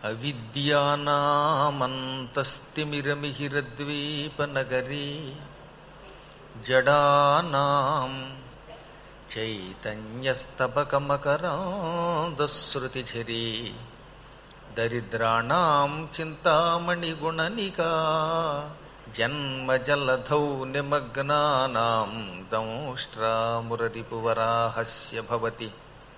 అవిద్యానామంతస్తిమిరమిహిరద్వీపనగరీ జడానాం చైతన్యస్తబకమకరాంధశ్రుతిఝరీ దరిద్రాణం చింతామణిగుణనికా జన్మజలధౌ నిమగ్నానాం దంష్ట్రామురరిపువరాహస్య భవతి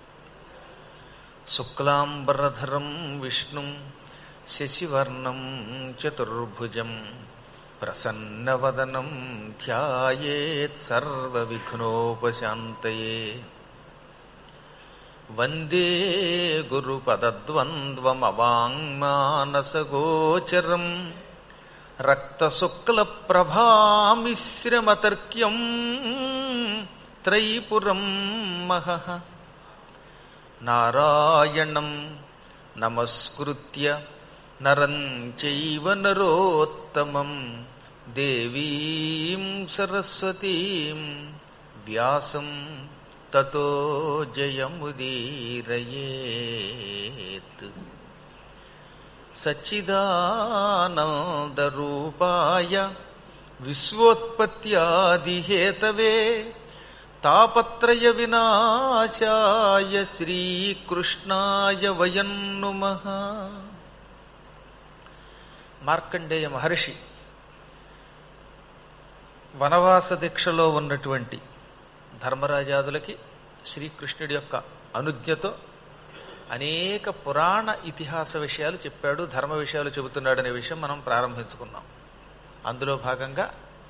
శుక్లాంబరధరం విష్ణుం శశివర్ణం చతుర్భుజం ప్రసన్నవదనం ధ్యాయేత్ సర్వవిఘ్నోపశాంతయే వందే గురుపదద్వంద్వమవాङ्మానసగోచరం రక్తశుక్లప్రభామిశ్రమతర్క్యం త్రైపురం మహః నారాయణం నమస్కృత్య నరం చైవ నరోత్తమం దేవీం సరస్వతీం వ్యాసం తతో జయముదీరయేత్ సచ్చిదానందరూపాయ విశ్వోత్పత్యాదిహేతవే తాపత్రయ వినాశాయ శ్రీకృష్ణాయ వయం నుమః మార్కండేయ మహర్షి వనవాస దీక్షలో ఉన్నటువంటి ధర్మరాజాదులకి శ్రీకృష్ణుడి యొక్క అనుజ్ఞతో అనేక పురాణ ఇతిహాస విషయాలు చెప్పాడు ధర్మ విషయాలు చెబుతున్నాడనే విషయం మనం ప్రారంభించుకున్నాం అందులో భాగంగా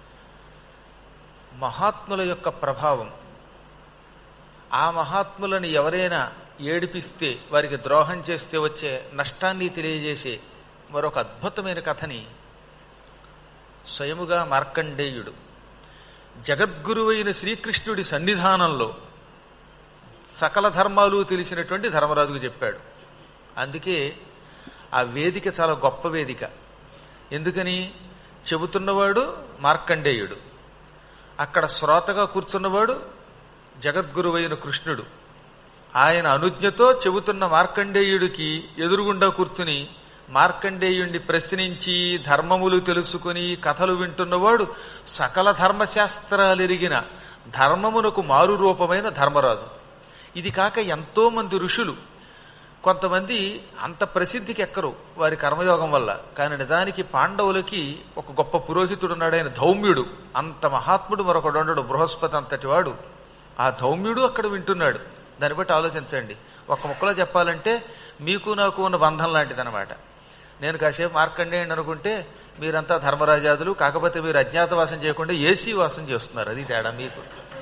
మహాత్ముల యొక్క ప్రభావం ఆ మహాత్ములను ఎవరైనా ఏడిపిస్తే వారికి ద్రోహం చేస్తే వచ్చే నష్టాన్ని తెలియజేసే మరొక అద్భుతమైన కథని స్వయముగా మార్కండేయుడు జగద్గురువైన శ్రీకృష్ణుడి సన్నిధానంలో సకల ధర్మాలు తెలిసినటువంటి ధర్మరాజుకు చెప్పాడు అందుకే ఆ వేదిక చాలా గొప్ప వేదిక ఎందుకని చెబుతున్నవాడు మార్కండేయుడు అక్కడ శ్రోతగా కూర్చున్నవాడు జగద్గురువైన కృష్ణుడు ఆయన అనుజ్ఞతో చెబుతున్న మార్కండేయుడికి ఎదురుగుండా కూర్చుని మార్కండేయుణ్ణి ప్రశ్నించి ధర్మములు తెలుసుకుని కథలు వింటున్నవాడు సకల ధర్మశాస్త్రాలు ఎరిగిన ధర్మమునకు మారు రూపమైన ధర్మరాజు ఇది కాక ఎంతో మంది ఋషులు కొంతమంది అంత ప్రసిద్ధికి ఎక్కరు వారి కర్మయోగం వల్ల కానీ నిజానికి పాండవులకి ఒక గొప్ప పురోహితుడు ఉన్నాడు ఆయన ధౌమ్యుడు అంత మహాత్ముడు మరొకడు ఉండడు బృహస్పతి అంతటి వాడు ఆ ధౌమ్యుడు అక్కడ వింటున్నాడు దాన్ని బట్టి ఆలోచించండి ఒక ముక్కలో చెప్పాలంటే మీకు నాకు ఉన్న బంధం లాంటిదనమాట నేను కాసేపు మార్కండేయండి అనుకుంటే మీరంతా ధర్మరాజాదులు కాకపోతే మీరు అజ్ఞాతవాసం చేయకుండా ఏసీ వాసం చేస్తున్నారు అది తేడా మీకు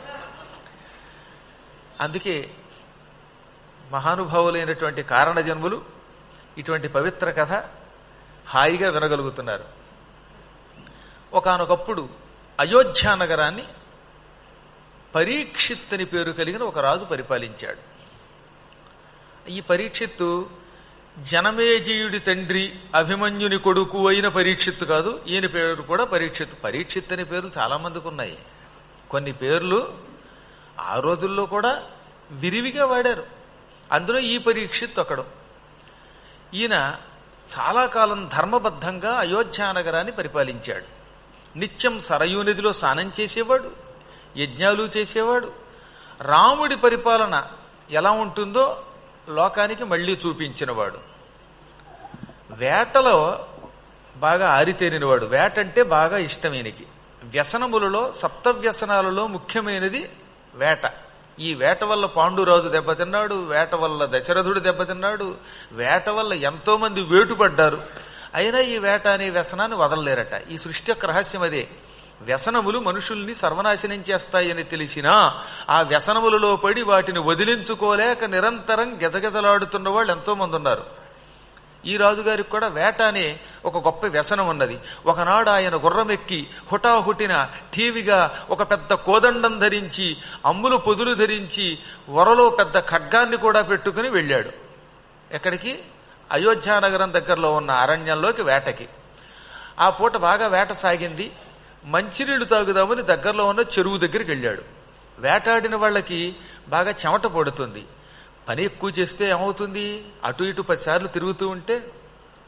అందుకే మహానుభావులైనటువంటి కారణ జన్ములు ఇటువంటి పవిత్ర కథ హాయిగా వినగలుగుతున్నారు ఒకనొకప్పుడు అయోధ్య నగరాన్ని పరీక్షిత్ అని పేరు కలిగిన ఒక రాజు పరిపాలించాడు ఈ పరీక్షిత్తు జనమేజయుడి తండ్రి అభిమన్యుని కొడుకు అయిన పరీక్షిత్తు కాదు ఈయన పేరు కూడా పరీక్షిత్తు పరీక్షిత్ అనే పేర్లు చాలా మందికి ఉన్నాయి కొన్ని పేర్లు ఆ రోజుల్లో కూడా విరివిగా వాడారు అందులో ఈ పరీక్షిత్ ఒకడు ఈయన చాలా కాలం ధర్మబద్ధంగా అయోధ్య నగరాన్ని పరిపాలించాడు నిత్యం సరయూ నదిలో స్నానం చేసేవాడు యజ్ఞాలు చేసేవాడు రాముడి పరిపాలన ఎలా ఉంటుందో లోకానికి మళ్లీ చూపించినవాడు వేటలో బాగా ఆరితేరినవాడు వేట అంటే బాగా ఇష్టమైనకి వ్యసనములలో సప్తవ్యసనాలలో ముఖ్యమైనది వేట ఈ వేట వల్ల పాండురాజు దెబ్బతిన్నాడు వేట వల్ల దశరథుడు దెబ్బతిన్నాడు వేట వల్ల ఎంతో మంది వేటుపడ్డారు అయినా ఈ వేట అనే వ్యసనాన్ని వదలలేరట ఈ సృష్టి యొక్క రహస్యం అదే వ్యసనములు మనుషుల్ని సర్వనాశనం చేస్తాయని తెలిసినా ఆ వ్యసనములలో పడి వాటిని వదిలించుకోలేక నిరంతరం గెజగెజలాడుతున్న వాళ్ళు ఎంతో మంది ఉన్నారు ఈ రాజుగారికి కూడా వేట అనే ఒక గొప్ప వ్యసనం ఉన్నది ఒకనాడు ఆయన గుర్రమెక్కి హుటాహుటిన ఠీవిగా ఒక పెద్ద కోదండం ధరించి అమ్ములు పొదులు ధరించి వరలో పెద్ద ఖడ్గాన్ని కూడా పెట్టుకుని వెళ్ళాడు ఎక్కడికి అయోధ్య నగరం దగ్గరలో ఉన్న అరణ్యంలోకి వేటకి ఆ పూట బాగా వేట సాగింది మంచినీళ్లు తాగుదామని దగ్గరలో ఉన్న చెరువు దగ్గరికి వెళ్ళాడు వేటాడిన వాళ్ళకి బాగా చెమట పడుతుంది పని ఎక్కువ చేస్తే ఏమవుతుంది అటు ఇటు పదిసార్లు తిరుగుతూ ఉంటే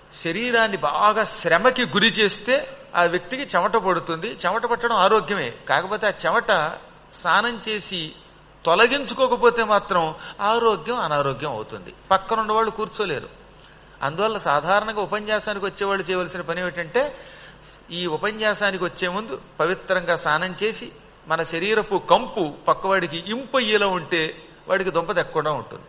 శరీరాన్ని బాగా శ్రమకి గురి చేస్తే ఆ వ్యక్తికి చెమట పడుతుంది చెమట పట్టడం ఆరోగ్యమే కాకపోతే ఆ చెమట స్నానం చేసి తొలగించుకోకపోతే మాత్రం ఆరోగ్యం అనారోగ్యం అవుతుంది పక్కనున్న వాళ్ళు కూర్చోలేరు అందువల్ల సాధారణంగా ఉపన్యాసానికి వచ్చేవాళ్ళు చేయవలసిన పని ఏమిటంటే ఈ ఉపన్యాసానికి వచ్చే ముందు పవిత్రంగా స్నానం చేసి మన శరీరపు కంపు పక్కవాడికి ఇంపు అయ్యేలా ఉంటే వాడికి దుంప దక్కకుండా ఉంటుంది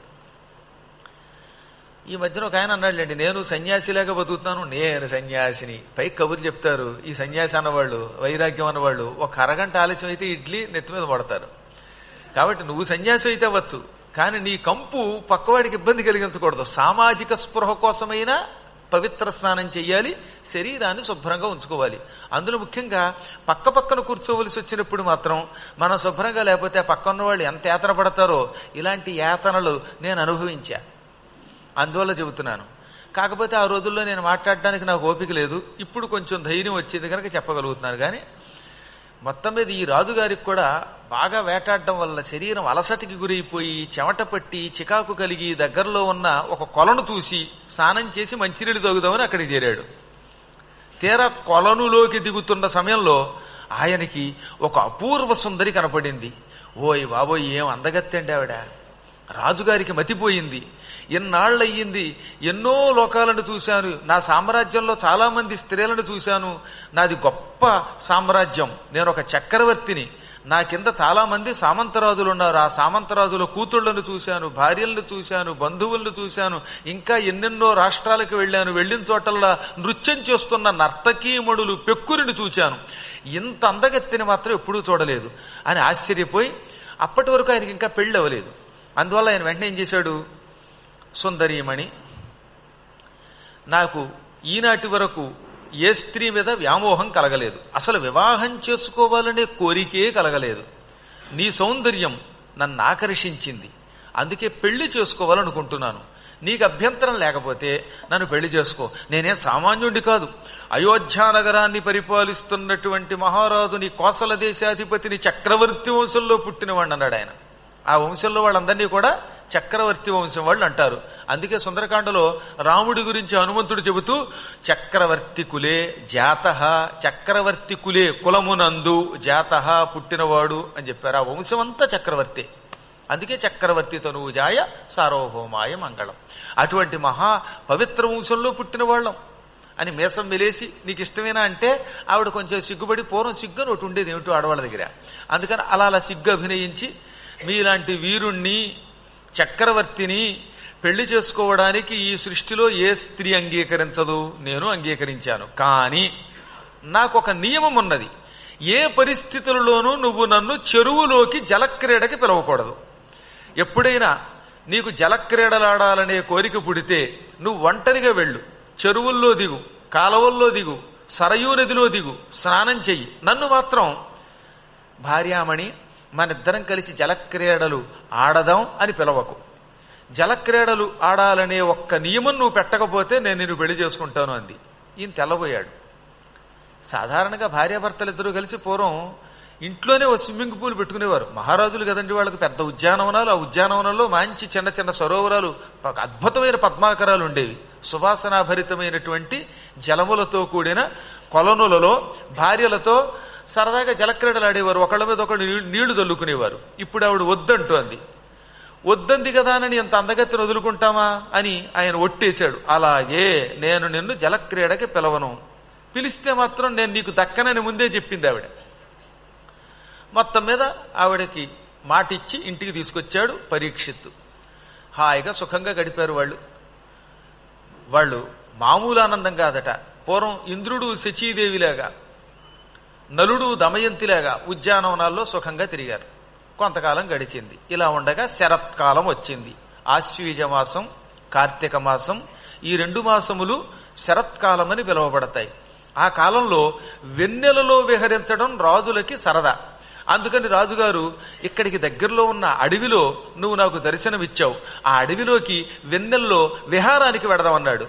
ఈ మధ్యన ఒక ఆయన అన్నాడులేండి నేను సన్యాసిలాగా బతుకుతాను నేను సన్యాసిని పై కబుర్లు చెప్తారు ఈ సన్యాసి అన్నవాళ్ళు వైరాగ్యం అన్నవాళ్ళు ఒక అరగంట ఆలస్యం అయితే ఇడ్లీ నెత్తి మీద పడతారు కాబట్టి నువ్వు సన్యాసి అయితే అవ్వచ్చు కానీ నీ కంపు పక్కవాడికి ఇబ్బంది కలిగించకూడదు సామాజిక స్పృహ కోసమైనా పవిత్ర స్నానం చెయ్యాలి శరీరాన్ని శుభ్రంగా ఉంచుకోవాలి అందులో ముఖ్యంగా పక్క పక్కన కూర్చోవలసి వచ్చినప్పుడు మాత్రం మనం శుభ్రంగా లేకపోతే ఆ పక్కన్న వాళ్ళు ఎంత యాతన పడతారో ఇలాంటి యాతనలు నేను అనుభవించా అందువల్ల చెబుతున్నాను కాకపోతే ఆ రోజుల్లో నేను మాట్లాడడానికి నాకు ఓపిక లేదు ఇప్పుడు కొంచెం ధైర్యం వచ్చింది కనుక చెప్పగలుగుతున్నాను కానీ మొత్తం మీద ఈ రాజుగారికి కూడా బాగా వేటాడడం వల్ల శరీరం అలసటికి గురైపోయి చెమట పట్టి చికాకు కలిగి దగ్గరలో ఉన్న ఒక కొలను చూసి స్నానం చేసి మంచినీళ్ళు తగుదామని అక్కడికి చేరాడు తీరా కొలనులోకి దిగుతున్న సమయంలో ఆయనకి ఒక అపూర్వ సుందరి కనపడింది ఓయ్ బాబోయ్ ఏం అందగత్తండి ఆవిడ రాజుగారికి మతిపోయింది ఎన్నాళ్ళయ్యింది ఎన్నో లోకాలను చూశాను నా సామ్రాజ్యంలో చాలా మంది స్త్రీలను చూశాను నాది గొప్ప సామ్రాజ్యం నేను ఒక చక్రవర్తిని నా కింద చాలా మంది సామంతరాజులు ఉన్నారు ఆ సామంతరాజుల కూతుళ్లను చూశాను భార్యలను చూశాను బంధువులను చూశాను ఇంకా ఎన్నెన్నో రాష్ట్రాలకు వెళ్ళాను వెళ్ళిన చోటల్లా నృత్యం చేస్తున్న నర్తకీమణులు పెక్కురిని చూశాను ఇంత అందగత్తిని మాత్రం ఎప్పుడూ చూడలేదు అని ఆశ్చర్యపోయి అప్పటి వరకు ఆయనకి ఇంకా పెళ్ళి అవ్వలేదు అందువల్ల ఆయన వెంటనే ఏం చేశాడు సుందరీమణి నాకు ఈనాటి వరకు ఏ స్త్రీ మీద వ్యామోహం కలగలేదు అసలు వివాహం చేసుకోవాలనే కోరికే కలగలేదు నీ సౌందర్యం నన్ను ఆకర్షించింది అందుకే పెళ్లి చేసుకోవాలనుకుంటున్నాను నీకు అభ్యంతరం లేకపోతే నన్ను పెళ్లి చేసుకో నేనే సామాన్యుడి కాదు అయోధ్యా నగరాన్ని పరిపాలిస్తున్నటువంటి మహారాజుని కోసల దేశాధిపతిని చక్రవర్తి వంశంలో పుట్టినవాడు అన్నాడు ఆయన ఆ వంశంలో వాళ్ళందరినీ కూడా చక్రవర్తి వంశం వాళ్ళు అంటారు అందుకే సుందరకాండలో రాముడి గురించి హనుమంతుడు చెబుతూ చక్రవర్తి కులే జాత చక్రవర్తి కులే కులమునందు జాత పుట్టినవాడు అని చెప్పారు ఆ వంశం అంతా చక్రవర్తి అందుకే చక్రవర్తి తనుజాయ సార్వభౌమాయ మంగళం అటువంటి మహా పవిత్ర వంశంలో పుట్టిన వాళ్ళం అని మేసం వెలేసి నీకు ఇష్టమేనా అంటే ఆవిడ కొంచెం సిగ్గుపడి పూర్వం సిగ్గు అని ఒకటి ఉండేది ఏమిటో ఆడవాళ్ళ దగ్గర అందుకని అలా అలా సిగ్గు అభినయించి మీలాంటి వీరుణ్ణి చక్రవర్తిని పెళ్లి చేసుకోవడానికి ఈ సృష్టిలో ఏ స్త్రీ అంగీకరించదు నేను అంగీకరించాను కానీ నాకు ఒక నియమం ఉన్నది ఏ పరిస్థితులలోనూ నువ్వు నన్ను చెరువులోకి జలక్రీడకి పిలవకూడదు ఎప్పుడైనా నీకు జలక్రీడలాడాలనే కోరిక పుడితే నువ్వు ఒంటరిగా వెళ్ళు చెరువుల్లో దిగు కాలవల్లో దిగు సరయూ నదిలో దిగు స్నానం చెయ్యి నన్ను మాత్రం భార్యామణి మనిద్దరం కలిసి జలక్రీడలు ఆడదాం అని పిలవకు జలక్రీడలు ఆడాలనే ఒక్క నియమం నువ్వు పెట్టకపోతే నేను నిన్ను పెళ్లి చేసుకుంటాను అంది ఈయన తెల్లబోయాడు సాధారణంగా భార్యాభర్తలు ఇద్దరు కలిసి పూర్వం ఇంట్లోనే ఓ స్విమ్మింగ్ పూల్ పెట్టుకునేవారు మహారాజులు కదండి వాళ్ళకి పెద్ద ఉద్యానవనాలు ఆ ఉద్యానవనంలో మంచి చిన్న చిన్న సరోవరాలు ఒక అద్భుతమైన పద్మాకరాలు ఉండేవి సువాసనాభరితమైనటువంటి జలములతో కూడిన కొలనులలో భార్యలతో సరదాగా జలక్రీడలు ఆడేవారు ఒకళ్ళ మీద ఒకళ్ళు నీ- నీళ్లు చల్లుకునేవారు ఇప్పుడు ఆవిడ వద్దంటూ అంది వద్దంది కదానని ఎంత అందగత్తిని వదులుకుంటామా అని ఆయన ఒట్టేశాడు అలాగే నేను నిన్ను జలక్రీడకి పిలవను పిలిస్తే మాత్రం నేను నీకు దక్కనని ముందే చెప్పింది ఆవిడ మొత్తం మీద ఆవిడకి మాటిచ్చి ఇంటికి తీసుకొచ్చాడు పరీక్షిత్తు హాయిగా సుఖంగా గడిపారు వాళ్ళు వాళ్ళు మామూలు ఆనందం కాదట పూర్వం ఇంద్రుడు శచీదేవిలాగా నలుడు దమయంతిలాగా ఉద్యానవనాల్లో సుఖంగా తిరిగారు కొంతకాలం గడిచింది ఇలా ఉండగా శరత్కాలం వచ్చింది ఆశ్వీజ మాసం కార్తీక మాసం ఈ రెండు మాసములు శరత్కాలం అని పిలువబడతాయి ఆ కాలంలో వెన్నెలలో విహరించడం రాజులకి సరదా అందుకని రాజుగారు ఇక్కడికి దగ్గరలో ఉన్న అడవిలో నువ్వు నాకు దర్శనమిచ్చావు ఆ అడవిలోకి వెన్నెల్లో విహారానికి వెడదామన్నాడు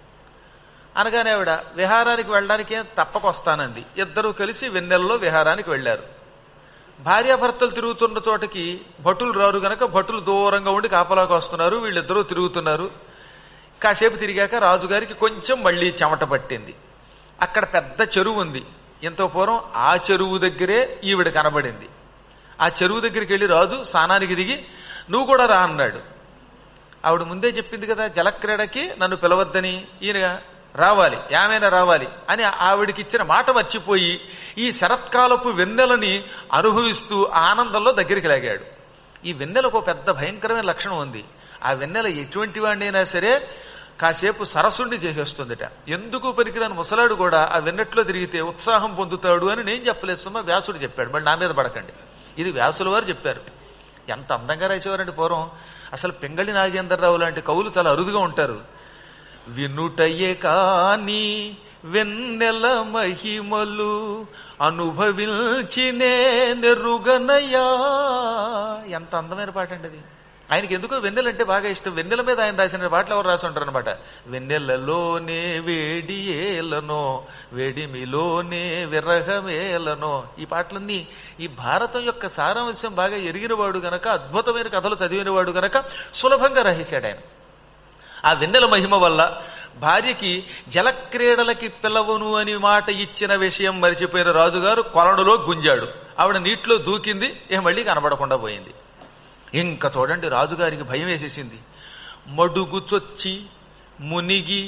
అనగానే ఆవిడ విహారానికి వెళ్ళడానికి ఏం తప్పకొస్తానంది ఇద్దరూ కలిసి వెన్నెల్లో విహారానికి వెళ్లారు భార్యాభర్తలు తిరుగుతున్న చోటకి భటులు రారు గనక భటులు దూరంగా ఉండి కాపలాకి వస్తున్నారు వీళ్ళిద్దరూ తిరుగుతున్నారు కాసేపు తిరిగాక రాజుగారికి కొంచెం మళ్ళీ చెమట పట్టింది అక్కడ పెద్ద చెరువు ఉంది ఎంతో పూర్వం ఆ చెరువు దగ్గరే ఈవిడ కనబడింది ఆ చెరువు దగ్గరికి వెళ్ళి రాజు స్నానానికి దిగి నువ్వు కూడా రా అన్నాడు ఆవిడ ముందే చెప్పింది కదా జలక్రీడకి నన్ను పిలవద్దని ఈయన రావాలి ఏమైనా రావాలి అని ఆవిడికి ఇచ్చిన మాట మర్చిపోయి ఈ శరత్కాలపు వెన్నెలని అనుభవిస్తూ ఆనందంలో దగ్గరికి లాగాడు ఈ వెన్నెలకు ఒక పెద్ద భయంకరమైన లక్షణం ఉంది ఆ వెన్నెల ఎటువంటి వాడినైనా సరే కాసేపు సరస్సుండి చేసేస్తుందిట ఎందుకు పనికిరాని ముసలాడు కూడా ఆ వెన్నెట్లో తిరిగితే ఉత్సాహం పొందుతాడు అని నేను చెప్పలేదు సుమా వ్యాసుడు చెప్పాడు మళ్ళీ నా మీద పడకండి ఇది వ్యాసుల వారు చెప్పారు ఎంత అందంగా రాసేవారండి పూర్వం అసలు పింగళి నాగేంద్రరావు లాంటి కవులు చాలా అరుదుగా ఉంటారు వినుటయ్యే కాని వెన్నెల మహిమలు అనుభవించినే నెరుగనయ్యా ఎంత అందమైన పాట అండి అది ఆయనకి ఎందుకో వెన్నెలంటే బాగా ఇష్టం వెన్నెల మీద ఆయన రాసిన పాటలు ఎవరు రాసి ఉంటారు అనమాట వెన్నెలలోనే వేడి ఏలనో వేడిమిలోనే విరహమేలనో ఈ పాటలన్నీ ఈ భారతం యొక్క సారాంశం బాగా ఎరిగినవాడు గనక అద్భుతమైన కథలు చదివినవాడు గనక సులభంగా రాసేశాడు ఆయన ఆ వెన్నెల మహిమ వల్ల భార్యకి జలక్రీడలకి పిలవను అని మాట ఇచ్చిన విషయం మరిచిపోయిన రాజుగారు కొలనులో గుంజాడు ఆవిడ నీటిలో దూకింది ఏం మళ్ళీ కనబడకుండా పోయింది ఇంకా చూడండి రాజుగారికి భయం వేసేసింది మడుగు చొచ్చి మునిగి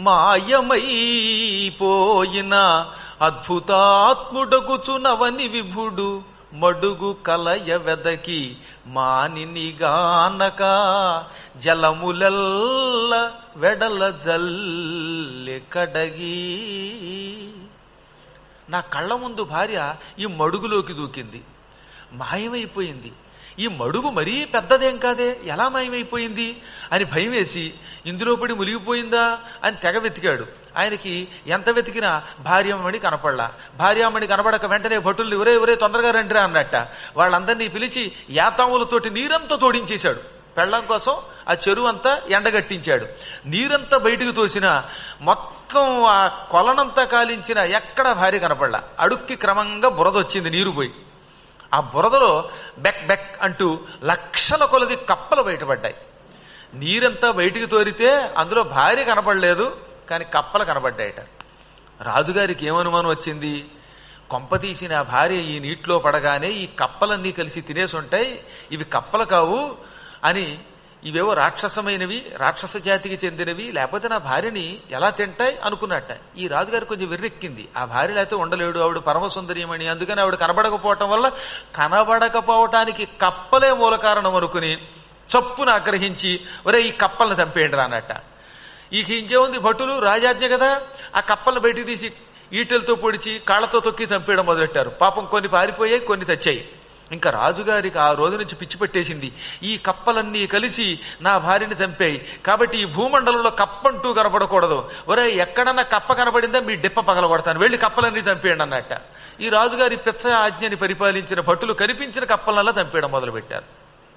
మాయమైపోయిన అద్భుతాత్ముడగుచునవని విభుడు మడుగు కలయ వెదకి మానినిగానక జలములెల్ల వెడల జల్లె కడగి నా కళ్ళ ముందు భార్య ఈ మడుగులోకి దూకింది మాయమైపోయింది ఈ మడుగు మరీ పెద్దదేం కాదే ఎలా మాయమైపోయింది అని భయం వేసి ఇందులో పడి మునిగిపోయిందా అని తెగ వెతికాడు ఆయనకి ఎంత వెతికినా భార్యమణి కనపడలా భార్యామణి కనపడక వెంటనే భటుల్ని ఎవరే ఎవరే తొందరగా రండిరా అన్నట్ట వాళ్ళందరినీ పిలిచి యాతాములతోటి నీరంతా తోడించేశాడు పెళ్ళం కోసం ఆ చెరువు అంతా ఎండగట్టించాడు నీరంతా బయటకు తోసిన మొత్తం ఆ కొలనంతా కాలించిన ఎక్కడ భార్య కనపడలా అడుక్కి క్రమంగా బురద వచ్చింది నీరు పోయి ఆ బురదలో బెక్ బెక్ అంటూ లక్షల కొలది కప్పలు బయటపడ్డాయి నీరంతా బయటికి తోరితే అందులో భార్య కనపడలేదు కానీ కప్పలు కనపడ్డాయట రాజుగారికి ఏమనుమానం వచ్చింది కొంప తీసిన ఆ భార్య ఈ నీటిలో పడగానే ఈ కప్పలన్నీ కలిసి తినేసి ఉంటాయి ఇవి కప్పలు కావు అని ఇవేవో రాక్షసమైనవి రాక్షస జాతికి చెందినవి లేకపోతే నా భార్యని ఎలా తింటాయి అనుకున్నట్ట ఈ రాజుగారు కొంచెం వెర్రెక్కింది ఆ భార్య లేకపోతే ఉండలేడు ఆవిడ పరమసుందరియమని అందుకని ఆవిడ కనబడకపోవటం వల్ల కనబడకపోవటానికి కప్పలే మూల కారణం అనుకుని చప్పున ఆగ్రహించి ఒరే ఈ కప్పలను చంపేయండి అన్నట్ట ఇక ఇంకేముంది భటులు రాజాజ్ఞ కదా ఆ కప్పలను బయటికి తీసి ఈటెలతో పొడిచి కాళ్లతో తొక్కి చంపేయడం మొదలెట్టారు పాపం కొన్ని పారిపోయాయి కొన్ని చచ్చాయి ఇంకా రాజుగారికి ఆ రోజు నుంచి పిచ్చి పెట్టేసింది ఈ కప్పలన్నీ కలిసి నా భార్యని చంపాయి కాబట్టి ఈ భూమండలంలో కప్పంటూ కనపడకూడదు ఒరే ఎక్కడన్నా కప్ప కనపడిందా మీ డిప్ప పగలగొడతాను వెళ్ళి కప్పలన్నీ చంపేయండి అన్నట్ట ఈ రాజుగారి పిచ్చ ఆజ్ఞని పరిపాలించిన భటులు కనిపించిన కప్పలనల్లా చంపేయడం మొదలుపెట్టారు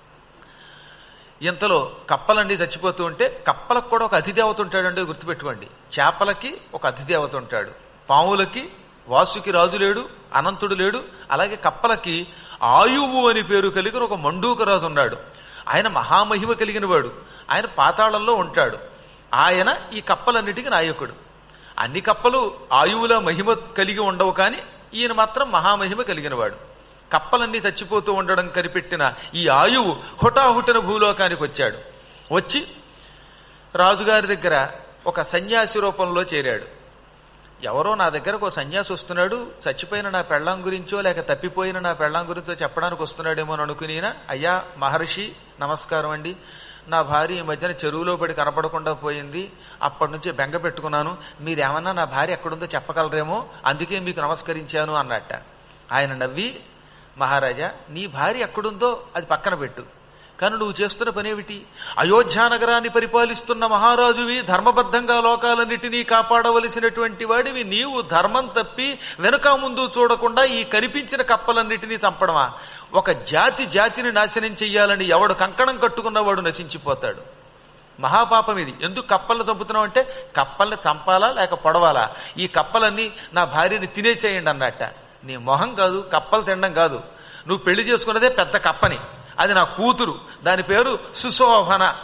ఇంతలో కప్పలన్నీ చచ్చిపోతూ ఉంటే కప్పలకు కూడా ఒక అతిదేవత ఉంటాడండి గుర్తుపెట్టుకోండి చేపలకి ఒక అతిదేవత ఉంటాడు పాములకి వాసుకి రాజు లేడు అనంతుడు లేడు అలాగే కప్పలకి ఆయువు అని పేరు కలిగిన ఒక మండూకరాజు ఉన్నాడు ఆయన మహామహిమ కలిగిన వాడు ఆయన పాతాళంలో ఉంటాడు ఆయన ఈ కప్పలన్నిటికీ నాయకుడు అన్ని కప్పలు ఆయువుల మహిమ కలిగి ఉండవు కానీ ఈయన మాత్రం మహామహిమ కలిగినవాడు కప్పలన్నీ చచ్చిపోతూ ఉండడం కనిపెట్టిన ఈ ఆయువు హుటాహుటిన భూలోకానికి వచ్చాడు వచ్చి రాజుగారి దగ్గర ఒక సన్యాసి రూపంలో చేరాడు ఎవరో నా దగ్గరకు ఒక సన్యాసి వస్తున్నాడు చచ్చిపోయిన నా పెళ్ళాం గురించో లేక తప్పిపోయిన నా పెళ్ళాం గురించో చెప్పడానికి వస్తున్నాడేమో అని అనుకునినా అయ్యా మహర్షి నమస్కారం అండి నా భార్య ఈ మధ్యన చెరువులో పడి కనపడకుండా పోయింది అప్పటి నుంచి బెంగ పెట్టుకున్నాను మీరేమన్నా నా భార్య ఎక్కడుందో చెప్పగలరేమో అందుకే మీకు నమస్కరించాను అన్నట్ట ఆయన నవ్వి మహారాజా నీ భార్య ఎక్కడుందో అది పక్కన పెట్టు కానీ నువ్వు చేస్తున్న పనేమిటి అయోధ్యా నగరాన్ని పరిపాలిస్తున్న మహారాజువి ధర్మబద్ధంగా లోకాలన్నిటినీ కాపాడవలసినటువంటి వాడివి నీవు ధర్మం తప్పి వెనుక ముందు చూడకుండా ఈ కనిపించిన కప్పలన్నిటినీ చంపడమా ఒక జాతి జాతిని నాశనం చెయ్యాలని ఎవడు కంకణం కట్టుకున్నవాడు నశించిపోతాడు మహాపాపం ఇది ఎందుకు కప్పలను చంపుతున్నావు అంటే కప్పల్ని చంపాలా లేక పొడవాలా ఈ కప్పలన్నీ నా భార్యని తినేసేయండి అన్నట్ట నీ మొహం కాదు కప్పలు తినడం కాదు నువ్వు పెళ్లి చేసుకున్నదే పెద్ద కప్పని అది నా కూతురు దాని పేరు సుశోభన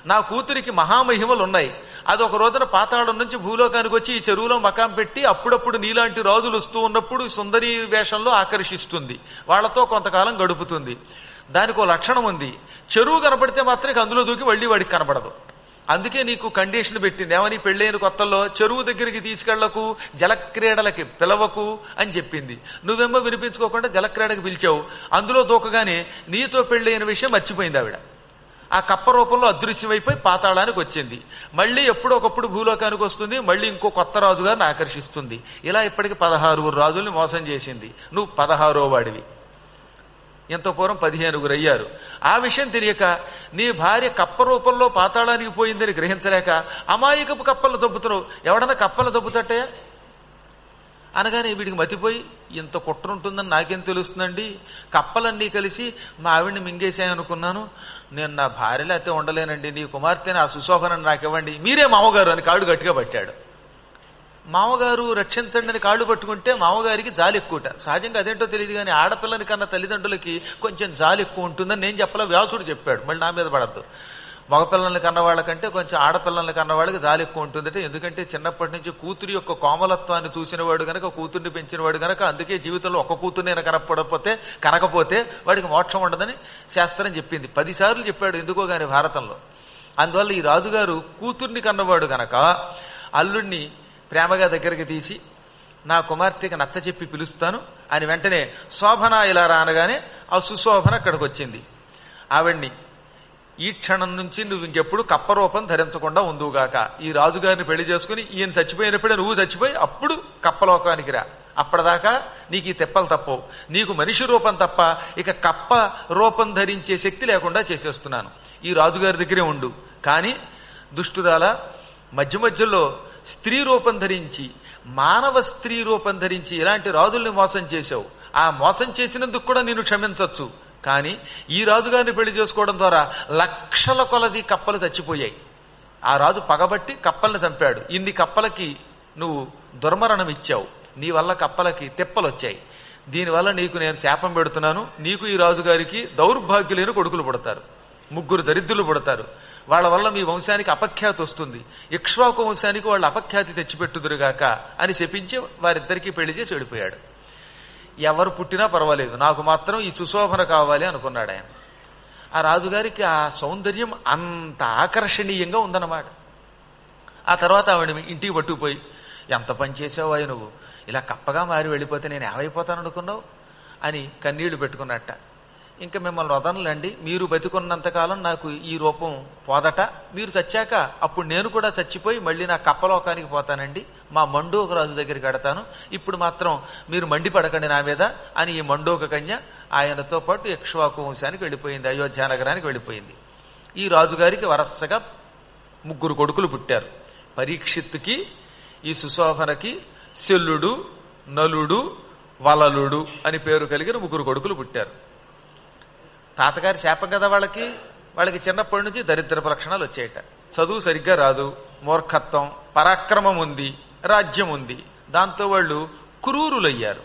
నా కూతురికి మహామహిమలు ఉన్నాయి అది ఒక రోజున పాతాళం నుంచి భూలోకానికి వచ్చి ఈ చెరువులో మకాం పెట్టి అప్పుడప్పుడు నీలాంటి రాజులు వస్తూ ఉన్నప్పుడు సుందరి వేషంలో ఆకర్షిస్తుంది వాళ్ళతో కొంతకాలం గడుపుతుంది దానికి ఒక లక్షణం ఉంది చెరువు కనపడితే మాత్రం ఇక అందులో దూకి మళ్ళీ వాడికి కనపడదు అందుకే నీకు కండిషన్ పెట్టింది ఏమని పెళ్ళైన కొత్తల్లో చెరువు దగ్గరికి తీసుకెళ్లకు జలక్రీడలకి పిలవకు అని చెప్పింది నువ్వేమో వినిపించుకోకుండా జలక్రీడకి పిలిచావు అందులో దూకగానే నీతో పెళ్ళైన విషయం మర్చిపోయింది ఆవిడ ఆ కప్ప రూపంలో అదృశ్యమైపోయి పాతాళానికి వచ్చింది మళ్ళీ ఎప్పుడొకప్పుడు భూలోకానికి వస్తుంది మళ్ళీ ఇంకో కొత్త రాజుగారిని ఆకర్షిస్తుంది ఇలా ఇప్పటికి పదహారుగురు రాజుల్ని మోసం చేసింది నువ్వు పదహారో వాడివి ఎంతో పూర్వం పదిహేనుగురు అయ్యారు ఆ విషయం తెలియక నీ భార్య కప్ప రూపంలో పాతాళానికి పోయిందని గ్రహించలేక అమాయకపు కప్పలు దొబ్బుతున్నావు ఎవడన్నా కప్పలు దొబ్బుతట్టయా అనగానే వీడికి మతిపోయి ఇంత కుట్ర ఉంటుందని నాకేం తెలుస్తుందండి కప్పలన్నీ కలిసి మా ఆవిడ్ని మింగేశాయనుకున్నాను నేను నా భార్యలో అయితే ఉండలేనండి నీ కుమార్తెని ఆ సుశోభనని నాకు ఇవ్వండి మీరే మామగారు అని కాడు గట్టిగా పట్టాడు మామగారు రక్షించండి అని కాళ్ళు పట్టుకుంటే మామగారికి జాలి ఎక్కువట సహజంగా అదేంటో తెలియదు కానీ ఆడపిల్లని కన్నా తల్లిదండ్రులకి కొంచెం జాలి ఎక్కువ ఉంటుందని నేను చెప్పలే వ్యాసుడు చెప్పాడు మళ్ళీ నా మీద పడద్దు మగపిల్లల్ని కన్నవాళ్ళకంటే కొంచెం ఆడపిల్లల్ని కన్నవాళ్ళకి జాలి ఎక్కువ ఉంటుందంటే ఎందుకంటే చిన్నప్పటి నుంచి కూతురి యొక్క కోమలత్వాన్ని చూసినవాడు గనక కూతుర్ని పెంచినవాడు గనక అందుకే జీవితంలో ఒక కూతుర్ని కనపడకపోతే కనకపోతే వాడికి మోక్షం ఉండదని శాస్త్రం చెప్పింది పదిసార్లు చెప్పాడు ఎందుకో గాని భారతంలో అందువల్ల ఈ రాజుగారు కూతుర్ని కన్నవాడు గనక అల్లుడిని ప్రేమగా దగ్గరికి తీసి నా కుమార్తెకి నచ్చ చెప్పి పిలుస్తాను అని వెంటనే శోభన ఇలా రానగానే ఆ సుశోభన అక్కడికి వచ్చింది ఆవిడ్ని ఈ క్షణం నుంచి నువ్వు ఇంకెప్పుడు కప్పరూపం ధరించకుండా ఉందువుగాక ఈ రాజుగారిని పెళ్లి చేసుకుని ఈయన చచ్చిపోయినప్పుడే నువ్వు చచ్చిపోయి అప్పుడు కప్పలోకానికి రా అప్పటిదాకా నీకు ఈ తెప్పలు తప్పవు నీకు మనిషి రూపం తప్ప ఇక కప్ప రూపం ధరించే శక్తి లేకుండా చేసేస్తున్నాను ఈ రాజుగారి దగ్గరే ఉండు కానీ దుష్టురాల మధ్య మధ్యలో స్త్రీ రూపం ధరించి మానవ స్త్రీ రూపం ధరించి ఇలాంటి రాజుల్ని మోసం చేశావు ఆ మోసం చేసినందుకు కూడా నేను క్షమించవచ్చు కానీ ఈ రాజుగారిని పెళ్లి చేసుకోవడం ద్వారా లక్షల కొలది కప్పలు చచ్చిపోయాయి ఆ రాజు పగబట్టి కప్పల్ని చంపాడు ఇన్ని కప్పలకి నువ్వు దుర్మరణం ఇచ్చావు నీ వల్ల కప్పలకి తెప్పలు వచ్చాయి దీనివల్ల నీకు నేను శాపం పెడుతున్నాను నీకు ఈ రాజుగారికి దౌర్భాగ్యులైన కొడుకులు పుడతారు ముగ్గురు దరిద్రులు పుడతారు వాళ్ళ వల్ల మీ వంశానికి అపఖ్యాతి వస్తుంది ఇక్ష్వాకు వంశానికి వాళ్ళు అపఖ్యాతి తెచ్చిపెట్టుదురుగాక అని శపించి వారిద్దరికీ పెళ్లి చేసి వెళ్ళిపోయాడు ఎవరు పుట్టినా పర్వాలేదు నాకు మాత్రం ఈ సుశోభన కావాలి అనుకున్నాడు ఆయన ఆ రాజుగారికి ఆ సౌందర్యం అంత ఆకర్షణీయంగా ఉందన్నమాట ఆ తర్వాత ఆవిడ ఇంటికి పట్టుకుపోయి ఎంత పని చేసావు నువ్వు ఇలా కప్పగా మారి వెళ్ళిపోతే నేను ఏమైపోతాను అనుకున్నావు అని కన్నీళ్లు పెట్టుకున్నట్ట ఇంకా మిమ్మల్ని వదనలేండి మీరు బతికున్నంతకాలం నాకు ఈ రూపం పోదట మీరు చచ్చాక అప్పుడు నేను కూడా చచ్చిపోయి మళ్ళీ నా కప్పలోకానికి పోతానండి మా మండోక రాజు దగ్గరికి కడతాను ఇప్పుడు మాత్రం మీరు మండిపడకండి నా మీద అని ఈ మండోక కన్య ఆయనతో పాటు యక్ష్వాకు వంశానికి వెళ్ళిపోయింది అయోధ్య నగరానికి వెళ్ళిపోయింది ఈ రాజుగారికి వరసగా ముగ్గురు కొడుకులు పుట్టారు పరీక్షిత్తుకి ఈ సుశోభనకి శల్లుడు నలుడు వలలుడు అని పేరు కలిగిన ముగ్గురు కొడుకులు పుట్టారు తాతగారి శాపం కదా వాళ్ళకి వాళ్ళకి చిన్నప్పటి నుంచి దరిద్రపు లక్షణాలు వచ్చాయట చదువు సరిగ్గా రాదు మూర్ఖత్వం పరాక్రమం ఉంది రాజ్యం ఉంది దాంతో వాళ్ళు క్రూరులయ్యారు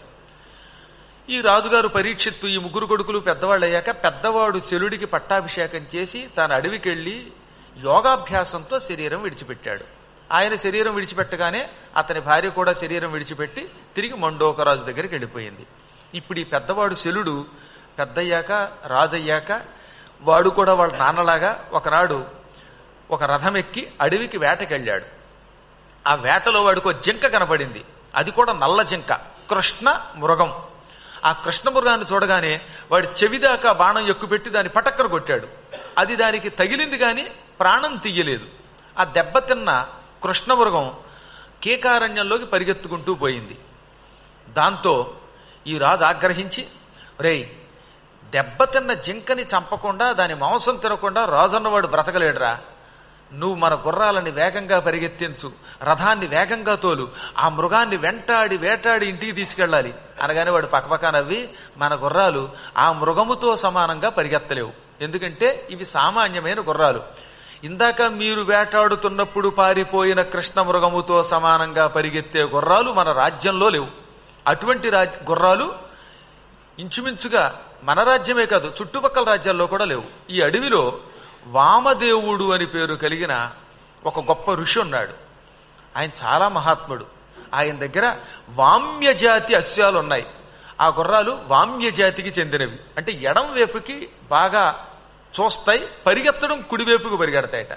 ఈ రాజుగారు పరీక్షిత్తు ఈ ముగ్గురు కొడుకులు పెద్దవాళ్ళు అయ్యాక పెద్దవాడు శలుడికి పట్టాభిషేకం చేసి తాను అడవికెళ్లి యోగాభ్యాసంతో శరీరం విడిచిపెట్టాడు ఆయన శరీరం విడిచిపెట్టగానే అతని భార్య కూడా శరీరం విడిచిపెట్టి తిరిగి మండోకరాజు దగ్గరికి వెళ్ళిపోయింది ఇప్పుడు ఈ పెద్దవాడు శలుడు పెద్దయ్యాక రాజయ్యాక వాడు కూడా వాళ్ళ నాన్నలాగా ఒకనాడు ఒక రథం ఎక్కి అడవికి వేటకెళ్ళాడు ఆ వేటలో వాడికి ఒక జింక కనపడింది అది కూడా నల్ల జింక కృష్ణ మృగం ఆ కృష్ణ మృగాన్ని చూడగానే వాడి చెవిదాకా బాణం ఎక్కుపెట్టి దాన్ని పటక్కన కొట్టాడు అది దానికి తగిలింది గాని ప్రాణం తీయలేదు ఆ దెబ్బ తిన్న కృష్ణ మృగం కేకారణ్యంలోకి పరిగెత్తుకుంటూ పోయింది దాంతో ఈ రాజు ఆగ్రహించి రేయ్ దెబ్బతిన్న జింకని చంపకుండా దాని మాంసం తినకుండా రాజన్నవాడు బ్రతకలేడురా నువ్వు మన గుర్రాలని వేగంగా పరిగెత్తించు రథాన్ని వేగంగా తోలు ఆ మృగాన్ని వెంటాడి వేటాడి ఇంటికి తీసుకెళ్ళాలి అనగానే వాడు పక్కపక్క నవ్వి మన గుర్రాలు ఆ మృగముతో సమానంగా పరిగెత్తలేవు ఎందుకంటే ఇవి సామాన్యమైన గుర్రాలు ఇందాక మీరు వేటాడుతున్నప్పుడు పారిపోయిన కృష్ణ మృగముతో సమానంగా పరిగెత్తే గుర్రాలు మన రాజ్యంలో లేవు అటువంటి రాజ్ గుర్రాలు ఇంచుమించుగా మన రాజ్యమే కాదు చుట్టుపక్కల రాజ్యాల్లో కూడా లేవు ఈ అడవిలో వామదేవుడు అని పేరు కలిగిన ఒక గొప్ప ఋషి ఉన్నాడు ఆయన చాలా మహాత్ముడు ఆయన దగ్గర వామ్య జాతి అస్యాలు ఉన్నాయి ఆ గుర్రాలు వామ్య జాతికి చెందినవి అంటే ఎడం వైపుకి బాగా చూస్తాయి పరిగెత్తడం కుడివైపుకి పరిగెడతాయట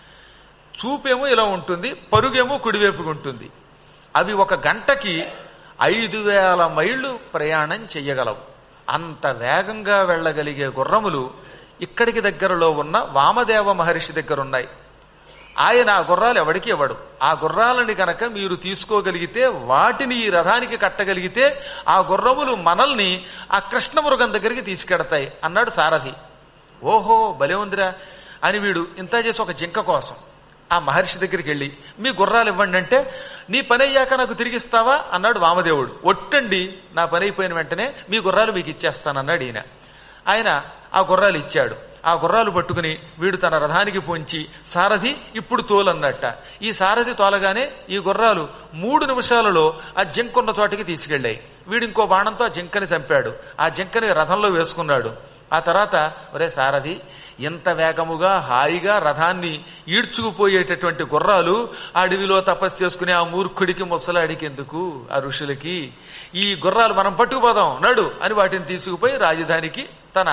చూపేమో ఇలా ఉంటుంది పరుగేమో కుడివైపుకి ఉంటుంది అవి ఒక గంటకి ఐదు వేల మైళ్ళు ప్రయాణం చెయ్యగలవు అంత వేగంగా వెళ్ళగలిగే గుర్రములు ఇక్కడికి దగ్గరలో ఉన్న వామదేవ మహర్షి దగ్గర ఉన్నాయి ఆయన ఆ గుర్రాలు ఎవడికి ఇవ్వడు ఆ గుర్రాలని కనుక మీరు తీసుకోగలిగితే వాటిని ఈ రథానికి కట్టగలిగితే ఆ గుర్రములు మనల్ని ఆ కృష్ణమృగం దగ్గరికి తీసుకెడతాయి అన్నాడు సారథి ఓహో భలే ఉందిరా అని వీడు ఇంత చేసి ఒక జింక కోసం ఆ మహర్షి దగ్గరికి వెళ్ళి మీ గుర్రాలు ఇవ్వండి అంటే నీ పని అయ్యాక నాకు తిరిగిస్తావా అన్నాడు వామదేవుడు ఒట్టండి నా పని అయిపోయిన వెంటనే మీ గుర్రాలు మీకు ఇచ్చేస్తానన్నాడు ఈయన ఆయన ఆ గుర్రాలు ఇచ్చాడు ఆ గుర్రాలు పట్టుకుని వీడు తన రథానికి పొంచి సారథి ఇప్పుడు తోలన్నట్ట ఈ సారథి తోలగానే ఈ గుర్రాలు మూడు నిమిషాలలో ఆ జింకున్న చోటికి తీసుకెళ్ళాయి వీడు ఇంకో బాణంతో ఆ జింకని చంపాడు ఆ జింకని రథంలో వేసుకున్నాడు ఆ తర్వాత ఒరే సారథి ఎంత వేగముగా హాయిగా రథాన్ని ఈడ్చుకుపోయేటటువంటి గుర్రాలు ఆ అడవిలో తపస్సు చేసుకునే ఆ మూర్ఖుడికి ముసలాడికి ఎందుకు ఆ ఋషులకి ఈ గుర్రాలు మనం పట్టుకుపోదాం నడు అని వాటిని తీసుకుపోయి రాజధానికి తన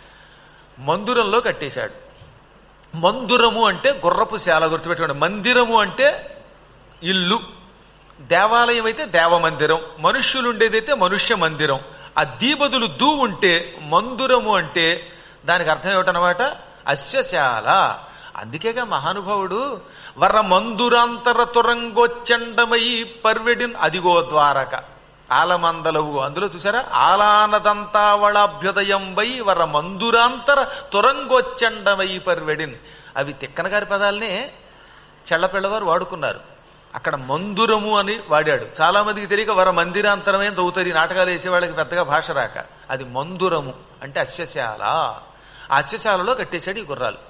మందిరంలో కట్టేశాడు మందిరము అంటే గుర్రపు శాల గుర్తుపెట్టుకోండి మందిరము అంటే ఇల్లు దేవాలయం అయితే దేవమందిరం మనుష్యులు ఉండేదైతే మనుష్య మందిరం ఆ దీబదులు దూ ఉంటే మందురము అంటే దానికి అర్థం ఏమిటనమాట అస్యశాల అందుకేగా మహానుభావుడు వర మందురాంతర తురంగోచ్చండమై పర్వెడిన్ అదిగో ద్వారక ఆలమందలవు అందులో చూసారా ఆలానదంతావళాభ్యుదయం వై వర మందురాంతర తురంగోచ్చండమై పర్వెడిన్ అవి తిక్కన గారి పదాలనే చెల్లపిల్లవారు వాడుకున్నారు అక్కడ మందురము అని వాడాడు చాలా మందికి తెలియక వర మందిరాంతరమే తవ్వుతారు ఈ నాటకాలు వేసే వాళ్ళకి పెద్దగా భాష రాక అది మందురము అంటే అస్యశాల ఆ అస్యశాలలో కట్టేశాడు ఈ గుర్రాలు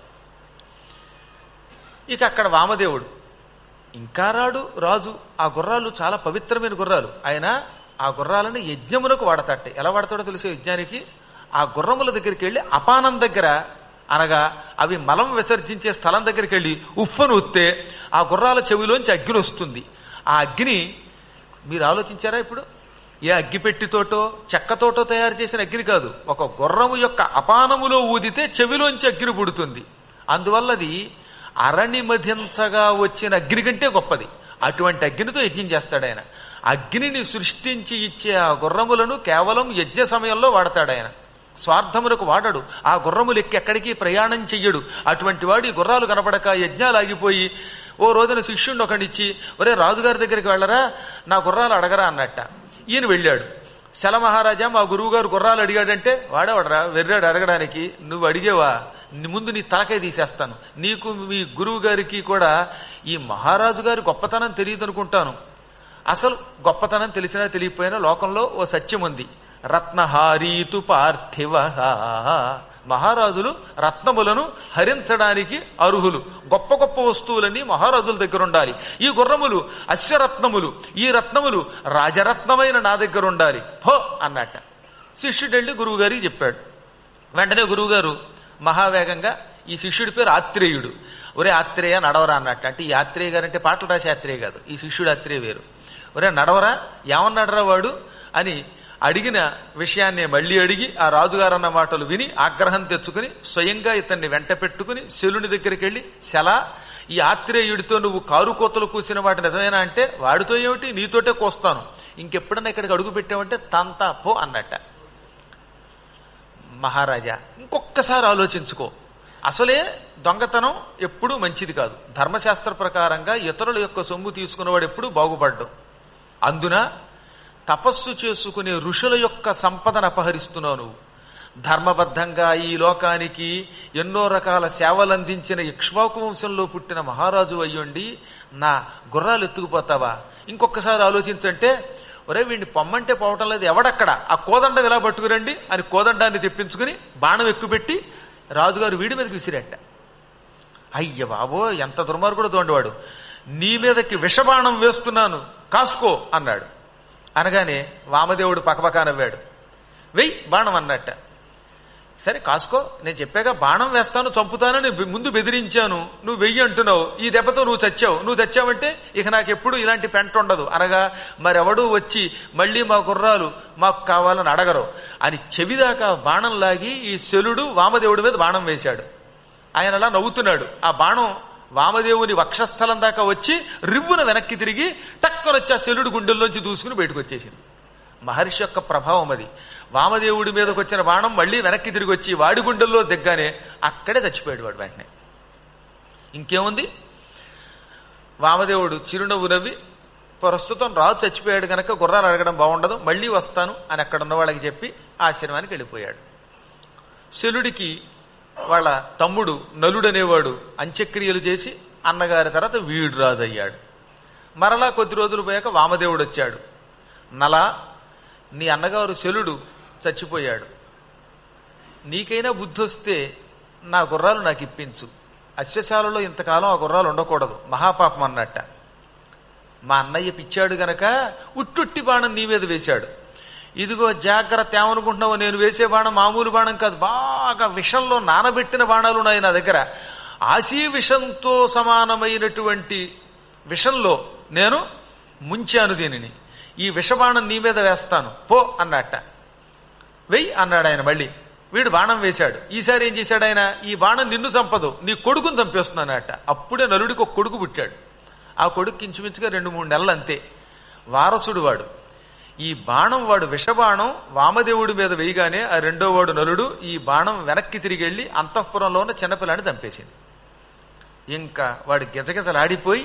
ఇక అక్కడ వామదేవుడు ఇంకా రాడు రాజు ఆ గుర్రాలు చాలా పవిత్రమైన గుర్రాలు ఆయన ఆ గుర్రాలను యజ్ఞమునకు వాడతాట ఎలా వాడతాడో తెలిసే యజ్ఞానికి ఆ గుర్రముల దగ్గరికి వెళ్ళి అపానం దగ్గర అనగా అవి మలం విసర్జించే స్థలం దగ్గరికి వెళ్ళి ఉఫ్ఫను ఉత్తే ఆ గుర్రాల చెవిలోంచి అగ్ని వస్తుంది ఆ అగ్ని మీరు ఆలోచించారా ఇప్పుడు ఏ అగ్గిపెట్టితోటో చెక్కతోటో తయారు చేసిన అగ్ని కాదు ఒక గుర్రము యొక్క అపానములో ఊదితే చెవిలోంచి అగ్ని పుడుతుంది అందువల్లది అరణిమధించగా వచ్చిన అగ్ని కంటే గొప్పది అటువంటి అగ్నితో యజ్ఞం చేస్తాడు ఆయన అగ్నిని సృష్టించి ఇచ్చే ఆ గుర్రములను కేవలం యజ్ఞ సమయంలో వాడతాడు ఆయన స్వార్థములకు వాడడు ఆ గుర్రములు ఎక్కి ఎక్కడికి ప్రయాణం చెయ్యడు అటువంటి వాడు ఈ గుర్రాలు కనపడక యజ్ఞాలు ఆగిపోయి ఓ రోజున శిష్యుడిని ఒకడిచ్చి ఒరే రాజుగారి దగ్గరికి వెళ్ళరా నా గుర్రాలు అడగరా అన్నట్ట ఈయన వెళ్ళాడు శల మహారాజా మా గురువు గారు గుర్రాలు అడిగాడంటే వాడేవాడరా వెర్రాడు అడగడానికి నువ్వు అడిగేవా నీ ముందు నీ తలకాయ తీసేస్తాను నీకు మీ గురువు గారికి కూడా ఈ మహారాజు గారి గొప్పతనం తెలియదు అనుకుంటాను అసలు గొప్పతనం తెలిసినా తెలియకపోయినా లోకంలో ఓ సత్యం ఉంది రత్నహారీతు పార్థివ మహారాజులు రత్నములను హరించడానికి అర్హులు గొప్ప గొప్ప వస్తువులన్నీ మహారాజుల దగ్గర ఉండాలి ఈ గుర్రములు అశ్వరత్నములు ఈ రత్నములు రాజరత్నమైన నా దగ్గర ఉండాలి హో అన్నట్ట శిష్యుడు వెళ్ళి గురువు గారికి చెప్పాడు వెంటనే గురువుగారు మహావేగంగా ఈ శిష్యుడి పేరు ఆత్రేయుడు ఒరే ఆత్రేయ నడవరా అన్నట్టు అంటే ఈ ఆత్రేయ గారు అంటే పాటలు రాసే ఆత్రేయ కాదు ఈ శిష్యుడు ఆత్రేయ వేరు ఒరే నడవరా ఏమన్నాడరా వాడు అని అడిగిన విషయాన్ని మళ్ళీ అడిగి ఆ రాజుగారు అన్న మాటలు విని ఆగ్రహం తెచ్చుకుని స్వయంగా ఇతన్ని వెంట పెట్టుకుని శలుని దగ్గరికి వెళ్ళి శలా ఈ ఆత్రేయుడితో నువ్వు కారు కోతలు కూసిన వాటి నిజమేనా అంటే వాడితో ఏమిటి నీతోటే కోస్తాను ఇంకెప్పుడన్నా ఇక్కడికి అడుగు పెట్టావంటే తంతా పో అన్నట్ట మహారాజా ఇంకొక్కసారి ఆలోచించుకో అసలే దొంగతనం ఎప్పుడూ మంచిది కాదు ధర్మశాస్త్ర ప్రకారంగా ఇతరుల యొక్క సొమ్ము తీసుకున్నవాడు ఎప్పుడూ బాగుపడ్డం అందున తపస్సు చేసుకునే ఋషుల యొక్క సంపదను అపహరిస్తున్నావు నువ్వు ధర్మబద్ధంగా ఈ లోకానికి ఎన్నో రకాల సేవలు అందించిన ఇక్ష్వాకు వంశంలో పుట్టిన మహారాజు అయ్యుండి నా గుర్రాలు ఎత్తుకుపోతావా ఇంకొకసారి ఆలోచించంటే ఒరే వీడిని పొమ్మంటే పోవటం లేదు ఎవడక్కడ ఆ కోదండం ఇలా పట్టుకురండి అని కోదండాన్ని తెప్పించుకుని బాణం ఎక్కుపెట్టి రాజుగారు వీడి మీదకి విసిరేట అయ్య బాబో ఎంత దుర్మార్గుడు తోండివాడు నీ మీదకి విషబాణం వేస్తున్నాను కాసుకో అన్నాడు అనగానే వామదేవుడు పకపకా నవ్వాడు వెయ్యి బాణం అన్నట్ట సరే కాసుకో నేను చెప్పాక బాణం వేస్తాను చంపుతానని బె- ముందు బెదిరించాను నువ్వు వెయ్యి అంటున్నావు ఈ దెబ్బతో నువ్వు చచ్చావు నువ్వు చచ్చావంటే ఇక నాకు ఎప్పుడు ఇలాంటి పెంట ఉండదు అనగా మరెవడూ వచ్చి మళ్ళీ మా గుర్రాలు మాకు కావాలని అడగరు అని చెవిదాకా బాణం లాగి ఈ శలుడు వామదేవుడి మీద బాణం వేశాడు ఆయన అలా నవ్వుతున్నాడు ఆ బాణం వామదేవుని వక్షస్థలం దాకా వచ్చి రివ్వున వెనక్కి తిరిగి టక్కన వచ్చి ఆ శలుడు గుండెల్లోంచి దూసుకుని బయటకు వచ్చేసింది మహర్షి యొక్క ప్రభావం అది వామదేవుడి మీదకి వచ్చిన బాణం మళ్ళీ వెనక్కి తిరిగి వచ్చి వాడి గుండెల్లో దిగ్గానే అక్కడే చచ్చిపోయాడు వాడు వెంటనే ఇంకేముంది వామదేవుడు చిరునవ్వు నవ్వి ప్రస్తుతం రాజు చచ్చిపోయాడు గనక గుర్రాలు అడగడం బాగుండదు మళ్ళీ వస్తాను అని అక్కడ ఉన్న వాళ్ళకి చెప్పి ఆశ్రమానికి వెళ్ళిపోయాడు శలుడికి వాళ్ళ తమ్ముడు నలుడు అనేవాడు అంత్యక్రియలు చేసి అన్నగారి తర్వాత వీడు రాజు అయ్యాడు మరలా కొద్ది రోజులు పోయాక వామదేవుడు వచ్చాడు నల నీ అన్నగారు శలుడు చచ్చిపోయాడు నీకైనా బుద్ధి వస్తే నా గుర్రాలు నాకు ఇప్పించు అశ్వశాలలో ఇంతకాలం ఆ గుర్రాలు ఉండకూడదు మహాపాపం అన్నట్ట మా అన్నయ్య పిచ్చాడు గనక ఉట్టుట్టి బాణం నీ మీద వేశాడు ఇదిగో జాగ్రత్త ఏమనుకుంటున్నావు నేను వేసే బాణం మామూలు బాణం కాదు బాగా విషంలో నానబెట్టిన బాణాలు ఉన్నాయి నా దగ్గర ఆశీ విషంతో సమానమైనటువంటి విషంలో నేను ముంచాను దీనిని ఈ విషబాణం నీ మీద వేస్తాను పో అన్నట్ట వెయ్యి అన్నాడు ఆయన మళ్ళీ వీడు బాణం వేశాడు ఈసారి ఏం చేశాడు ఆయన ఈ బాణం నిన్ను చంపదు నీ కొడుకుని చంపేస్తున్నానట అప్పుడే నలుడికి ఒక కొడుకు పుట్టాడు ఆ కొడుకు ఇంచుమించుగా రెండు మూడు నెలలు అంతే వారసుడు వాడు ఈ బాణం వాడు విషబాణం వామదేవుడి మీద వేయగానే ఆ రెండో వాడు నలుడు ఈ బాణం వెనక్కి తిరిగి వెళ్లి అంతఃపురంలో ఉన్న చిన్నపిల్లాన్ని చంపేసింది ఇంకా వాడు గిజగిజలాడిపోయి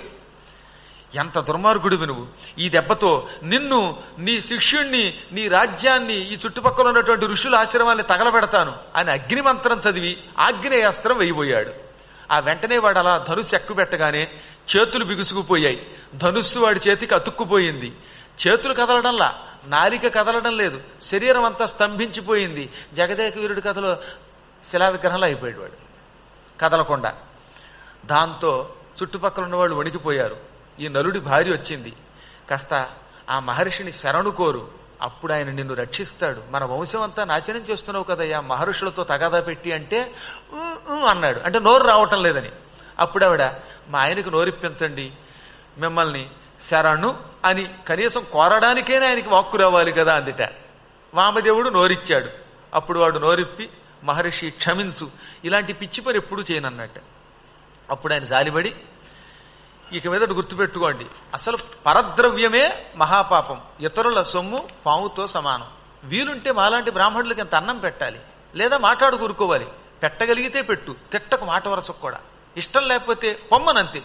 ఎంత దుర్మార్గుడివి నువ్వు ఈ దెబ్బతో నిన్ను నీ శిష్యుణ్ణి నీ రాజ్యాన్ని ఈ చుట్టుపక్కల ఉన్నటువంటి ఋషుల ఆశ్రమాన్ని తగలబెడతాను అని అగ్నిమంత్రం చదివి ఆగ్నేయాస్త్రం వేయబోయాడు ఆ వెంటనే వాడు అలా ధనుస్సు ఎక్కుపెట్టగానే చేతులు బిగుసుకుపోయాయి ధనుస్సు వాడి చేతికి అతుక్కుపోయింది చేతులు కదలడంలా నాలిక కదలడం లేదు శరీరం అంతా స్తంభించిపోయింది జగదేక వీరుడి కథలో శిలా విగ్రహంలో అయిపోయాడు వాడు కదలకుండా దాంతో చుట్టుపక్కల ఉన్న వాళ్ళు వణికిపోయారు ఈ నలుడి భార్య వచ్చింది కాస్త ఆ మహర్షిని శరణు కోరు అప్పుడు ఆయన నిన్ను రక్షిస్తాడు మన వంశం అంతా నాశనం చేస్తున్నావు కదయ్యా మహర్షులతో తగాదా పెట్టి అంటే "ఊ, ఊ" అన్నాడు అంటే నోరు రావటం లేదని అప్పుడు ఆవిడ మా ఆయనకు నోరిప్పించండి మిమ్మల్ని శరణు అని కనీసం కోరడానికైనా ఆయనకి వాక్కు రావాలి కదా అందుట వామదేవుడు నోరిచ్చాడు అప్పుడు వాడు నోరిప్పి మహర్షి క్షమించు ఇలాంటి పిచ్చి పని ఎప్పుడూ చేయనన్నట్ట అప్పుడు ఆయన జాలిపడి ఇక మీద గుర్తుపెట్టుకోండి అసలు పరద్రవ్యమే మహాపాపం ఇతరుల సొమ్ము పాముతో సమానం వీలుంటే మాలాంటి బ్రాహ్మణులకి ఎంత అన్నం పెట్టాలి లేదా మాట్లాడు కూరుకోవాలి పెట్టగలిగితే పెట్టు తిట్టకు మాట వరసకు కూడా ఇష్టం లేకపోతే పొమ్మనంతే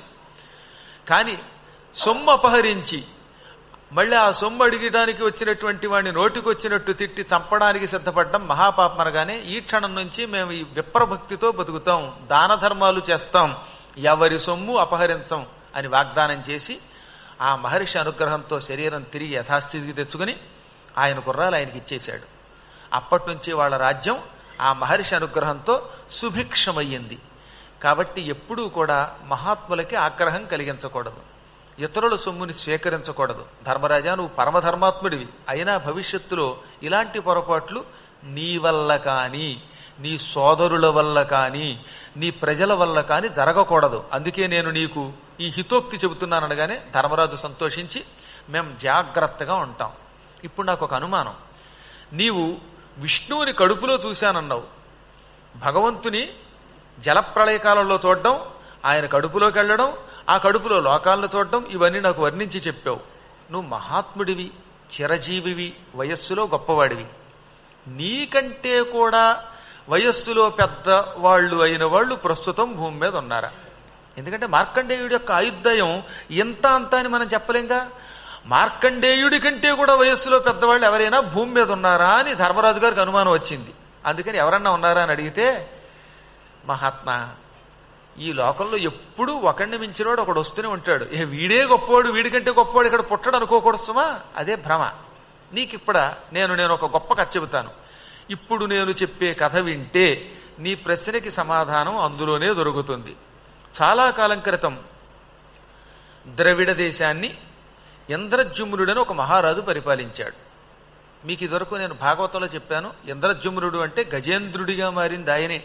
కానీ సొమ్ము అపహరించి మళ్ళీ ఆ సొమ్ము అడిగడానికి వచ్చినటువంటి వాడిని నోటికి వచ్చినట్టు తిట్టి చంపడానికి సిద్ధపడ్డం మహాపాపం అనగానే ఈ క్షణం నుంచి మేము ఈ విప్రభక్తితో బతుకుతాం దాన ధర్మాలు చేస్తాం ఎవరి సొమ్ము అపహరించం అని వాగ్దానం చేసి ఆ మహర్షి అనుగ్రహంతో శరీరం తిరిగి యథాస్థితికి తెచ్చుకుని ఆయన గుర్రాలు ఆయనకి ఇచ్చేశాడు అప్పటి నుంచి వాళ్ళ రాజ్యం ఆ మహర్షి అనుగ్రహంతో సుభిక్షమయ్యింది కాబట్టి ఎప్పుడూ కూడా మహాత్ములకి ఆగ్రహం కలిగించకూడదు ఇతరుల సొమ్ముని స్వీకరించకూడదు ధర్మరాజా నువ్వు పరమధర్మాత్ముడివి అయినా భవిష్యత్తులో ఇలాంటి పొరపాట్లు నీ వల్ల కానీ నీ సోదరుల వల్ల కానీ నీ ప్రజల వల్ల కానీ జరగకూడదు అందుకే నేను నీకు ఈ హితోక్తి చెబుతున్నాననగానే ధర్మరాజు సంతోషించి మేం జాగ్రత్తగా ఉంటాం ఇప్పుడు నాకు ఒక అనుమానం నీవు విష్ణువుని కడుపులో చూశానన్నావు భగవంతుని జలప్రళయకాలంలో చూడడం ఆయన కడుపులోకి వెళ్ళడం ఆ కడుపులో లోకాలను చూడడం ఇవన్నీ నాకు వర్ణించి చెప్పావు నువ్వు మహాత్ముడివి చిరజీవివి వయస్సులో గొప్పవాడివి నీకంటే కూడా వయస్సులో పెద్ద వాళ్ళు అయిన వాళ్ళు ప్రస్తుతం భూమి మీద ఉన్నారా ఎందుకంటే మార్కండేయుడి యొక్క ఆయుర్దాయం ఎంత అంత అని మనం చెప్పలేంగా మార్కండేయుడి కంటే కూడా వయస్సులో పెద్దవాళ్ళు ఎవరైనా భూమి మీద ఉన్నారా అని ధర్మరాజు గారికి అనుమానం వచ్చింది అందుకని ఎవరన్నా ఉన్నారా అని అడిగితే మహాత్మా ఈ లోకంలో ఎప్పుడూ ఒకడిని మించినోడు ఒకడు వస్తూనే ఉంటాడు ఏ వీడే గొప్పవాడు వీడికంటే గొప్పవాడు ఇక్కడ పుట్టడు అనుకోకూడదు సుమా అదే భ్రమ నీకు ఇప్పుడు నేను నేను ఒక గొప్ప కథ చెబుతాను ఇప్పుడు నేను చెప్పే కథ వింటే నీ ప్రశ్నకి సమాధానం అందులోనే దొరుకుతుంది చాలా కాలం క్రితం ద్రవిడ దేశాన్ని ఇంద్రజుమ్నుడని ఒక మహారాజు పరిపాలించాడు మీకు ఇదివరకు నేను భాగవతంలో చెప్పాను ఇంద్రజుమ్రుడు అంటే గజేంద్రుడిగా మారింది ఆయనే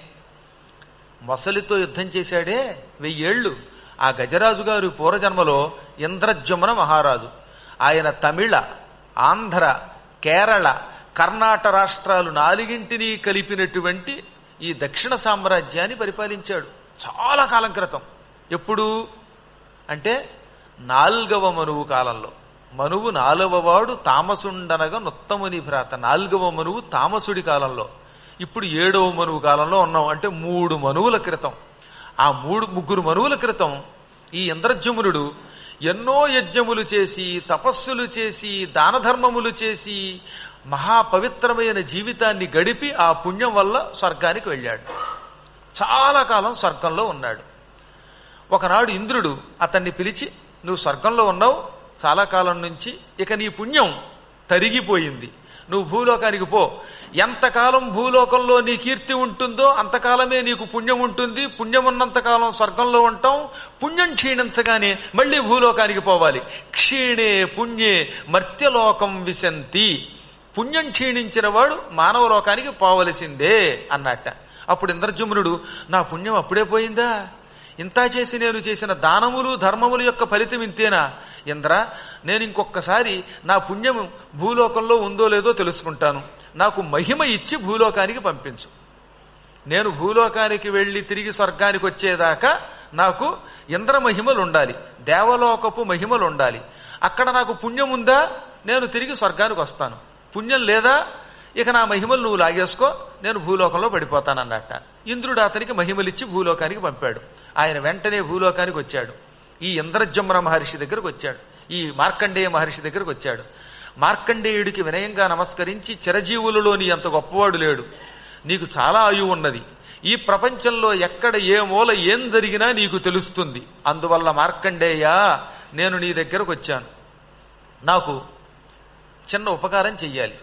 మొసలితో యుద్ధం చేశాడే వెయ్యేళ్ళు ఆ గజరాజు గారు పూర్వజన్మలో ఇంద్రజమున మహారాజు ఆయన తమిళ ఆంధ్ర కేరళ కర్ణాట రాష్ట్రాలు నాలుగింటిని కలిపినటువంటి ఈ దక్షిణ సామ్రాజ్యాన్ని పరిపాలించాడు చాలా కాలం క్రితం ఎప్పుడు అంటే నాల్గవ మనువు కాలంలో మనువు నాలుగవవాడు తామసుండనగా నొత్తముని భ్రాత నాల్గవ మనువు తామసుడి కాలంలో ఇప్పుడు ఏడవ మనువు కాలంలో ఉన్నాం అంటే మూడు మనువుల క్రితం ఆ మూడు ముగ్గురు మనువుల క్రితం ఈ ఇంద్రజమునుడు ఎన్నో యజ్ఞములు చేసి తపస్సులు చేసి దాన ధర్మములు చేసి మహాపవిత్రమైన జీవితాన్ని గడిపి ఆ పుణ్యం వల్ల స్వర్గానికి వెళ్ళాడు చాలా కాలం స్వర్గంలో ఉన్నాడు ఒకనాడు ఇంద్రుడు అతన్ని పిలిచి నువ్వు స్వర్గంలో ఉన్నావు చాలా కాలం నుంచి ఇక నీ పుణ్యం తరిగిపోయింది నువ్వు భూలోకానికి పో ఎంతకాలం భూలోకంలో నీ కీర్తి ఉంటుందో అంతకాలమే నీకు పుణ్యం ఉంటుంది పుణ్యం ఉన్నంతకాలం స్వర్గంలో ఉంటాం పుణ్యం క్షీణించగానే మళ్ళీ భూలోకానికి పోవాలి క్షీణే పుణ్యే మర్త్యలోకం విశంతి పుణ్యం క్షీణించిన వాడు మానవ లోకానికి పోవలసిందే అన్నట్ట అప్పుడు ఇంద్రజుమ్నుడు నా పుణ్యం అప్పుడే పోయిందా ఇంత చేసి నేను చేసిన దానములు ధర్మములు యొక్క ఫలితం ఇంతేనా ఇంద్ర నేను ఇంకొకసారి నా పుణ్యం భూలోకంలో ఉందో లేదో తెలుసుకుంటాను నాకు మహిమ ఇచ్చి భూలోకానికి పంపించు నేను భూలోకానికి వెళ్లి తిరిగి స్వర్గానికి వచ్చేదాకా నాకు ఇంద్ర మహిమలు ఉండాలి దేవలోకపు మహిమలు ఉండాలి అక్కడ నాకు పుణ్యం ఉందా నేను తిరిగి స్వర్గానికి వస్తాను పుణ్యం లేదా ఇక నా మహిమలు నువ్వు లాగేసుకో నేను భూలోకంలో పడిపోతానన్నట్ట ఇంద్రుడు అతనికి మహిమలిచ్చి భూలోకానికి పంపాడు ఆయన వెంటనే భూలోకానికి వచ్చాడు ఈ ఇంద్రజమ్ర మహర్షి దగ్గరకు వచ్చాడు ఈ మార్కండేయ మహర్షి దగ్గరకు వచ్చాడు మార్కండేయుడికి వినయంగా నమస్కరించి చిరజీవులలో నీ అంత గొప్పవాడు లేడు నీకు చాలా ఆయువు ఉన్నది ఈ ప్రపంచంలో ఎక్కడ ఏ మూల ఏం జరిగినా నీకు తెలుస్తుంది అందువల్ల మార్కండేయ నేను నీ దగ్గరకు వచ్చాను నాకు చిన్న ఉపకారం చెయ్యాలి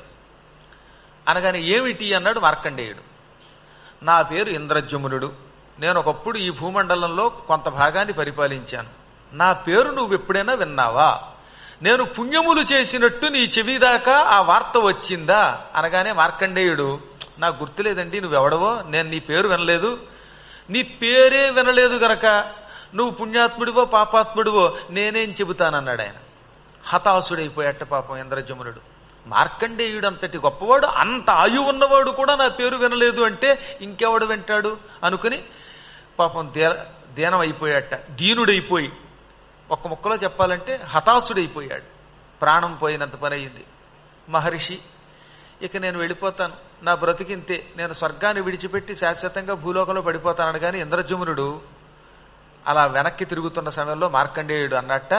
అనగానే ఏమిటి అన్నాడు మార్కండేయుడు నా పేరు ఇంద్రజమునుడు నేను ఒకప్పుడు ఈ భూమండలంలో కొంత భాగాన్ని పరిపాలించాను నా పేరు నువ్వు ఎప్పుడైనా విన్నావా నేను పుణ్యములు చేసినట్టు నీ చెవి దాకా ఆ వార్త వచ్చిందా అనగానే మార్కండేయుడు నాకు గుర్తులేదండి నువ్వెవడవో నేను నీ పేరు వినలేదు నీ పేరే వినలేదు గనక నువ్వు పుణ్యాత్ముడివో పాపాత్ముడివో నేనేం చెబుతానన్నాడు ఆయన హతాశుడైపోయాట పాపం ఇంద్రజమునుడు మార్కండేయుడు అంతటి గొప్పవాడు అంత ఆయువు ఉన్నవాడు కూడా నా పేరు వినలేదు అంటే ఇంకెవడు వింటాడు అనుకుని పాపం దే దీనం అయిపోయాట దీనుడైపోయి ఒక్క ముక్కలో చెప్పాలంటే హతాశుడైపోయాడు ప్రాణం పోయినంత పని అయింది మహర్షి ఇక నేను వెళ్ళిపోతాను నా బ్రతికింతే నేను స్వర్గాన్ని విడిచిపెట్టి శాశ్వతంగా భూలోకంలో పడిపోతానని కానీ ఇంద్రజమునుడు అలా వెనక్కి తిరుగుతున్న సమయంలో మార్కండేయుడు అన్నట్ట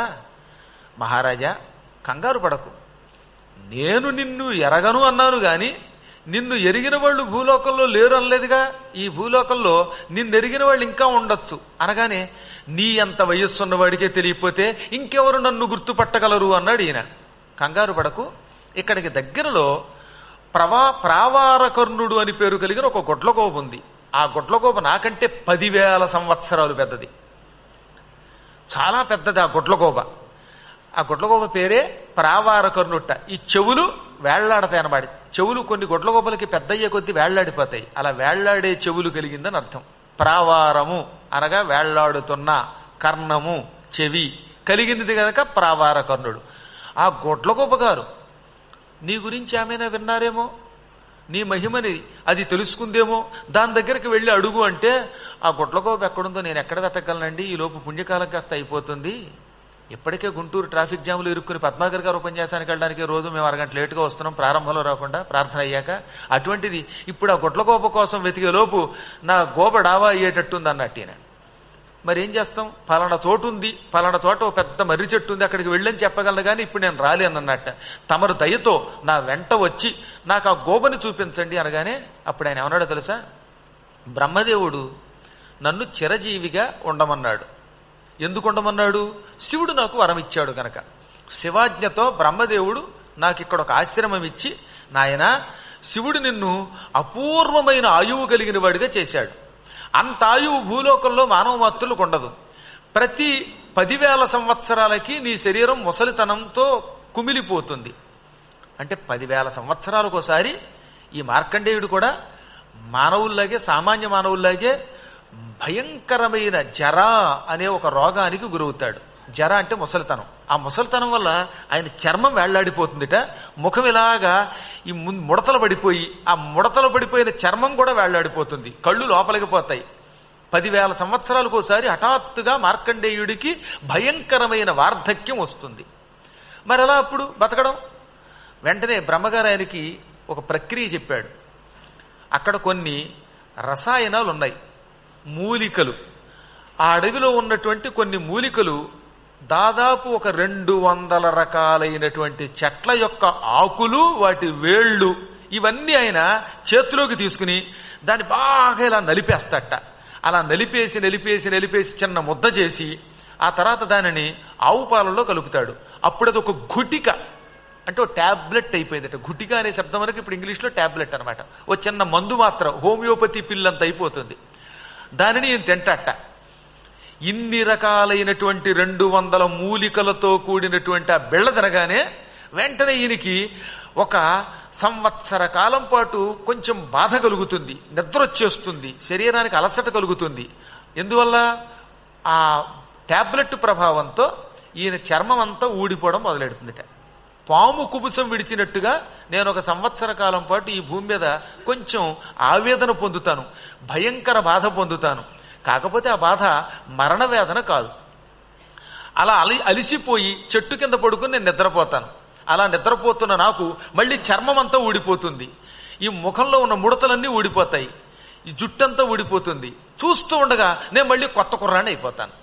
మహారాజా కంగారు పడకు నేను నిన్ను ఎరగను అన్నాను గాని నిన్ను ఎరిగిన వాళ్ళు భూలోకంలో లేరు అనలేదుగా ఈ భూలోకంలో నిన్ను ఎరిగిన వాళ్ళు ఇంకా ఉండొచ్చు అనగానే నీ అంత వయస్సున్న వాడికే తెలియపోతే ఇంకెవరు నన్ను గుర్తుపట్టగలరు అన్నాడు ఈయన కంగారు పడకు ఇక్కడికి దగ్గరలో ప్రవా ప్రావారకర్ణుడు అని పేరు కలిగిన ఒక గొడ్లగోప ఉంది ఆ గొడ్లగోప నాకంటే పదివేల సంవత్సరాలు పెద్దది చాలా పెద్దది ఆ గొడ్లగోప ఆ గుడ్లగోప పేరే ప్రావారకర్ణుట్ట ఈ చెవులు వేళ్లాడతాయి అన్నమాట చెవులు కొన్ని గుడ్లగోపలకి పెద్దయ్యే కొద్దీ వేళ్లాడిపోతాయి అలా వేళ్లాడే చెవులు కలిగిందని అర్థం ప్రావారము అనగా వేళ్లాడుతున్న కర్ణము చెవి కలిగినది కనుక ప్రావారకర్ణుడు ఆ గుడ్లగోప గారు నీ గురించి ఏమైనా విన్నారేమో నీ మహిమని అది తెలుసుకుందేమో దాని దగ్గరికి వెళ్ళి అడుగు అంటే ఆ గుడ్లగోప ఎక్కడుందో నేను ఎక్కడ వెతకగలనండి ఈ లోపు పుణ్యకాలం కాస్త అయిపోతుంది ఇప్పటికే గుంటూరు ట్రాఫిక్ జాములు ఇరుక్కుని పద్మాకర్ గారు ఉపన్యాసానికి వెళ్ళడానికి రోజు మేము అరగంట లేటుగా వస్తున్నాం ప్రారంభంలో రాకుండా ప్రార్థన అయ్యాక అటువంటిది ఇప్పుడు ఆ గుడ్లగోప కోసం వెతికే లోపు నా గోప డావా అయ్యేటట్టుంది అన్నట్టు ఈయన మరి ఏం చేస్తాం పలానా చోటు ఉంది పలానా చోట ఒక పెద్ద మర్రి చెట్టు ఉంది అక్కడికి వెళ్ళని చెప్పగలను కానీ ఇప్పుడు నేను రాలేను అన్నట్ట తమరు దయతో నా వెంట వచ్చి నాకు ఆ గోపని చూపించండి అనగానే అప్పుడు ఆయన ఏమన్నాడో తెలుసా బ్రహ్మదేవుడు నన్ను చిరజీవిగా ఉండమన్నాడు ఎందుకు ఉండమన్నాడు శివుడు నాకు వరం ఇచ్చాడు గనక శివాజ్ఞతో బ్రహ్మదేవుడు నాకు ఇక్కడ ఒక ఆశ్రమం ఇచ్చి నాయన శివుడు నిన్ను అపూర్వమైన ఆయువు కలిగిన వాడిగా చేశాడు అంత ఆయువు భూలోకంలో మానవ మాతృలకు ఉండదు ప్రతి పదివేల సంవత్సరాలకి నీ శరీరం ముసలితనంతో కుమిలిపోతుంది అంటే పదివేల సంవత్సరాలకు ఒకసారి ఈ మార్కండేయుడు కూడా మానవుల్లాగే సామాన్య మానవుల్లాగే భయంకరమైన జర అనే ఒక రోగానికి గురవుతాడు జర అంటే ముసలితనం ఆ ముసలితనం వల్ల ఆయన చర్మం వేళ్లాడిపోతుందిట ముఖం ఇలాగా ఈ ము- ముడతలు పడిపోయి ఆ ముడతలు పడిపోయిన చర్మం కూడా వేళ్లాడిపోతుంది కళ్ళు లోపలికి పోతాయి పదివేల సంవత్సరాలకు ఒకసారి హఠాత్తుగా మార్కండేయుడికి భయంకరమైన వార్ధక్యం వస్తుంది మరి ఎలా అప్పుడు బతకడం వెంటనే బ్రహ్మగారు ఆయనకి ఒక ప్రక్రియ చెప్పాడు అక్కడ కొన్ని రసాయనాలు ఉన్నాయి మూలికలు ఆ అడవిలో ఉన్నటువంటి కొన్ని మూలికలు దాదాపు ఒక రెండు వందల రకాలైనటువంటి చెట్ల యొక్క ఆకులు వాటి వేళ్ళు ఇవన్నీ ఆయన చేతిలోకి తీసుకుని దాన్ని బాగా ఇలా నలిపేస్తాట అలా నలిపేసి నలిపేసి నలిపేసి చిన్న ముద్ద చేసి ఆ తర్వాత దానిని ఆవు పాలల్లో కలుపుతాడు అప్పుడు అది ఒక గుటిక అంటే ఓ టాబ్లెట్ అయిపోయిందట గుటిక అనే శబ్దం వరకు ఇప్పుడు ఇంగ్లీష్లో టాబ్లెట్ అనమాట ఓ చిన్న మందు మాత్రం హోమియోపతి పిల్లంత అయిపోతుంది దానిని ఈయన తింటట ఇన్ని రకాలైనటువంటి రెండు వందల మూలికలతో కూడినటువంటి ఆ బిళ్ళ తినగానే వెంటనే ఈయనకి ఒక సంవత్సర కాలం పాటు కొంచెం బాధ కలుగుతుంది నిద్ర వచ్చేస్తుంది శరీరానికి అలసట కలుగుతుంది ఎందువల్ల ఆ టాబ్లెట్ ప్రభావంతో ఈయన చర్మం అంతా ఊడిపోవడం మొదలెడుతుందిట పాము కుబుసం విడిచినట్టుగా నేను ఒక సంవత్సర కాలం పాటు ఈ భూమి మీద కొంచెం ఆవేదన పొందుతాను భయంకర బాధ పొందుతాను కాకపోతే ఆ బాధ మరణ వేదన కాదు అలా అలి అలిసిపోయి చెట్టు కింద పడుకుని నేను నిద్రపోతాను అలా నిద్రపోతున్న నాకు మళ్ళీ చర్మం అంతా ఊడిపోతుంది ఈ ముఖంలో ఉన్న ముడతలన్నీ ఊడిపోతాయి ఈ జుట్టంతా ఊడిపోతుంది చూస్తూ ఉండగా నేను మళ్ళీ కొత్త కుర్రాన్ని అయిపోతాను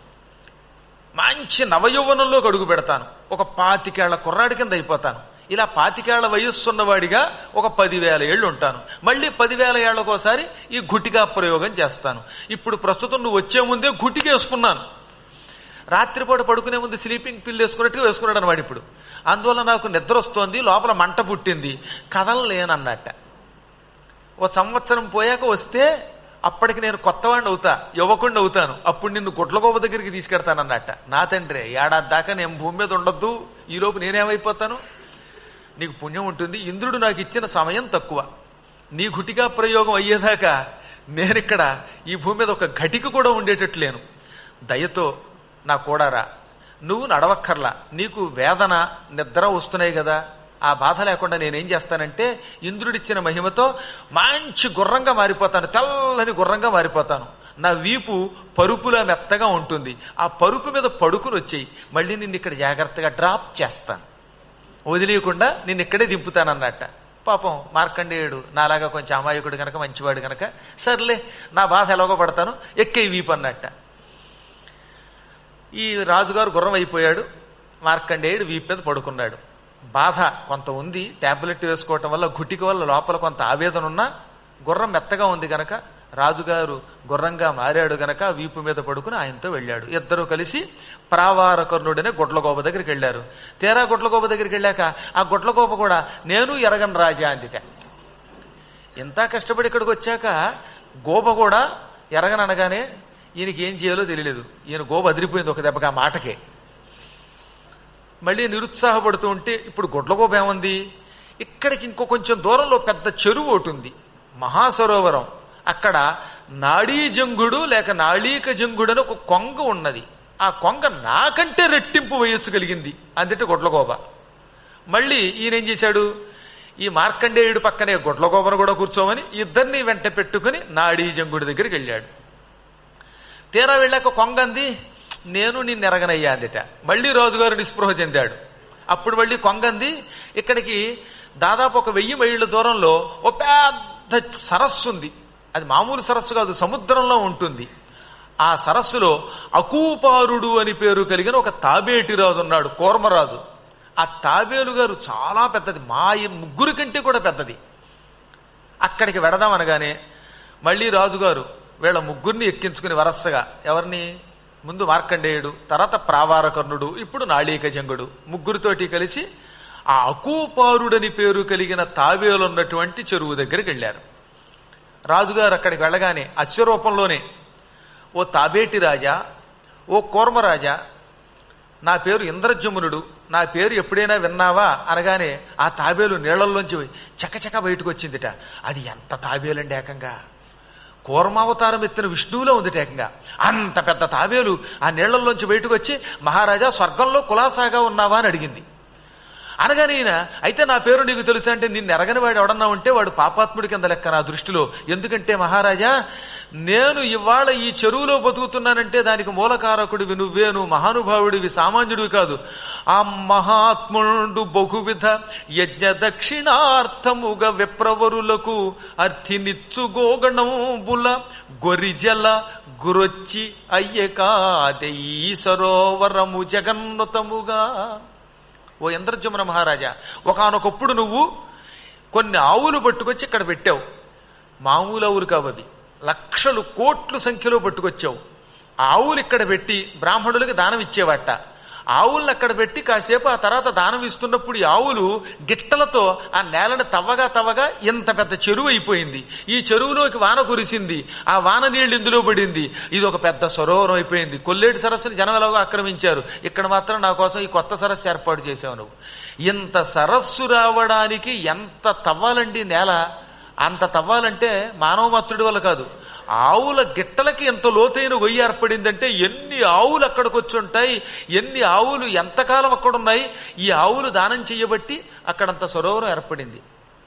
మంచి నవయౌవనంలోకి అడుగు పెడతాను ఒక పాతికేళ్ల కుర్రాడి కింద అయిపోతాను ఇలా పాతికేళ్ల వయస్సున్నవాడిగా ఒక పదివేల ఏళ్ళు ఉంటాను మళ్ళీ పదివేల ఏళ్లకోసారి ఈ గుటికా ప్రయోగం చేస్తాను ఇప్పుడు ప్రస్తుతం నువ్వు వచ్చే ముందే గుటిక వేసుకున్నాను రాత్రిపూట పడుకునే ముందు స్లీపింగ్ పిల్ వేసుకున్నట్టుగా వేసుకున్నాడు అనమాట ఇప్పుడు అందువల్ల నాకు నిద్ర వస్తోంది లోపల మంట పుట్టింది కదలలేనన్నట్ట ఓ సంవత్సరం పోయాక వస్తే అప్పటికి నేను కొత్తవాడిని అవుతా యువకుడిని అవుతాను అప్పుడు నిన్ను గుడ్లగోప దగ్గరికి తీసుకెడతానన్నట్ట నా తండ్రి ఏడాది దాకా నేను భూమి మీద ఉండొద్దు ఈలోపు నేనేమైపోతాను నీకు పుణ్యం ఉంటుంది ఇంద్రుడు నాకు ఇచ్చిన సమయం తక్కువ నీ గుటిగా ప్రయోగం అయ్యేదాకా నేనిక్కడ ఈ భూమి మీద ఒక ఘటిక కూడా ఉండేటట్టు లేను దయతో నా కూడారా నువ్వు నడవక్కర్లా నీకు వేదన నిద్ర వస్తున్నాయి కదా ఆ బాధ లేకుండా నేనేం చేస్తానంటే ఇంద్రుడిచ్చిన మహిమతో మంచి గుర్రంగా మారిపోతాను తెల్లని గుర్రంగా మారిపోతాను నా వీపు పరుపులా మెత్తగా ఉంటుంది ఆ పరుపు మీద పడుకుని వచ్చేయి మళ్ళీ నిన్ను ఇక్కడ జాగ్రత్తగా డ్రాప్ చేస్తాను వదిలేయకుండా నేను ఇక్కడే దింపుతానన్నట్ట పాపం మార్కండేయుడు నాలాగా కొంచెం అమాయకుడు గనక మంచివాడు గనక సర్లే నా బాధ ఎలాగో పడతాను ఎక్కే వీపు అన్నట్ట ఈ రాజుగారు గుర్రం అయిపోయాడు మార్కండేయుడు వీపు మీద పడుకున్నాడు బాధ కొంత ఉంది టాబ్లెట్ వేసుకోవటం వల్ల గుటిక వల్ల లోపల కొంత ఆవేదన ఉన్నా గుర్రం మెత్తగా ఉంది గనక రాజుగారు గుర్రంగా మారాడు గనక వీపు మీద పడుకుని ఆయనతో వెళ్ళాడు ఇద్దరు కలిసి ప్రావారకర్ణుడనే గొడ్లగోప దగ్గరికి వెళ్ళారు తీరా గొడ్లగోప దగ్గరికి వెళ్ళాక ఆ గొడ్లగోప కూడా నేను ఎరగను రాజా అందిట ఇంత కష్టపడి ఇక్కడికి వచ్చాక గోప కూడా ఎరగననగానే ఈయనకి ఏం చేయాలో తెలియలేదు ఈయన గోప అదిరిపోయింది ఒక దెబ్బగా మాటకే మళ్ళీ నిరుత్సాహపడుతూ ఉంటే ఇప్పుడు గుడ్లగోప ఏముంది ఇక్కడికి ఇంకో కొంచెం దూరంలో పెద్ద చెరువు ఒకటి ఉంది మహాసరోవరం అక్కడ నాడీ జంగుడు లేక నాళీక జంగుడు అని ఒక కొంగ ఉన్నది ఆ కొంగ నాకంటే రెట్టింపు వయస్సు కలిగింది అందుటే గుడ్లగోప మళ్ళీ ఈయన ఏం చేశాడు ఈ మార్కండేయుడు పక్కనే గుడ్లగోపను కూడా కూర్చోమని ఇద్దరిని వెంట పెట్టుకుని నాడీ జంగుడి దగ్గరికి వెళ్ళాడు తీరా వెళ్ళాక కొంగంది నేను నిన్ను ఎరగనయ్యా అందిట మళ్ళీ రాజుగారు నిస్పృహ చెందాడు అప్పుడు మళ్ళీ కొంగంది ఇక్కడికి దాదాపు ఒక వెయ్యి మైళ్ళ దూరంలో ఓ పెద్ద సరస్సు ఉంది అది మామూలు సరస్సు కాదు సముద్రంలో ఉంటుంది ఆ సరస్సులో అకూపారుడు అని పేరు కలిగిన ఒక తాబేటి రాజు ఉన్నాడు కూర్మరాజు ఆ తాబేలు గారు చాలా పెద్దది మా ఈ ముగ్గురి కంటే కూడా పెద్దది అక్కడికి వెడదాం అనగానే మళ్ళీ రాజుగారు వీళ్ళ ముగ్గురిని ఎక్కించుకుని వరసగా ఎవరిని ముందు మార్కండేయుడు తర్వాత ప్రావారకర్ణుడు ఇప్పుడు నాళీకజంగుడు ముగ్గురితోటి కలిసి ఆ అకూపారుడని పేరు కలిగిన తాబేలున్నటువంటి చెరువు దగ్గరికి వెళ్ళారు రాజుగారు అక్కడికి వెళ్ళగానే అశ్వరూపంలోనే ఓ తాబేటి రాజా ఓ కూర్మరాజా నా పేరు ఇంద్రజమునుడు నా పేరు ఎప్పుడైనా విన్నావా అనగానే ఆ తాబేలు నీళ్లలోంచి చకచక బయటకు వచ్చిందిట అది ఎంత తాబేలండి ఏకంగా కూర్మావతారం ఎత్తిన విష్ణువులో ఉంది ఏకంగా అంత పెద్ద తాబేలు ఆ నీళ్లలోంచి బయటకు వచ్చి మహారాజా స్వర్గంలో కులాసాగా ఉన్నావా అని అడిగింది అనగానే ఈయన అయితే నా పేరు నీకు తెలుసు అంటే నిన్ను ఎరగని వాడు ఎవడన్నా ఉంటే వాడు పాపాత్ముడి కింద లెక్క నా దృష్టిలో ఎందుకంటే మహారాజా నేను ఇవాళ ఈ చెరువులో బతుకుతున్నానంటే దానికి మూలకారకుడివి నువ్వేను మహానుభావుడివి సామాన్యుడివి కాదు ఆ మహాత్ముడు బహువిధ యజ్ఞ దక్షిణార్థముగా విప్రవరులకు అర్థినిచ్చు గోగణంబుల గొరిజల గురొచ్చి అయ్యకాదే ఈ సరోవరము జగన్నుతముగా ఓ ఇంద్రజమున మహారాజా ఒకనొకప్పుడు నువ్వు కొన్ని ఆవులు పట్టుకొచ్చి ఇక్కడ పెట్టావు మామూలు ఆవులు కావవి లక్షలు కోట్ల సంఖ్యలో పట్టుకొచ్చావు ఆవులు ఇక్కడ పెట్టి బ్రాహ్మణులకి దానం ఇచ్చేవాట ఆవులను అక్కడ పెట్టి కాసేపు ఆ తర్వాత దానం ఇస్తున్నప్పుడు ఈ ఆవులు గిట్టలతో ఆ నేలను తవ్వగా తవ్వగా ఇంత పెద్ద చెరువు అయిపోయింది ఈ చెరువులోకి వాన కురిసింది ఆ వాన నీళ్లు ఇందులో పడింది ఇది ఒక పెద్ద సరోవరం అయిపోయింది కొల్లేటి సరస్సుని జనం ఎలాగో ఆక్రమించారు ఇక్కడ మాత్రం నా కోసం ఈ కొత్త సరస్సు ఏర్పాటు చేసావు నువ్వు ఇంత సరస్సు రావడానికి ఎంత తవ్వాలండి నేల అంత తవ్వాలంటే మానవ మాత్రుడి వల్ల కాదు ఆవుల గిట్టలకి ఎంత లోతైన గొయ్యి ఏర్పడిందంటే ఎన్ని ఆవులు అక్కడికి వచ్చి ఉంటాయి ఎన్ని ఆవులు ఎంతకాలం అక్కడున్నాయి ఈ ఆవులు దానం చెయ్యబట్టి అక్కడంత సరోవరం ఏర్పడింది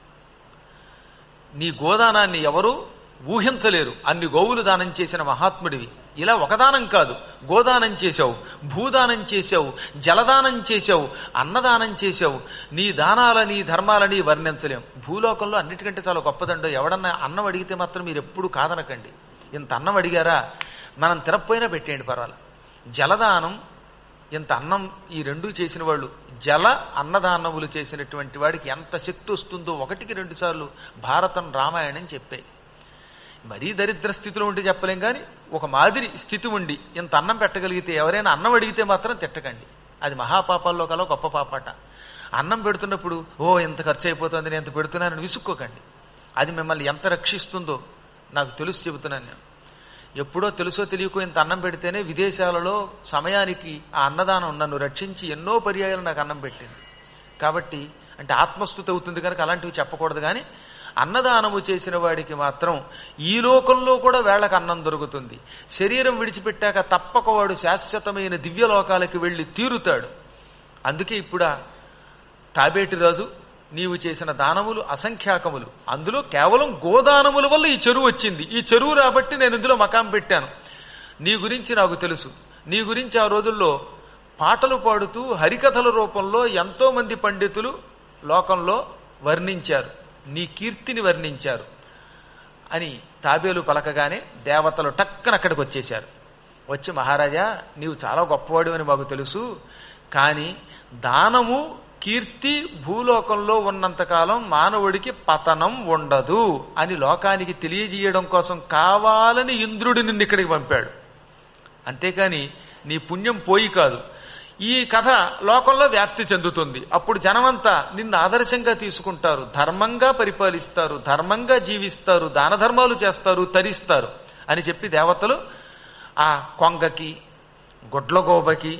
నీ గోదానాన్ని ఎవరు ఊహించలేరు అన్ని గోవులు దానం చేసిన మహాత్ముడివి ఇలా ఒకదానం కాదు గోదానం చేశావు భూదానం చేశావు జలదానం చేశావు అన్నదానం చేశావు నీ దానాలని ధర్మాలని వర్ణించలేం భూలోకంలో అన్నిటికంటే చాలా గొప్పదండో ఎవడన్నా అన్నం అడిగితే మాత్రం మీరు ఎప్పుడు కాదనకండి ఇంత అన్నం అడిగారా మనం తినకపోయినా పెట్టేయండి పర్వాలేదు జలదానం ఇంత అన్నం ఈ రెండూ చేసిన వాళ్ళు జల అన్నదానములు చేసినటువంటి వాడికి ఎంత శక్తి వస్తుందో ఒకటికి రెండు సార్లు భారతం రామాయణం చెప్పాయి మరీ దరిద్ర స్థితిలో ఉంటే చెప్పలేం కానీ ఒక మాదిరి స్థితి ఉండి ఇంత అన్నం పెట్టగలిగితే ఎవరైనా అన్నం అడిగితే మాత్రం తిట్టకండి అది మహాపాపాల్లో కల గొప్ప పాపాట అన్నం పెడుతున్నప్పుడు ఓ ఎంత ఖర్చు అయిపోతుంది నేను ఎంత పెడుతున్నానని విసుక్కోకండి అది మిమ్మల్ని ఎంత రక్షిస్తుందో నాకు తెలుసు చెబుతున్నాను నేను ఎప్పుడో తెలుసో తెలియకో ఇంత అన్నం పెడితేనే విదేశాలలో సమయానికి ఆ అన్నదానం నన్ను రక్షించి ఎన్నో పర్యాయాలు నాకు అన్నం పెట్టింది కాబట్టి అంటే ఆత్మస్థుతి అవుతుంది కనుక అలాంటివి చెప్పకూడదు కానీ అన్నదానము చేసిన వాడికి మాత్రం ఈ లోకంలో కూడా వేళకు అన్నం దొరుకుతుంది శరీరం విడిచిపెట్టాక తప్పక వాడు శాశ్వతమైన దివ్యలోకాలకి వెళ్ళి తీరుతాడు అందుకే ఇప్పుడు ఆ తాబేటి రాజు నీవు చేసిన దానములు అసంఖ్యాకములు అందులో కేవలం గోదానముల వల్ల ఈ చెరువు వచ్చింది ఈ చెరువు రాబట్టి నేను ఇందులో మకాం పెట్టాను నీ గురించి నాకు తెలుసు నీ గురించి ఆ రోజుల్లో పాటలు పాడుతూ హరికథల రూపంలో ఎంతో మంది పండితులు లోకంలో వర్ణించారు నీ కీర్తిని వర్ణించారు అని తాబేలు పలకగానే దేవతలు టక్కన అక్కడికి వచ్చేశారు వచ్చి మహారాజా నీవు చాలా గొప్పవాడు అని మాకు తెలుసు కానీ దానము కీర్తి భూలోకంలో ఉన్నంతకాలం మానవుడికి పతనం ఉండదు అని లోకానికి తెలియజేయడం కోసం కావాలని ఇంద్రుడి నిన్ను ఇక్కడికి పంపాడు అంతేకాని నీ పుణ్యం పోయి కాదు ఈ కథ లోకంలో వ్యాప్తి చెందుతుంది అప్పుడు జనమంతా నిన్ను ఆదర్శంగా తీసుకుంటారు ధర్మంగా పరిపాలిస్తారు ధర్మంగా జీవిస్తారు దాన ధర్మాలు చేస్తారు తరిస్తారు అని చెప్పి దేవతలు ఆ కొంగకి గొడ్లగోబకి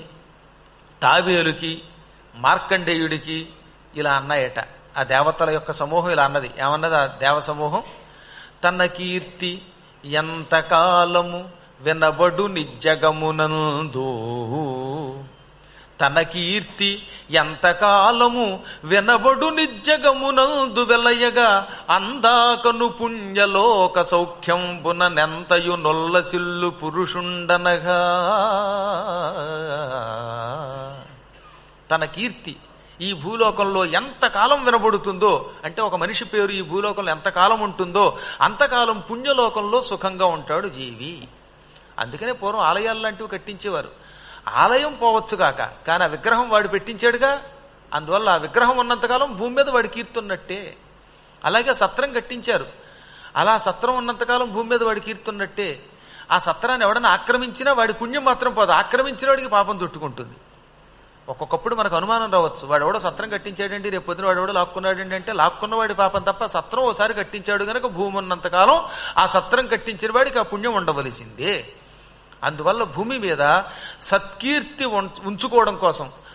తాబేలుకి మార్కండేయుడికి ఇలా అన్నాయట ఆ దేవతల యొక్క సమూహం ఇలా అన్నది ఏమన్నది ఆ దేవ సమూహం తన కీర్తి ఎంతకాలము వినబడు నిజగమునందు తన కీర్తి ఎంతకాలము వినబడు నిజగమునందు వెలయగా అందాకను పుణ్యలోక సౌఖ్యంబున నెంతయు నొల్లసిల్లు పురుషుండనగా తన కీర్తి ఈ భూలోకంలో ఎంతకాలం వినబడుతుందో అంటే ఒక మనిషి పేరు ఈ భూలోకంలో ఎంతకాలం ఉంటుందో అంతకాలం పుణ్యలోకంలో సుఖంగా ఉంటాడు జీవి అందుకనే పూర్వం ఆలయాలు లాంటివి కట్టించేవారు ఆలయం పోవచ్చు కాక కానీ ఆ విగ్రహం వాడు పెట్టించాడుగా అందువల్ల ఆ విగ్రహం ఉన్నంతకాలం భూమి మీద వాడి కీర్తున్నట్టే అలాగే సత్రం కట్టించారు అలా సత్రం ఉన్నంతకాలం భూమి మీద వాడి కీర్తున్నట్టే ఆ సత్రాన్ని ఎవడన్నా ఆక్రమించినా వాడి పుణ్యం మాత్రం పోదు ఆక్రమించిన వాడికి పాపం చుట్టుకుంటుంది ఒక్కొక్కప్పుడు మనకు అనుమానం రావచ్చు వాడు ఎవడో సత్రం కట్టించాడండి రేపు పొద్దున వాడు ఎవడో లాక్కున్నాడండి అంటే లాక్కున్నవాడి పాపం తప్ప సత్రం ఓసారి కట్టించాడు గనక భూమి ఉన్నంతకాలం ఆ సత్రం కట్టించిన వాడికి ఆ పుణ్యం ఉండవలసిందే అందువల్ల భూమి మీద సత్కీర్తి ఉంచుకోవడం కోసం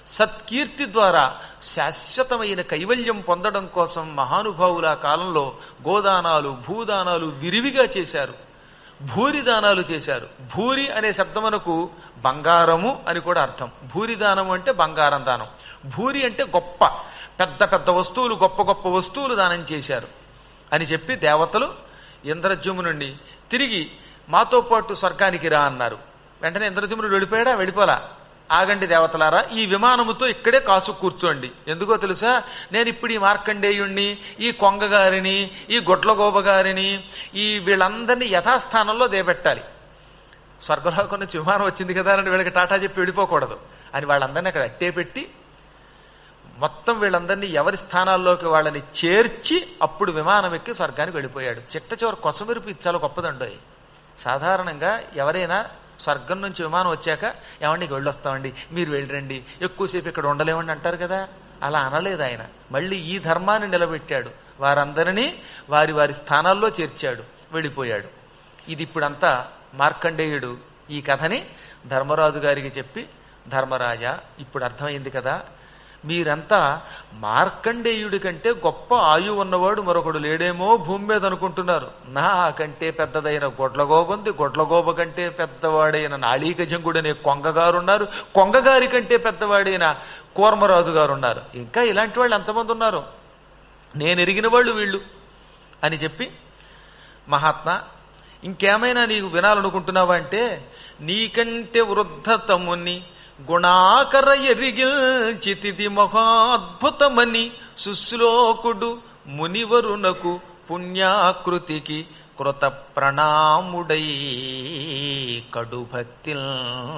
సత్కీర్తి ద్వారా శాశ్వతమైన కైవల్యం పొందడం కోసం మహానుభావుల కాలంలో గోదానాలు భూదానాలు విరివిగా చేశారు భూరి దానాలు చేశారు భూరి అనే శబ్దమునకు బంగారము అని కూడా అర్థం భూరి దానము అంటే బంగారం దానం భూరి అంటే గొప్ప పెద్ద పెద్ద వస్తువులు గొప్ప గొప్ప వస్తువులు దానం చేశారు అని చెప్పి దేవతలు ఇంద్రజమునుండి తిరిగి మాతో పాటు స్వర్గానికి రా అన్నారు వెంటనే ఇంద్రజమునుడు వెళ్ళిపోయాడా వెళ్ళిపోలా ఆగండి దేవతలారా ఈ విమానముతో ఇక్కడే కాసు కూర్చోండి ఎందుకో తెలుసా నేను ఇప్పుడు ఈ మార్కండేయుణ్ణి ఈ కొంగగారిని ఈ గొడ్లగోబ గారిని ఈ వీళ్ళందరినీ యథాస్థానంలో దేబెట్టాలి స్వర్గలోకం నుంచి విమానం వచ్చింది కదా అని వీళ్ళకి టాటా చెప్పి వెళ్ళిపోకూడదు అని వాళ్ళందరినీ అక్కడ అట్టే పెట్టి మొత్తం వీళ్ళందరినీ ఎవరి స్థానాల్లోకి వాళ్ళని చేర్చి అప్పుడు విమానం ఎక్కి స్వర్గానికి వెళ్ళిపోయాడు చిట్ట చివరి కొసమెరుపు ఇది చాలా గొప్పదండోయ్ సాధారణంగా ఎవరైనా స్వర్గం నుంచి విమానం వచ్చాక ఏమండి వెళ్ళొస్తామండి మీరు వెళ్ళరండి ఎక్కువసేపు ఇక్కడ ఉండలేమండి అంటారు కదా అలా అనలేదు ఆయన మళ్ళీ ఈ ధర్మాన్ని నిలబెట్టాడు వారందరినీ వారి వారి స్థానాల్లో చేర్చాడు వెళ్ళిపోయాడు ఇది ఇప్పుడంతా మార్కండేయుడు ఈ కథని ధర్మరాజు గారికి చెప్పి ధర్మరాజా ఇప్పుడు అర్థమైంది కదా మీరంతా మార్కండేయుడి కంటే గొప్ప ఆయువు ఉన్నవాడు మరొకడు లేడేమో భూమి మీద అనుకుంటున్నారు నాకంటే పెద్దదైన గొడ్లగోబంది గొడ్లగోబ కంటే పెద్దవాడైన నాళీకజంగుడనే కొంగగారున్నారు కొంగగారి కంటే పెద్దవాడైన కూర్మరాజు గారు ఉన్నారు ఇంకా ఇలాంటి వాళ్ళు ఎంతమంది ఉన్నారు నేను ఎరిగిన వాళ్ళు వీళ్ళు అని చెప్పి మహాత్మా ఇంకేమైనా నీకు వినాలనుకుంటున్నావా అంటే నీకంటే వృద్ధతముని గుణాకర ఎరిగిల్చితిది మహాద్భుతమని సుశ్లోకుడు మునివరునకు పుణ్యాకృతికి కృత ప్రణాముడై కడు భక్తిల్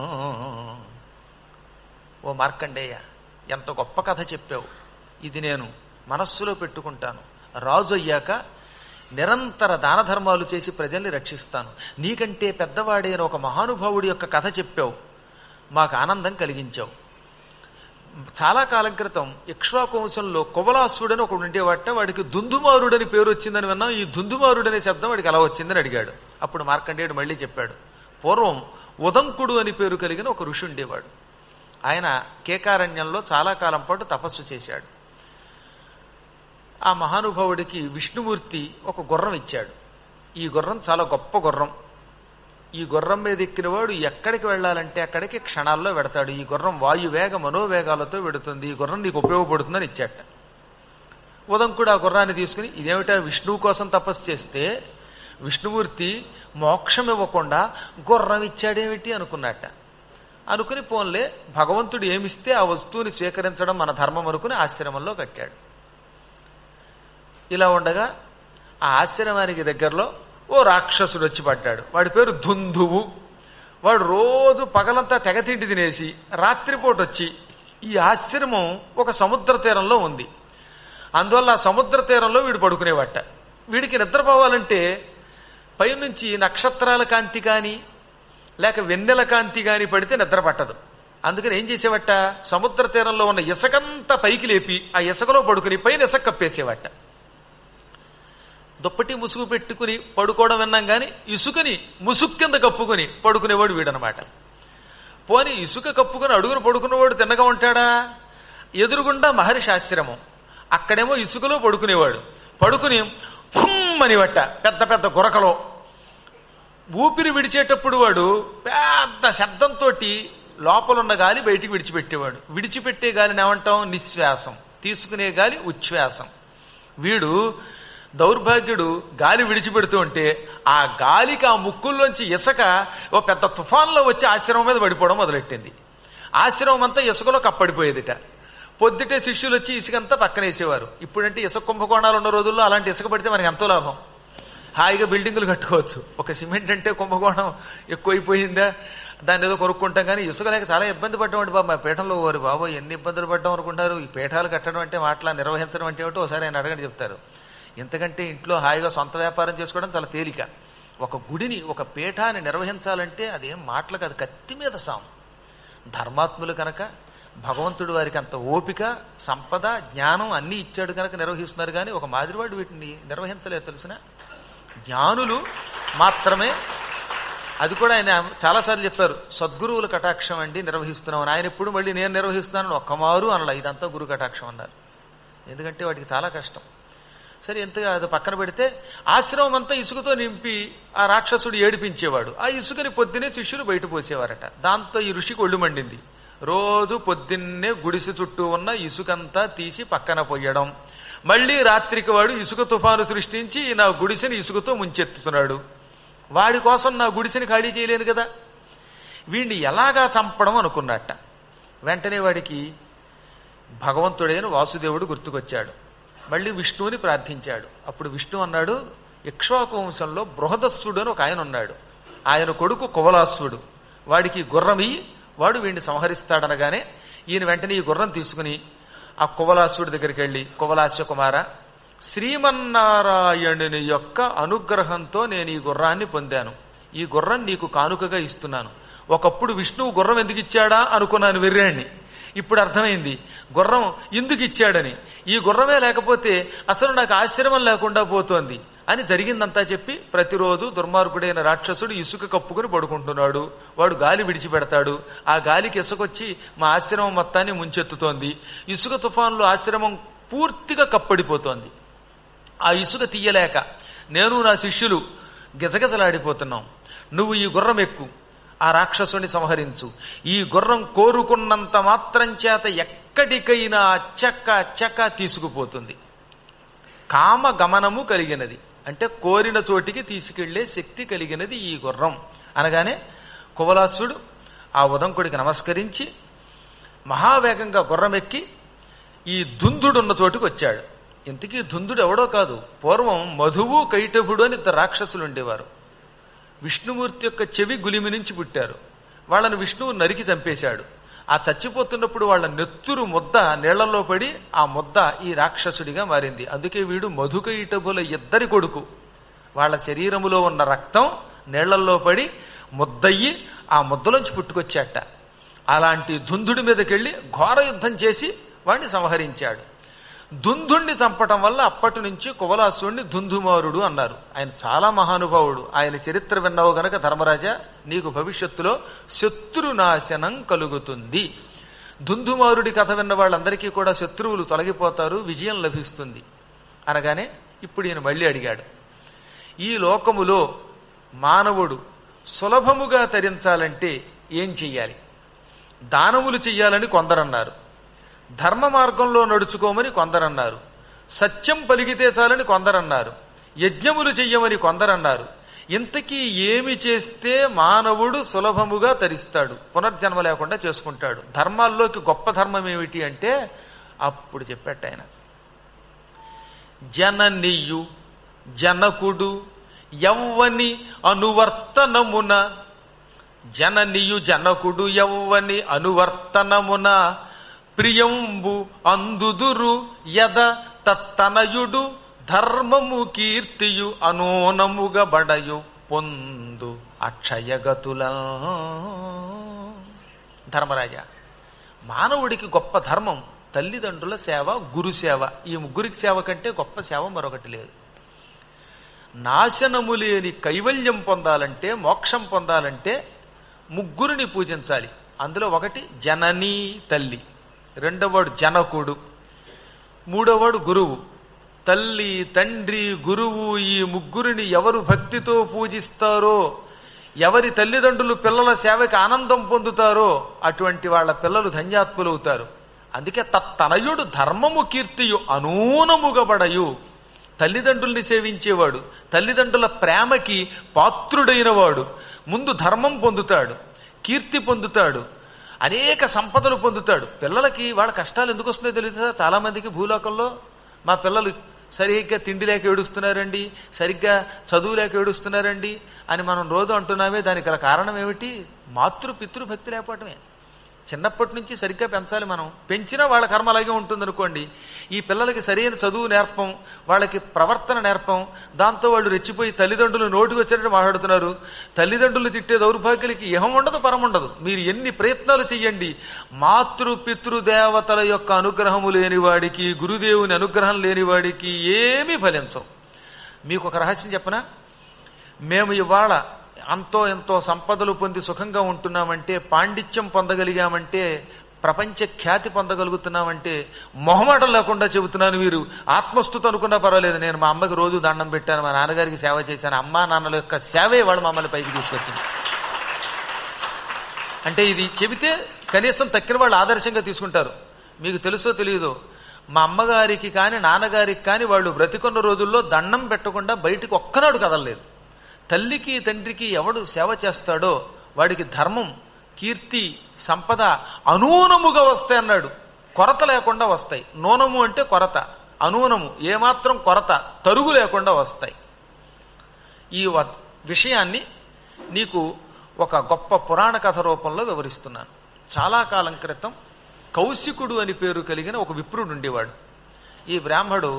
ఓ మార్కండేయ ఎంత గొప్ప కథ చెప్పావు ఇది నేను మనస్సులో పెట్టుకుంటాను రాజు అయ్యాక నిరంతర దాన ధర్మాలు చేసి ప్రజల్ని రక్షిస్తాను నీకంటే పెద్దవాడైన ఒక మహానుభావుడి యొక్క కథ చెప్పావు మాకు ఆనందం కలిగించావు చాలా కాలం క్రితం ఇక్ష్వాకు వంశంలో కువలాసుడని ఒకడు ఉండేవాట వాడికి దుందుమారుడని పేరు వచ్చిందని విన్నాం ఈ దుందుమారుడనే శబ్దం వాడికి ఎలా వచ్చిందని అడిగాడు అప్పుడు మార్కండేయుడు మళ్ళీ చెప్పాడు పూర్వం ఉదంకుడు అని పేరు కలిగిన ఒక ఋషి ఉండేవాడు ఆయన కేకారణ్యంలో చాలా కాలం పాటు తపస్సు చేశాడు ఆ మహానుభావుడికి విష్ణుమూర్తి ఒక గుర్రం ఇచ్చాడు ఈ గుర్రం చాలా గొప్ప గుర్రం ఈ గుర్రం మీద ఎక్కినవాడు ఎక్కడికి వెళ్ళాలంటే అక్కడికి క్షణాల్లో వెడతాడు ఈ గుర్రం వాయువేగ మనోవేగాలతో వెడుతుంది ఈ గుర్రం నీకు ఉపయోగపడుతుందని ఇచ్చాట ఉదంకుడు ఆ గుర్రాన్ని తీసుకుని ఇదేమిటా విష్ణువు కోసం తపస్సు చేస్తే విష్ణుమూర్తి మోక్షం ఇవ్వకుండా గుర్రం ఇచ్చాడేమిటి అనుకున్నట్ట అనుకుని పోన్లే భగవంతుడు ఏమిస్తే ఆ వస్తువుని స్వీకరించడం మన ధర్మం అనుకుని ఆశ్రమంలో కట్టాడు ఇలా ఉండగా ఆ ఆశ్రమానికి దగ్గరలో ఓ రాక్షసుడు వచ్చి పడ్డాడు వాడి పేరు ధుంధువు వాడు రోజు పగలంతా తెగ తిండి తినేసి రాత్రిపూట వచ్చి ఈ ఆశ్రమం ఒక సముద్ర తీరంలో ఉంది అందువల్ల ఆ సముద్ర తీరంలో వీడు పడుకునేవట వీడికి నిద్రపోవాలంటే పైనుంచి నక్షత్రాల కాంతి కానీ లేక వెన్నెల కాంతి కానీ పడితే నిద్ర పట్టదు అందుకని ఏం చేసేవట సముద్ర తీరంలో ఉన్న ఇసుకంతా పైకి లేపి ఆ ఇసుకలో పడుకుని పైన ఇసుక కప్పేసేవట దుప్పటి ముసుగు పెట్టుకుని పడుకోవడం విన్నాం కానీ ఇసుకని ముసుగు కింద కప్పుకొని పడుకునేవాడు వీడనమాట పోని ఇసుక కప్పుకొని అడుగును పడుకునేవాడు తిన్నగా ఉంటాడా ఎదురుగుండా మహర్షి ఆశ్రమం అక్కడేమో ఇసుకలో పడుకునేవాడు పడుకుని అని వట్ట పెద్ద పెద్ద గురకలో ఊపిరి విడిచేటప్పుడు వాడు పెద్ద శబ్దంతో లోపలున్న గాలి బయటికి విడిచిపెట్టేవాడు విడిచిపెట్టే గాలిని ఏమంటాం నిశ్వాసం తీసుకునే గాలి ఉచ్ఛ్వాసం వీడు దౌర్భాగ్యుడు గాలి విడిచిపెడుతూ ఉంటే ఆ గాలికి ఆ ముక్కుల్లోంచి ఇసుక ఓ పెద్ద తుఫాన్లో వచ్చి ఆశ్రమం మీద పడిపోవడం మొదలెట్టింది ఆశ్రమం అంతా ఇసుకలో కప్పడిపోయేదిట పొద్దుటే శిష్యులు వచ్చి ఇసుకంతా పక్కన వేసేవారు ఇప్పుడంటే ఇసుక కుంభకోణాలు ఉన్న రోజుల్లో అలాంటి ఇసుక పడితే మనకి ఎంతో లాభం హాయిగా బిల్డింగులు కట్టుకోవచ్చు ఒక సిమెంట్ అంటే కుంభకోణం ఎక్కువైపోయిందా దాన్ని ఏదో కొనుక్కుంటాం కానీ ఇసుక లేక చాలా ఇబ్బంది పడ్డాం అంటే బాబు మా పీఠంలో వారు బాబు ఎన్ని ఇబ్బందులు పడ్డాం అనుకుంటారు ఈ పీఠాలు కట్టడం అంటే మాటలా నిర్వహించడం అంటే ఏమిటో ఒకసారి ఆయన అడగని చెప్తారు ఎంతకంటే ఇంట్లో హాయిగా సొంత వ్యాపారం చేసుకోవడం చాలా తేలిక ఒక గుడిని ఒక పీఠాన్ని నిర్వహించాలంటే అదేం మాటలు కాదు కత్తి మీద సాం ధర్మాత్ములు కనుక భగవంతుడు వారికి అంత ఓపిక సంపద జ్ఞానం అన్నీ ఇచ్చాడు కనుక నిర్వహిస్తున్నారు కానీ ఒక మాదిరివాడు వీటిని నిర్వహించలేదు తెలిసిన జ్ఞానులు మాత్రమే అది కూడా ఆయన చాలాసార్లు చెప్పారు సద్గురువుల కటాక్షం అండి నిర్వహిస్తున్నామని ఆయన ఎప్పుడు మళ్ళీ నేను నిర్వహిస్తున్నాను ఒక్కమారు అనలా ఇదంతా గురు కటాక్షం అన్నారు ఎందుకంటే వాటికి చాలా కష్టం సరే ఎంత అది పక్కన పెడితే ఆశ్రమం అంతా ఇసుకతో నింపి ఆ రాక్షసుడు ఏడిపించేవాడు ఆ ఇసుకని పొద్దునే శిష్యులు బయట పోసేవారట దాంతో ఈ ఋషికి ఒళ్ళు మండింది రోజు పొద్దున్నే గుడిసె చుట్టూ ఉన్న ఇసుకంతా తీసి పక్కన పోయడం మళ్ళీ రాత్రికి వాడు ఇసుక తుఫాను సృష్టించి నా గుడిసెని ఇసుకతో ముంచెత్తుతున్నాడు వాడి కోసం నా గుడిసెని ఖాళీ చేయలేను కదా వీడిని ఎలాగా చంపడం అనుకున్నట్ట వెంటనే వాడికి భగవంతుడైన వాసుదేవుడు గుర్తుకొచ్చాడు మళ్ళీ విష్ణువుని ప్రార్థించాడు అప్పుడు విష్ణు అన్నాడు ఇక్ష్వాకు వంశంలో బృహదస్సుడు అని ఒక ఆయన ఉన్నాడు ఆయన కొడుకు కువలాసుడు వాడికి గుర్రం ఇయ్యి వాడు వీడిని సంహరిస్తాడనగానే ఈయన వెంటనే ఈ గుర్రం తీసుకుని ఆ కువలాసుడి దగ్గరికి వెళ్ళి కువలాస్య కుమార శ్రీమన్నారాయణుని యొక్క అనుగ్రహంతో నేను ఈ గుర్రాన్ని పొందాను ఈ గుర్రం నీకు కానుకగా ఇస్తున్నాను ఒకప్పుడు విష్ణువు గుర్రం ఎందుకు ఇచ్చాడా అనుకున్నాను వెర్రాణ్ణి ఇప్పుడు అర్థమైంది గుర్రం ఎందుకు ఇచ్చాడని ఈ గుర్రమే లేకపోతే అసలు నాకు ఆశ్రమం లేకుండా పోతోంది అని జరిగిందంతా చెప్పి ప్రతిరోజు దుర్మార్గుడైన రాక్షసుడు ఇసుక కప్పుకుని పడుకుంటున్నాడు వాడు గాలి విడిచిపెడతాడు ఆ గాలికి ఇసుకొచ్చి మా ఆశ్రమం మొత్తాన్ని ముంచెత్తుతోంది ఇసుక తుఫాన్లో ఆశ్రమం పూర్తిగా కప్పడిపోతోంది ఆ ఇసుక తీయలేక నేను నా శిష్యులు గిజగిజలాడిపోతున్నాం నువ్వు ఈ గుర్రం ఎక్కు ఆ రాక్షసుని సంహరించు ఈ గుర్రం కోరుకున్నంత మాత్రం చేత ఎక్కడికైనా చెక్క చెక్క తీసుకుపోతుంది కామ గమనము కలిగినది అంటే కోరిన చోటికి తీసుకెళ్లే శక్తి కలిగినది ఈ గుర్రం అనగానే కువలాసుడు ఆ ఉదంకుడికి నమస్కరించి మహావేగంగా గుర్రం ఎక్కి ఈ దుందుడున్న చోటుకు వచ్చాడు ఇంతకీ దుందుడు ఎవడో కాదు పూర్వం మధువు కైటభుడు అని ఇద్దరు రాక్షసులు ఉండేవారు విష్ణుమూర్తి యొక్క చెవి గులిమి నుంచి పుట్టారు వాళ్ళని విష్ణువు నరికి చంపేశాడు ఆ చచ్చిపోతున్నప్పుడు వాళ్ళ నెత్తురు ముద్ద నీళ్లలో పడి ఆ ముద్ద ఈ రాక్షసుడిగా మారింది అందుకే వీడు మధుకైటబుల ఇద్దరి కొడుకు వాళ్ళ శరీరములో ఉన్న రక్తం నీళ్లలో పడి ముద్దయ్యి ఆ ముద్దలోంచి పుట్టుకొచ్చాట అలాంటి దుందుడి మీదకెళ్ళి ఘోర యుద్ధం చేసి వాడిని సంహరించాడు దుందుణ్ణి చంపటం వల్ల అప్పటి నుంచి కువలాసుడిని దుందుమారుడు అన్నారు ఆయన చాలా మహానుభావుడు ఆయన చరిత్ర విన్నావు గనక ధర్మరాజా నీకు భవిష్యత్తులో శత్రునాశనం కలుగుతుంది దుందుమారుడి కథ విన్న వాళ్ళందరికీ కూడా శత్రువులు తొలగిపోతారు విజయం లభిస్తుంది అనగానే ఇప్పుడు ఈయన మళ్ళీ అడిగాడు ఈ లోకములో మానవుడు సులభముగా తరించాలంటే ఏం చెయ్యాలి దానములు చెయ్యాలని కొందరన్నారు ధర్మ మార్గంలో నడుచుకోమని కొందరన్నారు సత్యం పలిగితే చాలని కొందరన్నారు యజ్ఞములు చెయ్యమని కొందరన్నారు ఇంతకీ ఏమి చేస్తే మానవుడు సులభముగా తరిస్తాడు పునర్జన్మ లేకుండా చేసుకుంటాడు ధర్మాల్లోకి గొప్ప ధర్మం ఏమిటి అంటే అప్పుడు చెప్పాట ఆయన జననియు జనకుడు యవ్వని అనువర్తనమున జననియు జనకుడు యవ్వని అనువర్తనమున ప్రియంబు అందుదురు యద తత్తనయుడు ధర్మము కీర్తియు అనోనముగా బడయు పొందు అక్షయగతుల ధర్మరాజా మానవుడికి గొప్ప ధర్మం తల్లిదండ్రుల సేవ గురు సేవ ఈ ముగ్గురికి సేవ కంటే గొప్ప సేవ మరొకటి లేదు నాశనము లేని కైవల్యం పొందాలంటే మోక్షం పొందాలంటే ముగ్గురిని పూజించాలి అందులో ఒకటి జననీ తల్లి రెండవవాడు జనకుడు మూడవవాడు గురువు తల్లి తండ్రి గురువు ఈ ముగ్గురిని ఎవరు భక్తితో పూజిస్తారో ఎవరి తల్లిదండ్రులు పిల్లల సేవకి ఆనందం పొందుతారో అటువంటి వాళ్ళ పిల్లలు ధన్యాత్ములవుతారు అందుకే తత్తనయుడు ధర్మము కీర్తియు అనూనముగబడయు తల్లిదండ్రుల్ని సేవించేవాడు తల్లిదండ్రుల ప్రేమకి పాత్రుడైన వాడు ముందు ధర్మం పొందుతాడు కీర్తి పొందుతాడు అనేక సంపదలు పొందుతాడు పిల్లలకి వాళ్ళ కష్టాలు ఎందుకు వస్తున్నాయో తెలియదు చాలా మందికి భూలోకంలో మా పిల్లలు సరిగ్గా తిండి లేక ఏడుస్తున్నారండి సరిగ్గా చదువు లేక ఏడుస్తున్నారండి అని మనం రోజు అంటున్నామే దానికి గల కారణం ఏమిటి మాతృ పితృ భక్తి లేకపోవటమే చిన్నప్పటి నుంచి సరిగ్గా పెంచాలి మనం పెంచినా వాళ్ళ కర్మ అలాగే ఉంటుంది అనుకోండి ఈ పిల్లలకి సరైన చదువు నేర్పం వాళ్ళకి ప్రవర్తన నేర్పం దాంతో వాళ్ళు రెచ్చిపోయి తల్లిదండ్రులు నోటికి వచ్చేటట్టు మాట్లాడుతున్నారు తల్లిదండ్రులు తిట్టే దౌర్భాగ్యులకి ఇహం ఉండదు పరం ఉండదు మీరు ఎన్ని ప్రయత్నాలు చెయ్యండి మాతృ పితృ దేవతల యొక్క అనుగ్రహము లేని వాడికి గురుదేవుని అనుగ్రహం లేని వాడికి ఏమీ ఫలించవు మీకు ఒక రహస్యం చెప్పనా మేము ఇవాళ అంతో ఎంతో సంపదలు పొంది సుఖంగా ఉంటున్నామంటే పాండిత్యం పొందగలిగామంటే ప్రపంచ ఖ్యాతి పొందగలుగుతున్నామంటే మొహమాటం లేకుండా చెబుతున్నాను వీరు ఆత్మస్థుతి అనుకున్నా పర్వాలేదు నేను మా అమ్మకి రోజు దండం పెట్టాను మా నాన్నగారికి సేవ చేశాను అమ్మా నాన్నల యొక్క సేవే వాళ్ళు మమ్మల్ని పైకి తీసుకొచ్చింది అంటే ఇది చెబితే కనీసం తక్కిన వాళ్ళు ఆదర్శంగా తీసుకుంటారు మీకు తెలుసో తెలియదో మా అమ్మగారికి కానీ నాన్నగారికి కానీ వాళ్ళు బ్రతికున్న రోజుల్లో దండం పెట్టకుండా బయటికి ఒక్కనాడు కదలలేదు తల్లికి తండ్రికి ఎవడు సేవ చేస్తాడో వాడికి ధర్మం కీర్తి సంపద అనూనముగా వస్తాయి అన్నాడు కొరత లేకుండా వస్తాయి నూనము అంటే కొరత అనూనము ఏమాత్రం కొరత తరుగు లేకుండా వస్తాయి ఈ వ- విషయాన్ని నీకు ఒక గొప్ప పురాణ కథ రూపంలో వివరిస్తున్నాను చాలా కాలం క్రితం కౌశికుడు అని పేరు కలిగిన ఒక విప్రుడు ఉండేవాడు ఈ బ్రాహ్మడు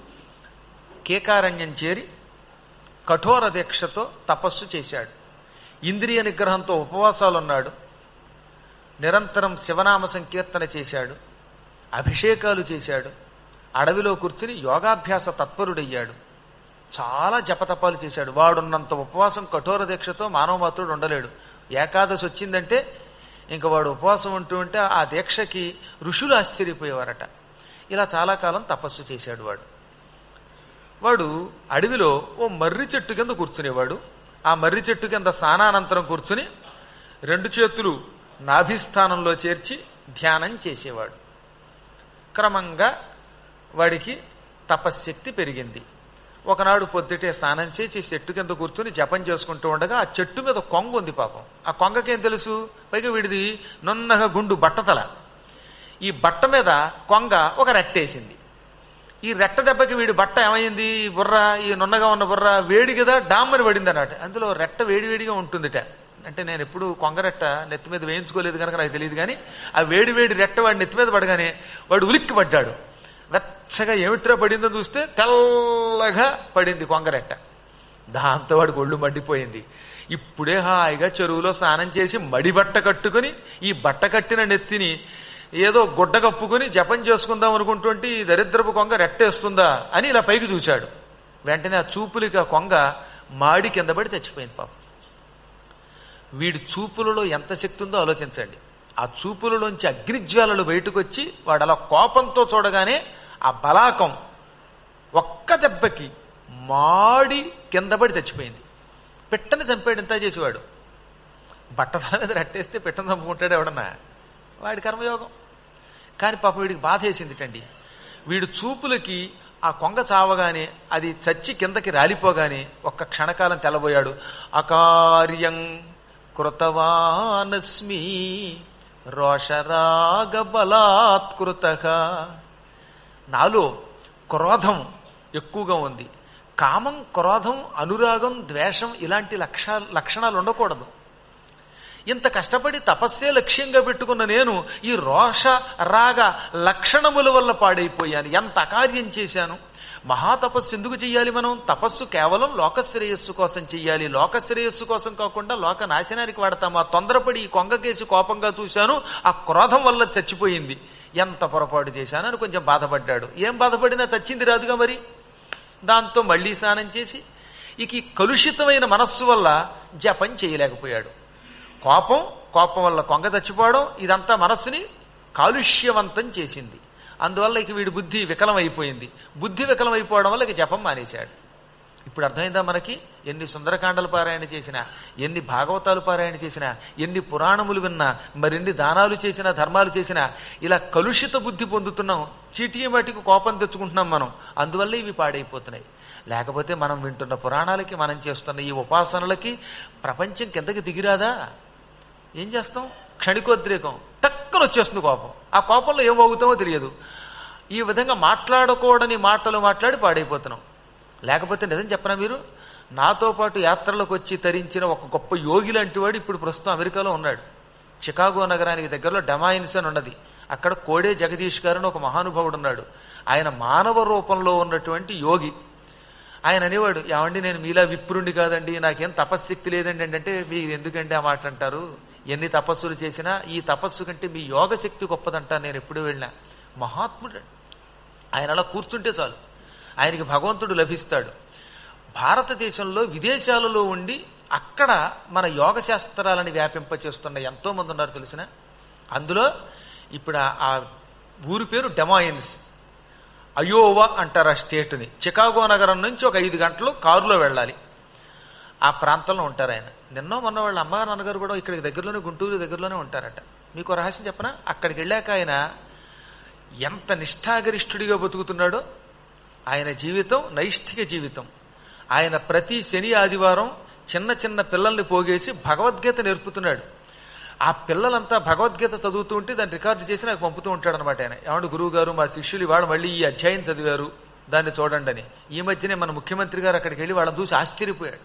కేకారణ్యం చేరి కఠోర దీక్షతో తపస్సు చేశాడు ఇంద్రియ నిగ్రహంతో ఉపవాసాలున్నాడు నిరంతరం శివనామ సంకీర్తన చేశాడు అభిషేకాలు చేశాడు అడవిలో కూర్చుని యోగాభ్యాస తత్పరుడయ్యాడు చాలా జపతపాలు చేశాడు వాడున్నంత ఉపవాసం కఠోర దీక్షతో మానవ మాత్రుడు ఉండలేడు ఏకాదశి వచ్చిందంటే ఇంక వాడు ఉపవాసం ఉంటూ ఉంటే ఆ దీక్షకి ఋషులు ఆశ్చర్యపోయేవారట ఇలా చాలా కాలం తపస్సు చేశాడు వాడు వాడు అడవిలో ఓ మర్రి చెట్టు కింద కూర్చునేవాడు ఆ మర్రి చెట్టు కింద స్నానానంతరం కూర్చుని రెండు చేతులు నాభిస్థానంలో చేర్చి ధ్యానం చేసేవాడు క్రమంగా వాడికి తపశ్శక్తి పెరిగింది ఒకనాడు పొద్దుటే స్నానం చేసి చెట్టు కింద కూర్చుని జపం చేసుకుంటూ ఉండగా ఆ చెట్టు మీద కొంగ ఉంది పాపం ఆ కొంగకేం తెలుసు పైగా వీడిది నున్నగా గుండు బట్టతల ఈ బట్ట మీద కొంగ ఒక రెట్టేసింది ఈ రెట్ట దెబ్బకి వీడి బట్ట ఏమైంది ఈ బుర్ర ఈ నున్నగా ఉన్న బుర్ర వేడి కదా డామ్మని పడింది అన్నట్టు అందులో రెట్ట వేడివేడిగా ఉంటుందిట అంటే నేను ఎప్పుడు కొంగరెట్ట నెత్తి మీద వేయించుకోలేదు కనుక నాకు తెలియదు కానీ ఆ వేడి వేడి రెట్ట వాడి నెత్తి మీద పడగానే వాడు ఉలిక్కి పడ్డాడు వెచ్చగా ఏమిట్రా పడిందో చూస్తే తెల్లగా పడింది కొంగరెట్ట దాంతో వాడికి ఒళ్ళు మండిపోయింది ఇప్పుడే హాయిగా చెరువులో స్నానం చేసి మడి బట్ట కట్టుకుని ఈ బట్ట కట్టిన నెత్తిని ఏదో గుడ్డ కప్పుకుని జపం చేసుకుందాం అనుకుంటుంటే ఈ దరిద్రపు కొంగ రెట్టేస్తుందా అని ఇలా పైకి చూశాడు వెంటనే ఆ చూపులకి ఆ కొంగ మాడి కింద పడి చచ్చిపోయింది పాపం వీడి చూపులలో ఎంత శక్తి ఉందో ఆలోచించండి ఆ చూపులలోంచి అగ్నిజ్వాలలు బయటకు వచ్చి వాడు అలా కోపంతో చూడగానే ఆ బలాకం ఒక్క దెబ్బకి మాడి కింద పడి చచ్చిపోయింది పిట్టని చంపాడు ఇంత చేసేవాడు బట్టతల మీద రెట్టేస్తే పిట్టను చంపుకుంటాడు ఎవడన్నా వాడి కర్మయోగం కానీ పాప వీడికి బాధ వేసిందిటండి వీడు చూపులకి ఆ కొంగ చావగానే అది చచ్చి కిందకి రాలిపోగానే ఒక్క క్షణకాలం తెల్లబోయాడు అకార్యం కృతవానస్మి రోషరాగ బలాత్కృత నాలో క్రోధం ఎక్కువగా ఉంది కామం క్రోధం అనురాగం ద్వేషం ఇలాంటి లక్ష లక్షణాలు ఉండకూడదు ఇంత కష్టపడి తపస్సే లక్ష్యంగా పెట్టుకున్న నేను ఈ రోష రాగ లక్షణముల వల్ల పాడైపోయాను ఎంత అకార్యం చేశాను మహాతపస్సు ఎందుకు చెయ్యాలి మనం తపస్సు కేవలం లోకశ్రేయస్సు కోసం చెయ్యాలి లోకశ్రేయస్సు కోసం కాకుండా లోక నాశనానికి వాడతాం ఆ తొందరపడి ఈ కొంగకేసి కోపంగా చూశాను ఆ క్రోధం వల్ల చచ్చిపోయింది ఎంత పొరపాటు చేశానని కొంచెం బాధపడ్డాడు ఏం బాధపడినా చచ్చింది రాదుగా మరి దాంతో మళ్లీ స్నానం చేసి ఇక ఈ కలుషితమైన మనస్సు వల్ల జపం చేయలేకపోయాడు కోపం కోపం వల్ల కొంగ చచ్చిపోవడం ఇదంతా మనస్సుని కాలుష్యవంతం చేసింది అందువల్ల ఇక వీడి బుద్ధి వికలమైపోయింది బుద్ధి వికలమైపోవడం వల్ల ఇక జపం మానేశాడు ఇప్పుడు అర్థమైందా మనకి ఎన్ని సుందరకాండలు పారాయణ చేసినా ఎన్ని భాగవతాలు పారాయణ చేసినా ఎన్ని పురాణములు విన్నా మరిన్ని దానాలు చేసినా ధర్మాలు చేసినా ఇలా కలుషిత బుద్ధి పొందుతున్నాం చీటీ మటికి కోపం తెచ్చుకుంటున్నాం మనం అందువల్ల ఇవి పాడైపోతున్నాయి లేకపోతే మనం వింటున్న పురాణాలకి మనం చేస్తున్న ఈ ఉపాసనలకి ప్రపంచం కిందకి దిగిరాదా ఏం చేస్తాం క్షణికోద్రేకం టక్కన వచ్చేస్తుంది కోపం ఆ కోపంలో ఏం అవుతామో తెలియదు ఈ విధంగా మాట్లాడకూడని మాటలు మాట్లాడి పాడైపోతున్నాం లేకపోతే నిజం చెప్పనా మీరు నాతో పాటు యాత్రలకు వచ్చి తరించిన ఒక గొప్ప యోగి లాంటి వాడు ఇప్పుడు ప్రస్తుతం అమెరికాలో ఉన్నాడు చికాగో నగరానికి దగ్గరలో డమాయిన్స్ అని ఉన్నది అక్కడ కోడే జగదీష్ గారు అని ఒక మహానుభావుడు ఉన్నాడు ఆయన మానవ రూపంలో ఉన్నటువంటి యోగి ఆయన అనేవాడు ఏమండి నేను మీలా విప్రుండి కాదండి నాకేం తపశ్శక్తి లేదండి అంటే మీరు ఎందుకండి ఆ మాట అంటారు ఎన్ని తపస్సులు చేసినా ఈ తపస్సు కంటే మీ యోగ శక్తి గొప్పదంటా నేను ఎప్పుడు వెళ్ళినా మహాత్ముడు ఆయన అలా కూర్చుంటే చాలు ఆయనకి భగవంతుడు లభిస్తాడు భారతదేశంలో విదేశాలలో ఉండి అక్కడ మన యోగ శాస్త్రాలని వ్యాపింపచేస్తున్న ఎంతో మంది ఉన్నారు తెలిసిన అందులో ఇప్పుడు ఆ- ఆ ఊరి పేరు డెమాయిన్స్ అయోవా అంటారు ఆ స్టేట్ని చికాగో నగరం నుంచి ఒక ఐదు గంటలు కారులో వెళ్ళాలి ఆ ప్రాంతంలో ఉంటారు ఆయన నిన్నో మొన్న వాళ్ళ అమ్మగారు నాన్నగారు కూడా ఇక్కడికి దగ్గరలోనే గుంటూరు దగ్గరలోనే ఉంటారట మీకు రహస్యం చెప్పనా అక్కడికి వెళ్ళాక ఆయన ఎంత నిష్ఠాగరిష్ఠుడిగా బతుకుతున్నాడో ఆయన జీవితం నైష్ఠిక జీవితం ఆయన ప్రతి శని ఆదివారం చిన్న చిన్న పిల్లల్ని పోగేసి భగవద్గీత నేర్పుతున్నాడు ఆ పిల్లలంతా భగవద్గీత చదువుతూ ఉంటే దాన్ని రికార్డు చేసి నాకు పంపుతూ ఉంటాడు అనమాట ఆయన ఏమంటే గురువు గారు మా శిష్యులు ఇవాళ మళ్ళీ ఈ అధ్యాయం చదివారు దాన్ని చూడండి అని ఈ మధ్యనే మన ముఖ్యమంత్రి గారు అక్కడికి వెళ్ళి వాళ్ళని చూసి ఆశ్చర్యపోయాడు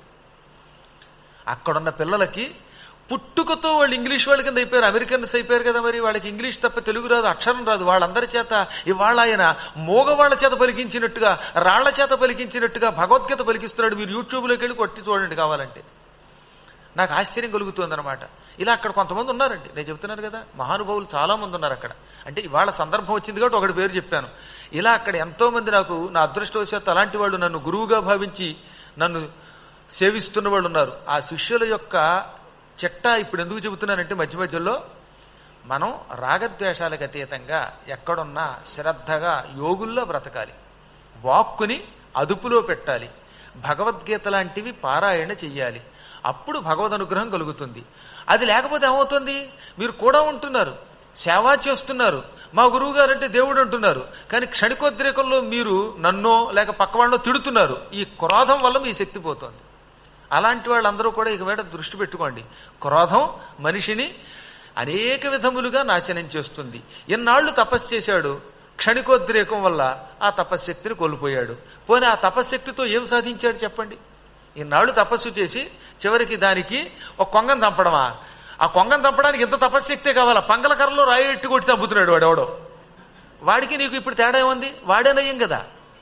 అక్కడున్న పిల్లలకి పుట్టుకతో వాళ్ళు ఇంగ్లీష్ వాళ్ళ కింద అయిపోయారు అమెరికన్స్ అయిపోయారు కదా మరి వాళ్ళకి ఇంగ్లీష్ తప్ప తెలుగు రాదు అక్షరం రాదు వాళ్ళందరి చేత ఇవాళ ఆయన మోగవాళ్ల చేత పలికించినట్టుగా రాళ్ల చేత పలికించినట్టుగా భగవద్గీత పలికిస్తున్నాడు మీరు యూట్యూబ్లోకి వెళ్ళి కొట్టి చూడండి కావాలంటే నాకు ఆశ్చర్యం కలుగుతుంది అనమాట ఇలా అక్కడ కొంతమంది ఉన్నారండి నేను చెప్తున్నాను కదా మహానుభావులు చాలా మంది ఉన్నారు అక్కడ అంటే ఇవాళ సందర్భం వచ్చింది కాబట్టి ఒకటి పేరు చెప్పాను ఇలా అక్కడ ఎంతో మంది నాకు నా అదృష్టవశాత్తు అలాంటి వాళ్ళు నన్ను గురువుగా భావించి నన్ను సేవిస్తున్న వాళ్ళు ఉన్నారు ఆ శిష్యుల యొక్క చిట్టా ఇప్పుడు ఎందుకు చెబుతున్నానంటే మధ్య మధ్యలో మనం రాగద్వేషాలకు అతీతంగా ఎక్కడున్నా శ్రద్ధగా యోగుల్లో బ్రతకాలి వాక్కుని అదుపులో పెట్టాలి భగవద్గీత లాంటివి పారాయణ చెయ్యాలి అప్పుడు భగవద్ అనుగ్రహం కలుగుతుంది అది లేకపోతే ఏమవుతుంది మీరు కూడా ఉంటున్నారు సేవ చేస్తున్నారు మా గురువు గారు అంటే దేవుడు అంటున్నారు కానీ క్షణికోద్రేకంలో మీరు నన్నో లేక పక్క వాళ్ళలో తిడుతున్నారు ఈ క్రోధం వల్ల మీ శక్తి పోతుంది అలాంటి వాళ్ళందరూ కూడా ఇక మీద దృష్టి పెట్టుకోండి క్రోధం మనిషిని అనేక విధములుగా నాశనం చేస్తుంది ఎన్నాళ్ళు తపస్సు చేశాడు క్షణికోద్రేకం వల్ల ఆ తపశ్శక్తిని కోల్పోయాడు పోనీ ఆ తపశ్శక్తితో ఏం సాధించాడు చెప్పండి ఇన్నాళ్ళు తపస్సు చేసి చివరికి దానికి ఒక కొంగను చంపడమా ఆ కొంగను చంపడానికి ఇంత తపశ్శక్తే కావాలా పంగల కర్రలో రాయి ఎట్టి కొట్టి చంపుతున్నాడు వాడు ఎవడో వాడికి నీకు ఇప్పుడు తేడా ఏముంది వాడేనయ్యం కదా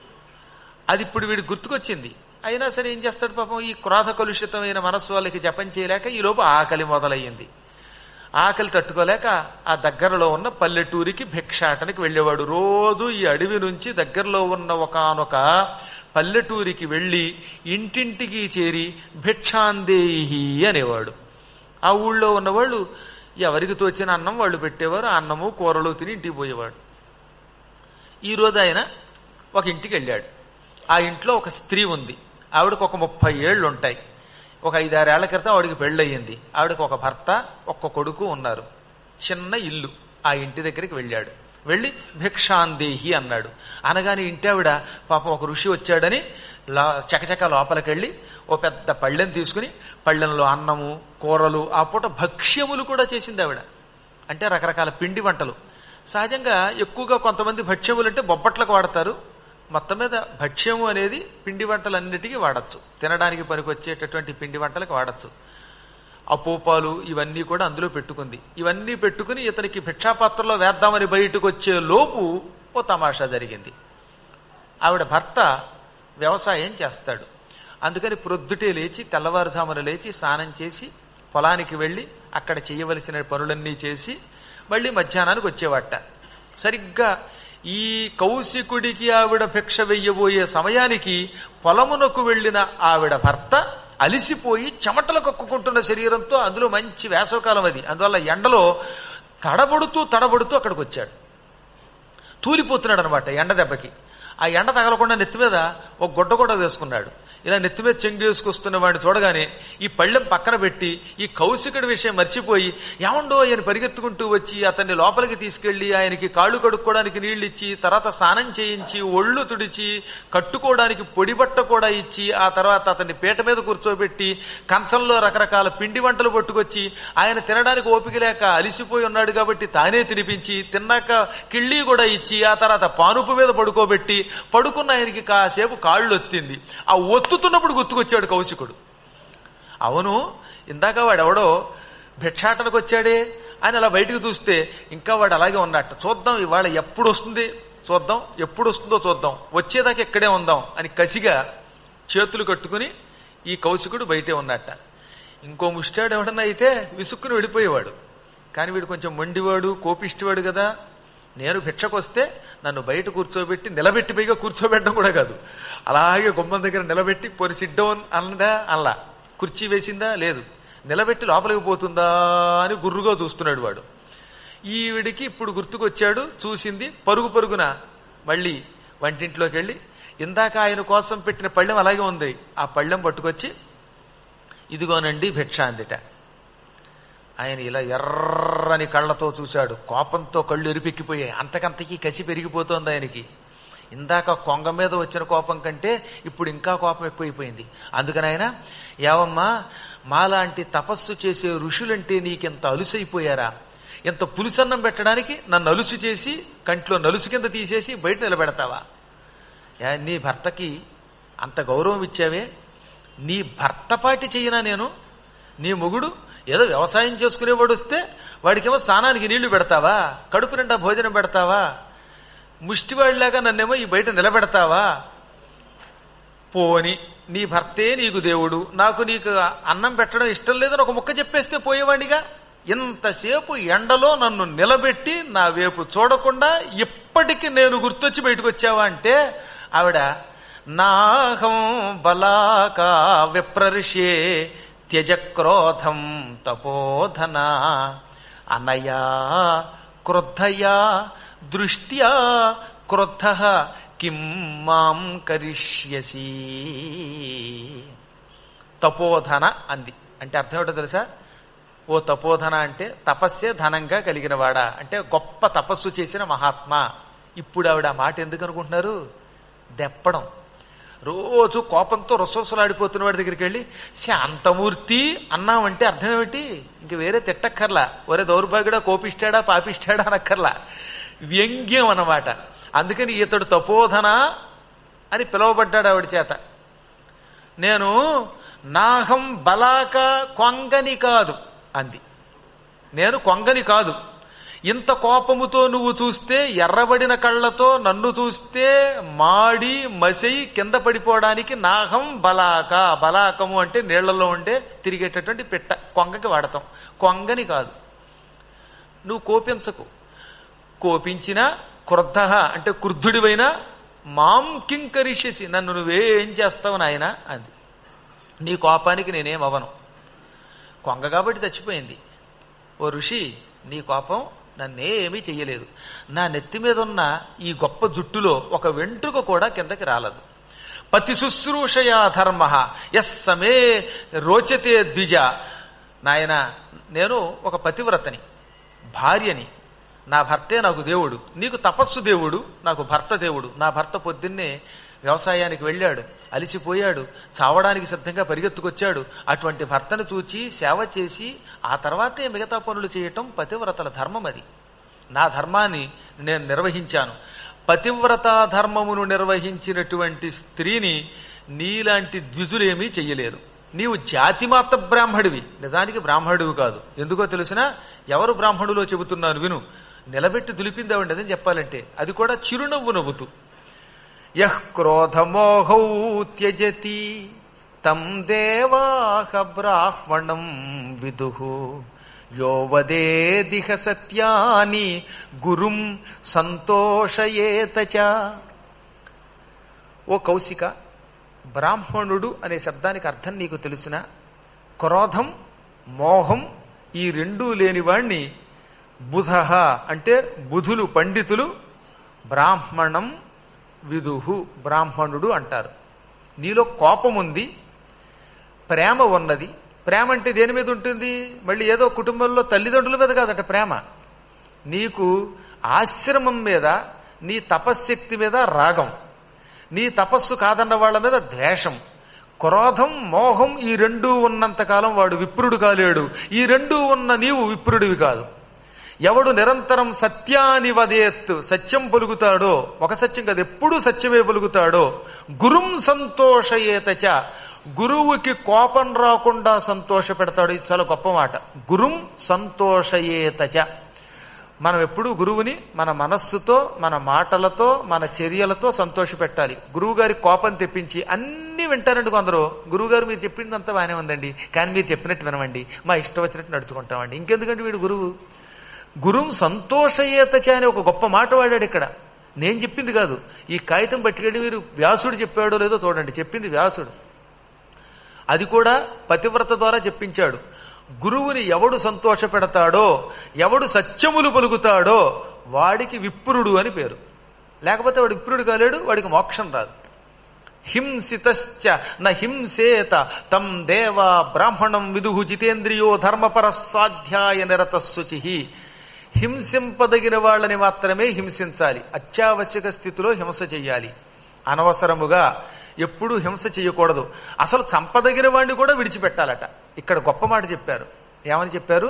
అది ఇప్పుడు వీడికి గుర్తుకొచ్చింది అయినా సరే ఏం చేస్తాడు పాపం ఈ క్రోధ కలుషితమైన మనస్సు వాళ్ళకి జపం చేయలేక ఈ లోపు ఆకలి మొదలయ్యింది ఆకలి తట్టుకోలేక ఆ దగ్గరలో ఉన్న పల్లెటూరికి భిక్షాటనకి వెళ్ళేవాడు రోజు ఈ అడవి నుంచి దగ్గరలో ఉన్న ఒకనొక పల్లెటూరికి వెళ్ళి ఇంటింటికి చేరి భిక్షాందేహి అనేవాడు ఆ ఊళ్ళో ఉన్నవాళ్ళు ఎవరికి తోచిన అన్నం వాళ్ళు పెట్టేవారు ఆ అన్నము కూరలు తిని ఇంటికి పోయేవాడు ఈ రోజు ఆయన ఒక ఇంటికి వెళ్ళాడు ఆ ఇంట్లో ఒక స్త్రీ ఉంది ఆవిడకు ఒక ముప్పై ఏళ్ళు ఉంటాయి ఒక ఐదారేళ్ల క్రితం ఆవిడకి పెళ్ళయింది ఆవిడకి ఒక భర్త ఒక్క కొడుకు ఉన్నారు చిన్న ఇల్లు ఆ ఇంటి దగ్గరికి వెళ్ళాడు వెళ్ళి భిక్షాందేహి అన్నాడు అనగానే ఇంటి ఆవిడ పాపం ఒక ఋషి వచ్చాడని లా చకచక లోపలికెళ్ళి ఓ పెద్ద పళ్ళెం తీసుకుని పళ్ళెంలో అన్నము కూరలు ఆ పూట భక్ష్యములు కూడా చేసింది ఆవిడ అంటే రకరకాల పిండి వంటలు సహజంగా ఎక్కువగా కొంతమంది భక్ష్యములు అంటే బొబ్బట్లకు వాడతారు మొత్తం మీద భక్ష్యము అనేది పిండి వంటలన్నిటికీ వాడచ్చు తినడానికి పనికొచ్చేటటువంటి పిండి వంటలకు వాడచ్చు అపోపాలు ఇవన్నీ కూడా అందులో పెట్టుకుంది ఇవన్నీ పెట్టుకుని ఇతనికి భిక్షాపాత్రలో వేద్దామని బయటకు వచ్చే లోపు ఓ తమాషా జరిగింది ఆవిడ భర్త వ్యవసాయం చేస్తాడు అందుకని ప్రొద్దుటే లేచి తెల్లవారుజామున లేచి స్నానం చేసి పొలానికి వెళ్ళి అక్కడ చేయవలసిన పనులన్నీ చేసి మళ్ళీ మధ్యాహ్నానికి వచ్చేవాట సరిగ్గా ఈ కౌశికుడికి ఆవిడ భిక్ష వెయ్యబోయే సమయానికి పొలమునకు వెళ్ళిన ఆవిడ భర్త అలిసిపోయి చెమటలు కక్కుకుంటున్న శరీరంతో అందులో మంచి వేసవకాలం అది అందువల్ల ఎండలో తడబడుతూ తడబడుతూ అక్కడికి వచ్చాడు తూలిపోతున్నాడు అనమాట ఎండ దెబ్బకి ఆ ఎండ తగలకుండా నెత్తి మీద ఒక గుడ్డ కూడా వేసుకున్నాడు ఇలా నెత్తి మీద చెంగు వేసుకొస్తున్న వాడిని చూడగానే ఈ పళ్ళెం పక్కన పెట్టి ఈ కౌశికుడి విషయం మర్చిపోయి ఏమండో ఆయన పరిగెత్తుకుంటూ వచ్చి అతన్ని లోపలికి తీసుకెళ్లి ఆయనకి కాళ్ళు కడుక్కోవడానికి నీళ్లు ఇచ్చి తర్వాత స్నానం చేయించి ఒళ్ళు తుడిచి కట్టుకోవడానికి పొడి బట్ట కూడా ఇచ్చి ఆ తర్వాత అతన్ని పీట మీద కూర్చోబెట్టి కంచంలో రకరకాల పిండి వంటలు పట్టుకొచ్చి ఆయన తినడానికి ఓపిక లేక అలిసిపోయి ఉన్నాడు కాబట్టి తానే తినిపించి తిన్నాక కిళ్ళీ కూడా ఇచ్చి ఆ తర్వాత పానుపు మీద పడుకోబెట్టి పడుకున్న ఆయనకి కాసేపు కాళ్ళు ఒత్తింది ఆ ఒత్తుతున్నప్పుడు గుర్తుకొచ్చాడు కౌశికుడు అవును ఇందాక వాడెవడో భిక్షాటనకు వచ్చాడే అని అలా బయటకు చూస్తే ఇంకా వాడు అలాగే ఉన్నట్టు చూద్దాం ఇవాళ ఎప్పుడు వస్తుంది చూద్దాం ఎప్పుడు వస్తుందో చూద్దాం వచ్చేదాకా ఇక్కడే ఉందాం అని కసిగా చేతులు కట్టుకుని ఈ కౌశికుడు బయటే ఉన్నట్ట ఇంకో ముష్టాడు ఎవడన్నా అయితే విసుక్కుని వెళ్ళిపోయేవాడు కానీ వీడు కొంచెం మొండివాడు కోపిష్టివాడు కదా నేను భిక్షకొస్తే నన్ను బయట కూర్చోబెట్టి నిలబెట్టి పైగా కూర్చోబెట్టడం కూడా కాదు అలాగే గుమ్మం దగ్గర నిలబెట్టి పోని సిట్ డౌన్ అన్నదా అల్లా కుర్చీ వేసిందా లేదు నిలబెట్టి లోపలికి పోతుందా అని గుర్రుగా చూస్తున్నాడు వాడు ఈవిడికి ఇప్పుడు గుర్తుకొచ్చాడు చూసింది పరుగు పరుగున మళ్ళీ వంటింట్లోకి వెళ్ళి ఇందాక ఆయన కోసం పెట్టిన పళ్ళెం అలాగే ఉంది ఆ పళ్ళెం పట్టుకొచ్చి ఇదిగోనండి భిక్ష అందిట ఆయన ఇలా ఎర్రని కళ్ళతో చూశాడు కోపంతో కళ్ళు ఎరిపెక్కిపోయాయి అంతకంతకీ కసి పెరిగిపోతోంది ఆయనకి ఇందాక కొంగ మీద వచ్చిన కోపం కంటే ఇప్పుడు ఇంకా కోపం ఎక్కువైపోయింది అందుకని ఆయన ఏవమ్మా మాలాంటి తపస్సు చేసే ఋషులంటే నీకెంత అలుసైపోయారా ఇంత పులుసన్నం పెట్టడానికి నన్ను అలుసు చేసి కంట్లో నలుసు కింద తీసేసి బయట నిలబెడతావా యా, నీ భర్తకి అంత గౌరవం ఇచ్చావే నీ భర్తపాటి చెయ్యనా నేను నీ మొగుడు ఏదో వ్యవసాయం చేసుకునేవాడు వస్తే వాడికేమో స్నానానికి నీళ్లు పెడతావా కడుపు నిండా భోజనం పెడతావా ముష్టివాడిలాగా నన్నేమో ఈ బయట నిలబెడతావా పోని నీ భర్తే నీకు దేవుడు నాకు నీకు అన్నం పెట్టడం ఇష్టం లేదని ఒక ముక్క చెప్పేస్తే పోయేవాడిగా ఇంతసేపు ఎండలో నన్ను నిలబెట్టి నా వైపు చూడకుండా ఇప్పటికి నేను గుర్తొచ్చి బయటకు వచ్చావా అంటే ఆవిడ నాహం బలాకా విప్రర్షే త్యజక్రోధం తపోధన అనయా క్రుద్ధయా దృష్ట్యా క్రుద్ధ కిం మాం కరిష్యసి తపోధన అంది అంటే అర్థం ఏంటో తెలుసా ఓ తపోధన అంటే తపస్సే ధనంగా కలిగిన వాడా అంటే గొప్ప తపస్సు చేసిన మహాత్మా ఇప్పుడు ఆవిడ ఆ మాట ఎందుకు అనుకుంటున్నారు దెప్పడం రోజు కోపంతో రొసొసలాడిపోతున్న వాడి దగ్గరికి వెళ్ళి శాంతమూర్తి అన్నామంటే అర్థం ఏమిటి ఇంక వేరే తిట్టక్కర్లా ఒరే దౌర్భాగ్యుడా కోపిస్తాడా పాపిస్తాడా అనక్కర్లా వ్యంగ్యం అన్నమాట అందుకని ఇతడు తపోధన అని పిలువబడ్డాడు ఆవిడ చేత నేను నాహం బలాక కొంగని కాదు అంది నేను కొంగని కాదు ఇంత కోపముతో నువ్వు చూస్తే ఎర్రబడిన కళ్ళతో నన్ను చూస్తే మాడి మసై కింద పడిపోవడానికి నాహం బలాక బలాకము అంటే నీళ్లలో ఉండే తిరిగేటటువంటి పిట్ట కొంగకి వాడతాం కొంగని కాదు నువ్వు కోపించకు కోపించినా క్రుద్ధ అంటే క్రుద్ధుడివైనా మాం కింకరిష్యసి నన్ను నువ్వేం చేస్తావు నాయన అంది నీ కోపానికి నేనేం అవను కొంగ కాబట్టి చచ్చిపోయింది ఓ ఋషి నీ కోపం నన్నేమీ చెయ్యలేదు నా నెత్తి మీద ఉన్న ఈ గొప్ప జుట్టులో ఒక వెంట్రుక కూడా కిందకి రాలదు పతి శుశ్రూషయా ధర్మ ఎస్ సమే రోచతే ద్విజ నాయన నేను ఒక పతివ్రతని భార్యని నా భర్తే నాకు దేవుడు నీకు తపస్సు దేవుడు నాకు భర్త దేవుడు నా భర్త పొద్దున్నే వ్యవసాయానికి వెళ్ళాడు అలిసిపోయాడు చావడానికి సిద్ధంగా పరిగెత్తుకొచ్చాడు అటువంటి భర్తను చూచి సేవ చేసి ఆ తర్వాతే మిగతా పనులు చేయటం పతివ్రతల ధర్మం అది నా ధర్మాన్ని నేను నిర్వహించాను పతివ్రతా ధర్మమును నిర్వహించినటువంటి స్త్రీని నీలాంటి ద్విజులేమీ చెయ్యలేరు నీవు జాతిమాత బ్రాహ్మడివి నిజానికి బ్రాహ్మణుడివి కాదు ఎందుకో తెలిసినా ఎవరు బ్రాహ్మణులో చెబుతున్నాను విను నిలబెట్టి దులిపింది ఆవిడ నిజం చెప్పాలంటే అది కూడా చిరునవ్వు నవ్వుతూ యః క్రోధమోహౌ త్యజతి తం దేవాహ బ్రాహ్మణం విదుః యో వదేదిహ సత్యాని గురుం సంతోషయేత చ ఓ కౌశిక బ్రాహ్మణుడు అనే శబ్దానికి అర్థం నీకు తెలిసిన క్రోధం మోహం ఈ రెండూ లేనివాణ్ణి బుధ అంటే బుధులు పండితులు బ్రాహ్మణం విదుహు బ్రాహ్మణుడు అంటారు నీలో కోపం ఉంది ప్రేమ ఉన్నది ప్రేమ అంటే దేని మీద ఉంటుంది మళ్ళీ ఏదో కుటుంబంలో తల్లిదండ్రుల మీద కాదట ప్రేమ నీకు ఆశ్రమం మీద నీ తపశ్శక్తి మీద రాగం నీ తపస్సు కాదన్న వాళ్ళ మీద ద్వేషం క్రోధం మోహం ఈ రెండూ ఉన్నంతకాలం వాడు విప్రుడు కాలేడు ఈ రెండూ ఉన్న నీవు విప్రుడివి కాదు ఎవడు నిరంతరం సత్యాని వదేత్ సత్యం పలుకుతాడో ఒక సత్యం కాదు ఎప్పుడూ సత్యమే పలుకుతాడో గురుం సంతోషయేతచ గురువుకి కోపం రాకుండా సంతోష పెడతాడు ఇది చాలా గొప్ప మాట గురుం సంతోషయేతచ మనం ఎప్పుడూ గురువుని మన మనస్సుతో మన మాటలతో మన చర్యలతో సంతోష పెట్టాలి గురువు గారి కోపం తెప్పించి అన్ని వింటారండి కొందరు గురువు గారు మీరు చెప్పిందంతా బాగానే ఉందండి కానీ మీరు చెప్పినట్టు వినమండి మా ఇష్టం వచ్చినట్టు నడుచుకుంటామండి ఇంకెందుకంటే వీడు గురువు గురుం సంతోషయేతచ అని ఒక గొప్ప మాట వాడాడు ఇక్కడ నేను చెప్పింది కాదు ఈ కాగితం పట్టుకెళ్ళి మీరు వ్యాసుడు చెప్పాడో లేదో చూడండి చెప్పింది వ్యాసుడు అది కూడా పతివ్రత ద్వారా చెప్పించాడు గురువుని ఎవడు సంతోష పెడతాడో ఎవడు సత్యములు పలుకుతాడో వాడికి విప్రుడు అని పేరు లేకపోతే వాడు విప్రుడు కాలేడు వాడికి మోక్షం రాదు హింసితశ్చ న హింసేత తం దేవ బ్రాహ్మణం విదుహు జితేంద్రియో ధర్మపర స్వాధ్యాయ నిరత శుచి హింసింపదగిన వాళ్ళని మాత్రమే హింసించాలి అత్యావశ్యక స్థితిలో హింస చెయ్యాలి అనవసరముగా ఎప్పుడూ హింస చేయకూడదు అసలు చంపదగిన వాడిని కూడా విడిచిపెట్టాలట ఇక్కడ గొప్ప మాట చెప్పారు ఏమని చెప్పారు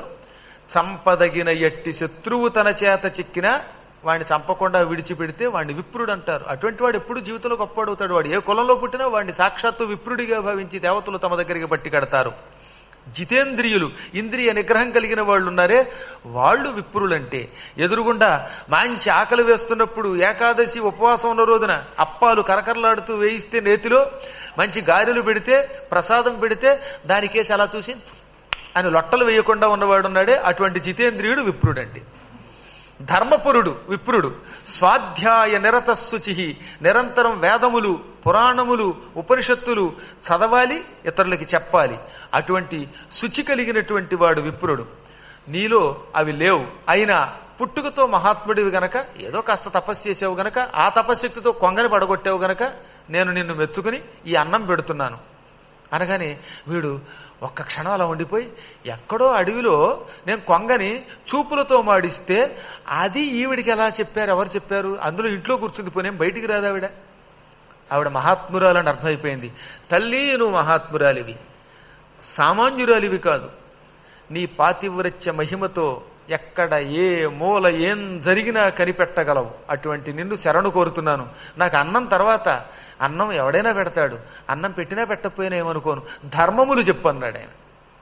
చంపదగిన ఎట్టి శత్రువు తన చేత చిక్కినా వాడిని చంపకుండా విడిచిపెడితే వాడిని విప్రుడు అంటారు అటువంటి వాడు ఎప్పుడు జీవితంలో గొప్పవాడవుతాడు వాడు ఏ కులంలో పుట్టినా వాడిని సాక్షాత్తు విప్రుడిగా భావించి దేవతలు తమ దగ్గరికి పట్టి కడతారు జితేంద్రియులు ఇంద్రియ నిగ్రహం కలిగిన వాళ్ళు ఉన్నారే వాళ్ళు విప్రులంటే ఎదురుగుండా మంచి ఆకలి వేస్తున్నప్పుడు ఏకాదశి ఉపవాసం ఉన్న రోజున అప్పాలు కరకరలాడుతూ వేయిస్తే నేతిలో మంచి గారెలు పెడితే ప్రసాదం పెడితే దానికేసి అలా చూసి అని లొట్టలు వేయకుండా ఉన్నవాడు ఉన్నాడే అటువంటి జితేంద్రియుడు విప్రుడండి ధర్మపురుడు విప్రుడు స్వాధ్యాయ నిరత శుచి నిరంతరం వేదములు పురాణములు ఉపనిషత్తులు చదవాలి ఇతరులకి చెప్పాలి అటువంటి శుచి కలిగినటువంటి వాడు విప్రుడు నీలో అవి లేవు అయినా పుట్టుకతో మహాత్ముడివి గనక ఏదో కాస్త తపస్సు చేసావు గనక ఆ తపశ్శక్తితో కొంగని పడగొట్టావు గనక నేను నిన్ను మెచ్చుకుని ఈ అన్నం పెడుతున్నాను అనగానే వీడు ఒక్క క్షణం అలా ఉండిపోయి ఎక్కడో అడవిలో నేను కొంగని చూపులతో మాడిస్తే అది ఈవిడికి ఎలా చెప్పారు ఎవరు చెప్పారు అందులో ఇంట్లో కూర్చుంది పోనేం బయటికి రాదు ఆవిడ ఆవిడ మహాత్మురాలని అర్థమైపోయింది తల్లి నువ్వు మహాత్మురాలివి సామాన్యురాలివి కాదు నీ పాతివ్రత్య మహిమతో ఎక్కడ ఏ మూల ఏం జరిగినా కనిపెట్టగలవు అటువంటి నిన్ను శరణు కోరుతున్నాను నాకు అన్నం తర్వాత అన్నం ఎవడైనా పెడతాడు అన్నం పెట్టినా పెట్టకపోయినా ఏమనుకోను ధర్మములు చెప్పు అన్నాడు ఆయన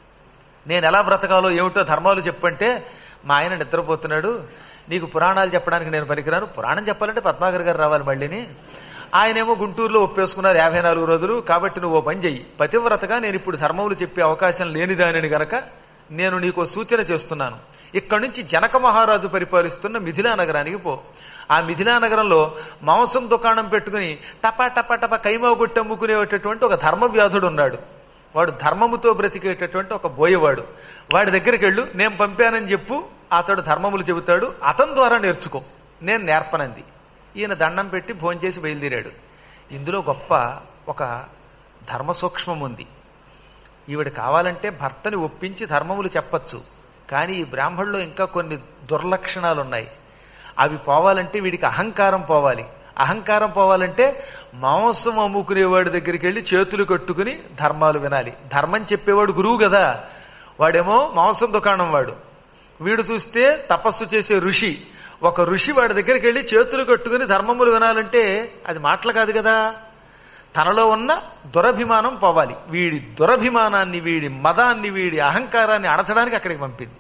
నేను ఎలా బ్రతకాలో ఏమిటో ధర్మాలు చెప్పంటే మా ఆయన నిద్రపోతున్నాడు నీకు పురాణాలు చెప్పడానికి నేను పనికిరాను పురాణం చెప్పాలంటే పద్మాకర్ గారు రావాలి మళ్ళీని ఆయనేమో గుంటూరులో ఒప్పేసుకున్నారు యాభై నాలుగు రోజులు కాబట్టి నువ్వు ఓ పని చెయ్యి పతివ్రతగా నేను ఇప్పుడు ధర్మములు చెప్పే అవకాశం లేనిదానిని గనక నేను నీకు సూచన చేస్తున్నాను ఇక్కడి నుంచి జనక మహారాజు పరిపాలిస్తున్న మిథిలా నగరానికి పో ఆ మిథిలా నగరంలో మాంసం దుకాణం పెట్టుకుని టపా టపా టపా కైమా కొట్టి అమ్ముకునేటటువంటి ఒక ధర్మవ్యాధుడు ఉన్నాడు వాడు ధర్మముతో బ్రతికేటటువంటి ఒక బోయవాడు వాడి దగ్గరికి వెళ్ళు నేను పంపానని చెప్పు అతడు ధర్మములు చెబుతాడు అతని ద్వారా నేర్చుకో నేను నేర్పనంది ఈయన దండం పెట్టి భోంచేసి బయలుదేరాడు ఇందులో గొప్ప ఒక ధర్మ సూక్ష్మం ఉంది ఈవిడ కావాలంటే భర్తని ఒప్పించి ధర్మములు చెప్పచ్చు కానీ ఈ బ్రాహ్మణులో ఇంకా కొన్ని దుర్లక్షణాలు ఉన్నాయి అవి పోవాలంటే వీడికి అహంకారం పోవాలి అహంకారం పోవాలంటే మాంసం అమ్ముకునేవాడి దగ్గరికి వెళ్ళి చేతులు కట్టుకుని ధర్మాలు వినాలి ధర్మం చెప్పేవాడు గురువు కదా వాడేమో మాంసం దుకాణం వాడు వీడు చూస్తే తపస్సు చేసే ఋషి ఒక ఋషి వాడి దగ్గరికి వెళ్ళి చేతులు కట్టుకుని ధర్మములు వినాలంటే అది మాటలు కాదు కదా తనలో ఉన్న దురభిమానం పోవాలి వీడి దురభిమానాన్ని వీడి మదాన్ని వీడి అహంకారాన్ని అణచడానికి అక్కడికి పంపింది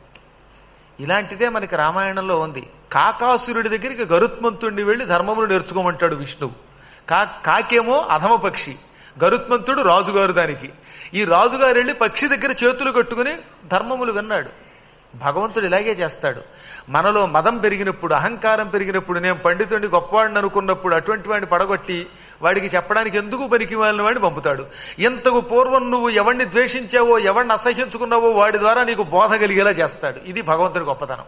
ఇలాంటిదే మనకి రామాయణంలో ఉంది కాకాసురుడి దగ్గరికి గరుత్మంతుడిని వెళ్లి ధర్మములు నేర్చుకోమంటాడు విష్ణువు కా కాకేమో అధమ పక్షి గరుత్మంతుడు రాజుగారు దానికి ఈ రాజుగారు వెళ్ళి పక్షి దగ్గర చేతులు కట్టుకుని ధర్మములు విన్నాడు భగవంతుడు ఇలాగే చేస్తాడు మనలో మదం పెరిగినప్పుడు అహంకారం పెరిగినప్పుడు నేను పండితుడిని గొప్పవాడిని అనుకున్నప్పుడు అటువంటి వాడిని పడగొట్టి వాడికి చెప్పడానికి ఎందుకు పనికి వాళ్ళని వాడిని పంపుతాడు ఇంతకు పూర్వం నువ్వు ఎవరిని ద్వేషించావో ఎవరిని అసహ్యించుకున్నావో వాడి ద్వారా నీకు బోధ కలిగేలా చేస్తాడు ఇది భగవంతుడి గొప్పతనం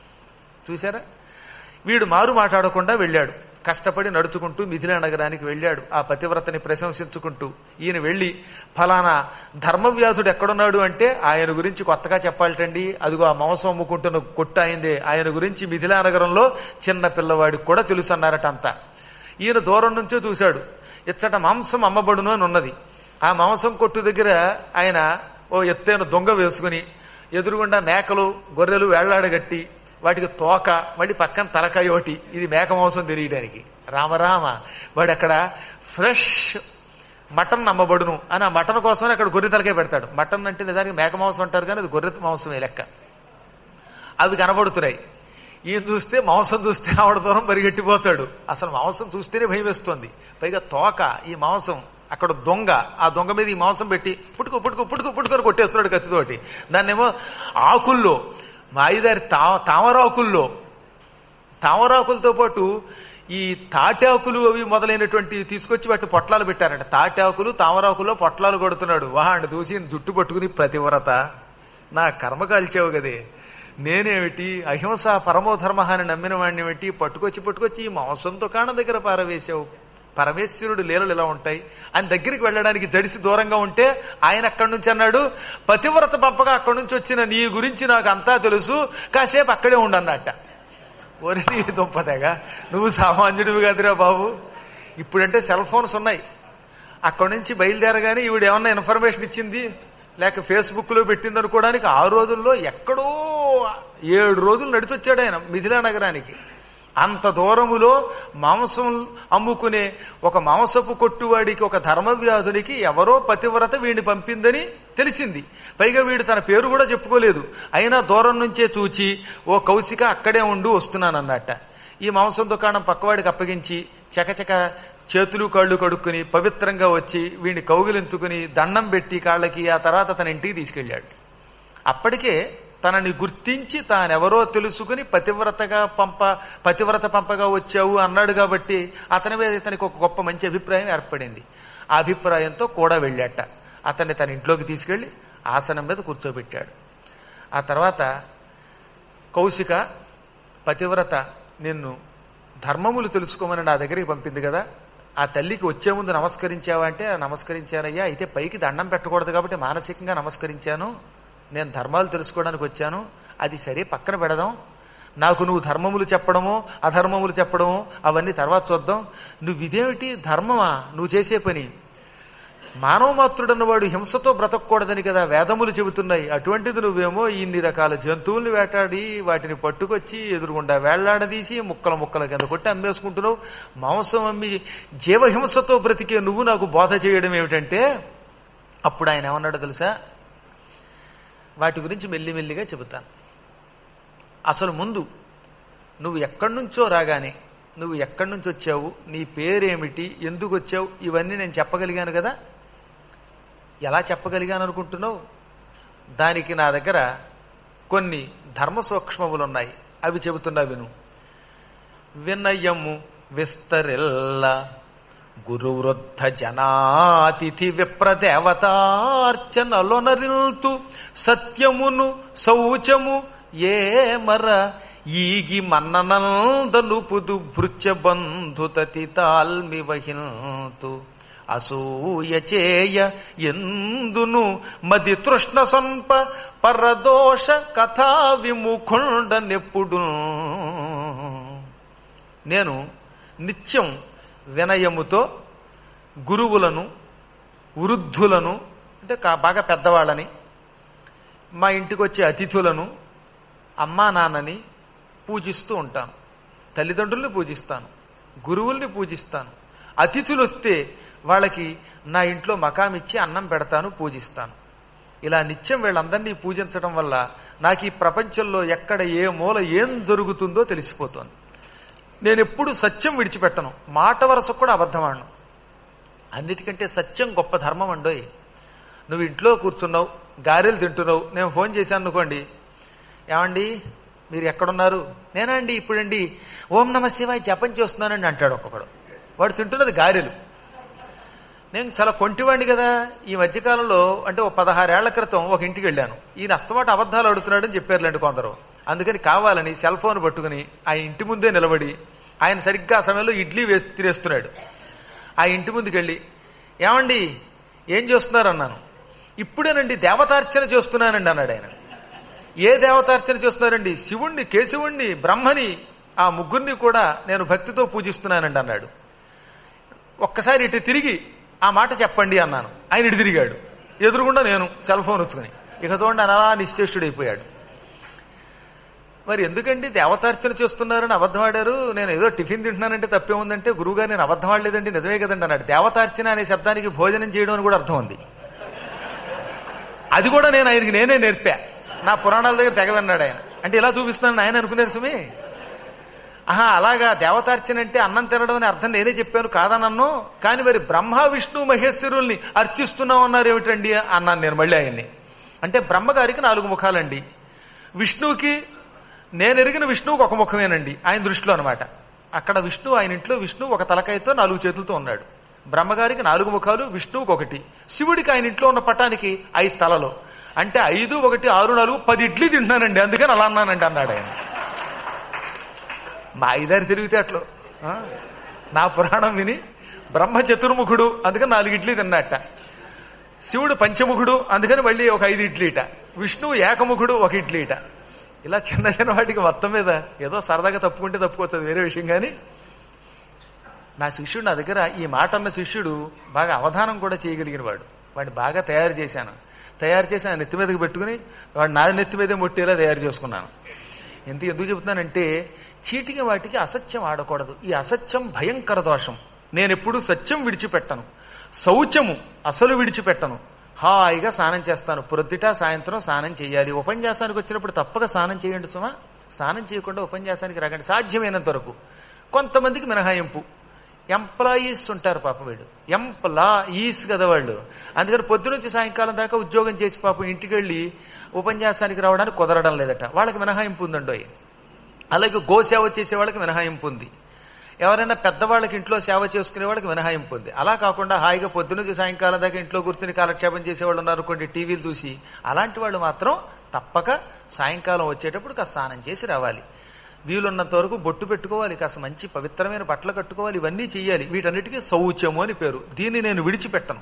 చూసారా వీడు మారు మాట్లాడకుండా వెళ్ళాడు కష్టపడి నడుచుకుంటూ మిథిలా నగరానికి వెళ్ళాడు ఆ పతివ్రతని ప్రశంసించుకుంటూ ఈయన వెళ్ళి ఫలానా ధర్మవ్యాధుడు ఎక్కడున్నాడు అంటే ఆయన గురించి కొత్తగా చెప్పాలటండి అదిగో ఆ మాంసం అమ్ముకుంటున్న కొట్టు అయిందే ఆయన గురించి మిథిలా నగరంలో చిన్న పిల్లవాడికి కూడా తెలుసు అన్నారట అంతా ఈయన దూరం నుంచో చూశాడు ఇచ్చట మాంసం అమ్మబడును అని ఉన్నది ఆ మాంసం కొట్టు దగ్గర ఆయన ఓ ఎత్తైన దొంగ వేసుకుని ఎదురుగుండా మేకలు గొర్రెలు వేళ్లాడగట్టి వాటికి తోక మళ్ళీ పక్కన తలకాయ ఒకటి ఇది మేక మాంసం తెలియడానికి రామరామ వాడు అక్కడ ఫ్రెష్ మటన్ అమ్మబడును అని ఆ మటన్ కోసమని అక్కడ గొర్రె తలకాయ పెడతాడు మటన్ అంటే నిజానికి మేక మాంసం అంటారు కానీ అది గొర్రె మాంసమే లెక్క అవి కనబడుతున్నాయి ఈయన చూస్తే మాంసం చూస్తే ఆవిడ దూరం పరిగెట్టిపోతాడు అసలు మాంసం చూస్తేనే భయం వేస్తుంది పైగా తోక ఈ మాంసం అక్కడ దొంగ ఆ దొంగ మీద ఈ మాంసం పెట్టి పుట్టుకు పుట్టుకు పుట్టుకు పుట్టుకొని కొట్టేస్తున్నాడు కత్తితోటి దాన్నేమో ఆకుల్లో మాయిదారి తా తామరాకుల్లో తామరాకులతో పాటు ఈ తాటాకులు అవి మొదలైనటువంటి తీసుకొచ్చి వాటి పొట్లాలు పెట్టారంట తాటాకులు తామరాకుల్లో పొట్లాలు కొడుతున్నాడు వాడు చూసి జుట్టు పట్టుకుని ప్రతివ్రత నా కర్మ కాల్చావు కదే నేనేమిటి అహింస పరమోధర్మ అని నమ్మిన వాడిని ఏమిటి పట్టుకొచ్చి పట్టుకొచ్చి ఈ మాంసం దుకాణం దగ్గర పారవేశావు పరమేశ్వరుడు లీలలు ఇలా ఉంటాయి ఆయన దగ్గరికి వెళ్ళడానికి జడిసి దూరంగా ఉంటే ఆయన అక్కడి నుంచి అన్నాడు పతివ్రత పంపగా అక్కడి నుంచి వచ్చిన నీ గురించి నాకు అంతా తెలుసు కాసేపు అక్కడే ఉండన్నట్ట ఒరి నీ దుంపదేగా నువ్వు సామాన్యుడివి కదిరా బాబు ఇప్పుడంటే సెల్ ఫోన్స్ ఉన్నాయి అక్కడి నుంచి బయలుదేరగానే ఈవిడ ఏమన్నా ఇన్ఫర్మేషన్ ఇచ్చింది లేక ఫేస్బుక్ లో పెట్టింది అనుకోవడానికి ఆ రోజుల్లో ఎక్కడో ఏడు రోజులు నడిచొచ్చాడు ఆయన మిథిలా నగరానికి అంత దూరములో మాంసం అమ్ముకునే ఒక మాంసపు కొట్టువాడికి ఒక ధర్మవ్యాధునికి ఎవరో పతివ్రత వీడిని పంపిందని తెలిసింది పైగా వీడు తన పేరు కూడా చెప్పుకోలేదు అయినా దూరం నుంచే చూచి ఓ కౌశిక అక్కడే ఉండు వస్తున్నానన్నట్ట ఈ మాంసం దుకాణం పక్కవాడికి అప్పగించి చకచక చేతులు కాళ్ళు కడుక్కుని పవిత్రంగా వచ్చి వీడిని కౌగిలించుకుని దండం పెట్టి కాళ్ళకి ఆ తర్వాత తన ఇంటికి తీసుకెళ్ళాడు అప్పటికే తనని గుర్తించి తానెవరో తెలుసుకుని పతివ్రతగా పంప పతివ్రత పంపగా వచ్చావు అన్నాడు కాబట్టి అతని మీద ఇతనికి ఒక గొప్ప మంచి అభిప్రాయం ఏర్పడింది ఆ అభిప్రాయంతో కూడా వెళ్ళాట అతన్ని తన ఇంట్లోకి తీసుకెళ్లి ఆసనం మీద కూర్చోబెట్టాడు ఆ తర్వాత కౌశిక పతివ్రత నిన్ను ధర్మములు తెలుసుకోమని నా దగ్గరికి పంపింది కదా ఆ తల్లికి వచ్చే ముందు నమస్కరించావా అంటే నమస్కరించానయ్యా అయితే పైకి దండం పెట్టకూడదు కాబట్టి మానసికంగా నమస్కరించాను నేను ధర్మాలు తెలుసుకోవడానికి వచ్చాను అది సరే పక్కన పెడదాం నాకు నువ్వు ధర్మములు చెప్పడమో అధర్మములు చెప్పడమో అవన్నీ తర్వాత చూద్దాం నువ్వు ఇదేమిటి ధర్మమా నువ్వు చేసే పని మానవ మాతృడన్నవాడు హింసతో బ్రతకూడదని కదా వేదములు చెబుతున్నాయి అటువంటిది నువ్వేమో ఇన్ని రకాల జంతువుల్ని వేటాడి వాటిని పట్టుకొచ్చి ఎదురుగుండా వేళ్లాడదీసి ముక్కల ముక్కల కింద కొట్టి అమ్మేసుకుంటున్నావు మాంసం అమ్మి జీవహింసతో బ్రతికే నువ్వు నాకు బోధ చేయడం ఏమిటంటే అప్పుడు ఆయన ఏమన్నాడు తెలుసా వాటి గురించి మెల్లిమెల్లిగా చెబుతాను అసలు ముందు నువ్వు ఎక్కడి నుంచో రాగానే నువ్వు ఎక్కడి నుంచి వచ్చావు నీ పేరేమిటి ఎందుకు వచ్చావు ఇవన్నీ నేను చెప్పగలిగాను కదా ఎలా చెప్పగలిగాను అనుకుంటున్నావు దానికి నా దగ్గర కొన్ని ధర్మ సూక్ష్మములు ఉన్నాయి అవి చెబుతున్నా విను వినయము విస్తరిల్ల గురువృద్ధ జనాతిథి విప్రదేవతార్చనలొనరిల్తు సత్యమును శౌచము ఏమర ఈగి మన్ననందలుపుదు భృత్య బంధుతతి తాల్మి వహింతు అసూయ చేయ ఎందును మది తృష్ణ సంప పరదోష కథా విముఖుండ నెప్పుడు నేను నిత్యం వినయముతో గురువులను వృద్ధులను అంటే కా- బాగా పెద్దవాళ్ళని మా ఇంటికి వచ్చే అతిథులను అమ్మా నాన్నని పూజిస్తూ ఉంటాను తల్లిదండ్రుల్ని పూజిస్తాను గురువుల్ని పూజిస్తాను అతిథులు వస్తే వాళ్ళకి నా ఇంట్లో మకామిచ్చి అన్నం పెడతాను పూజిస్తాను ఇలా నిత్యం వీళ్ళందరినీ పూజించడం వల్ల నాకు ఈ ప్రపంచంలో ఎక్కడ ఏ మూల ఏం జరుగుతుందో తెలిసిపోతోంది నేను ఎప్పుడు సత్యం విడిచిపెట్టను మాట వరసకు కూడా అబద్ధమాడను అన్నిటికంటే సత్యం గొప్ప ధర్మం అండోయ్ నువ్వు ఇంట్లో కూర్చున్నావు గారెలు తింటున్నావు నేను ఫోన్ చేశాను అనుకోండి ఏమండి మీరు ఎక్కడున్నారు నేనండి ఇప్పుడండి ఓం నమ శివాయ జపం చేస్తున్నానండి అంటాడు ఒక్కొక్కడు వాడు తింటున్నది గారెలు నేను చాలా కొంటివాడిని కదా ఈ మధ్యకాలంలో అంటే ఒక పదహారేళ్ల క్రితం ఒక ఇంటికి వెళ్ళాను ఈయన అస్తమాట అబద్ధాలు అడుగుతున్నాడని చెప్పారులేండి కొందరు అందుకని కావాలని సెల్ ఫోన్ పట్టుకుని ఆ ఇంటి ముందే నిలబడి ఆయన సరిగ్గా ఆ సమయంలో ఇడ్లీ వేసి తినేస్తున్నాడు ఆ ఇంటి ముందుకు వెళ్ళి ఏమండి ఏం చేస్తున్నారు అన్నాను ఇప్పుడేనండి దేవతార్చన చేస్తున్నానండి అన్నాడు ఆయన ఏ దేవతార్చన చేస్తున్నారండి శివుణ్ణి కేశవుణ్ణి బ్రహ్మని ఆ ముగ్గురిని కూడా నేను భక్తితో పూజిస్తున్నానండి అన్నాడు ఒక్కసారి ఇటు తిరిగి ఆ మాట చెప్పండి అన్నాను ఆయన ఇటు తిరిగాడు ఎదురుగుండా నేను సెల్ ఫోన్ వచ్చుకుని ఇక చూడండి అలా నిశ్చేష్టుడైపోయాడు మరి ఎందుకండి దేవతార్చన చేస్తున్నారని అబద్ధం ఆడారు నేను ఏదో టిఫిన్ తింటున్నానంటే తప్పే ఉందంటే గురువుగారు నేను అబద్ధం ఆడలేదండి నిజమే కదండి అన్నాడు దేవతార్చన అనే శబ్దానికి భోజనం చేయడం అని కూడా అర్థం ఉంది అది కూడా నేను ఆయనకి నేనే నేర్పా నా పురాణాల దగ్గర తెగవన్నాడు ఆయన అంటే ఇలా చూపిస్తానని ఆయన అనుకునేది సుమి ఆహా అలాగా దేవతార్చన అంటే అన్నం తినడం అనే అర్థం నేనే చెప్పాను కాదనన్ను కానీ మరి బ్రహ్మ విష్ణు మహేశ్వరుల్ని అర్చిస్తున్నాం అన్నారు ఏమిటండి అన్నాను నేను మళ్ళీ ఆయన్ని అంటే బ్రహ్మగారికి నాలుగు ముఖాలండి విష్ణువుకి నేను ఎరిగిన విష్ణువుకి ఒక ముఖమేనండి ఆయన దృష్టిలో అనమాట అక్కడ విష్ణు ఆయన ఇంట్లో విష్ణు ఒక తలకాయతో నాలుగు చేతులతో ఉన్నాడు బ్రహ్మగారికి నాలుగు ముఖాలు విష్ణువుకి ఒకటి శివుడికి ఆయన ఇంట్లో ఉన్న పటానికి ఐదు తలలు అంటే ఐదు ఒకటి ఆరు నాలుగు పది ఇడ్లీ తింటున్నానండి అందుకని అలా అన్నానండి అన్నాడు ఆయన మా ఐదారు తిరిగితే అట్లు ఆ? నా పురాణం విని బ్రహ్మ చతుర్ముఖుడు అందుకని నాలుగు ఇడ్లీ తిన్నట్ట శివుడు పంచముఖుడు అందుకని మళ్ళీ ఒక ఐదు ఇడ్లీట విష్ణువు ఏకముఖుడు ఒక ఇడ్లీట ఇలా చిన్న చిన్న వాటికి మొత్తం మీద ఏదో సరదాగా తప్పుకుంటే తప్పుకోవచ్చు అది వేరే విషయం కానీ నా శిష్యుడు నా దగ్గర ఈ మాట అన్న శిష్యుడు బాగా అవధానం కూడా చేయగలిగిన వాడు వాడిని బాగా తయారు చేశాను తయారు చేసి ఆ నెత్తి మీదకి పెట్టుకుని వాడు నా నెత్తి మీదే ముట్టేలా తయారు చేసుకున్నాను ఎందుకు ఎందుకు చెబుతున్నానంటే చీటికి వాటికి అసత్యం ఆడకూడదు ఈ అసత్యం భయంకర దోషం నేను ఎప్పుడు సత్యం విడిచిపెట్టను శౌచము అసలు విడిచిపెట్టను హాయిగా స్నానం చేస్తాను ప్రొద్దుట సాయంత్రం స్నానం చేయాలి ఉపన్యాసానికి వచ్చినప్పుడు తప్పక స్నానం చేయండి సుమా స్నానం చేయకుండా ఉపన్యాసానికి రాకండి సాధ్యమైనంత వరకు కొంతమందికి మినహాయింపు ఎంప్లాయీస్ ఉంటారు పాప వీడు ఎంప్లాయీస్ కదా వాళ్ళు అందుకని పొద్దునుంచి సాయంకాలం దాకా ఉద్యోగం చేసి పాపం ఇంటికి వెళ్ళి ఉపన్యాసానికి రావడానికి కుదరడం లేదట వాళ్ళకి మినహాయింపు ఉందండోయ్ అలాగే గోసేవ చేసే వాళ్ళకి మినహాయింపు ఉంది ఎవరైనా పెద్దవాళ్ళకి ఇంట్లో సేవ చేసుకునే వాళ్ళకి మినహాయింపు ఉంది అలా కాకుండా హాయిగా పొద్దునుంచి సాయంకాలం దాకా ఇంట్లో కూర్చుని కాలక్షేపం చేసేవాళ్ళు ఉన్నారు కొన్ని టీవీలు చూసి అలాంటి వాళ్ళు మాత్రం తప్పక సాయంకాలం వచ్చేటప్పుడు కాస్త స్నానం చేసి రావాలి వీలున్నంత వరకు బొట్టు పెట్టుకోవాలి కాస్త మంచి పవిత్రమైన బట్టలు కట్టుకోవాలి ఇవన్నీ చెయ్యాలి వీటన్నిటికీ శౌచము అని పేరు దీన్ని నేను విడిచిపెట్టను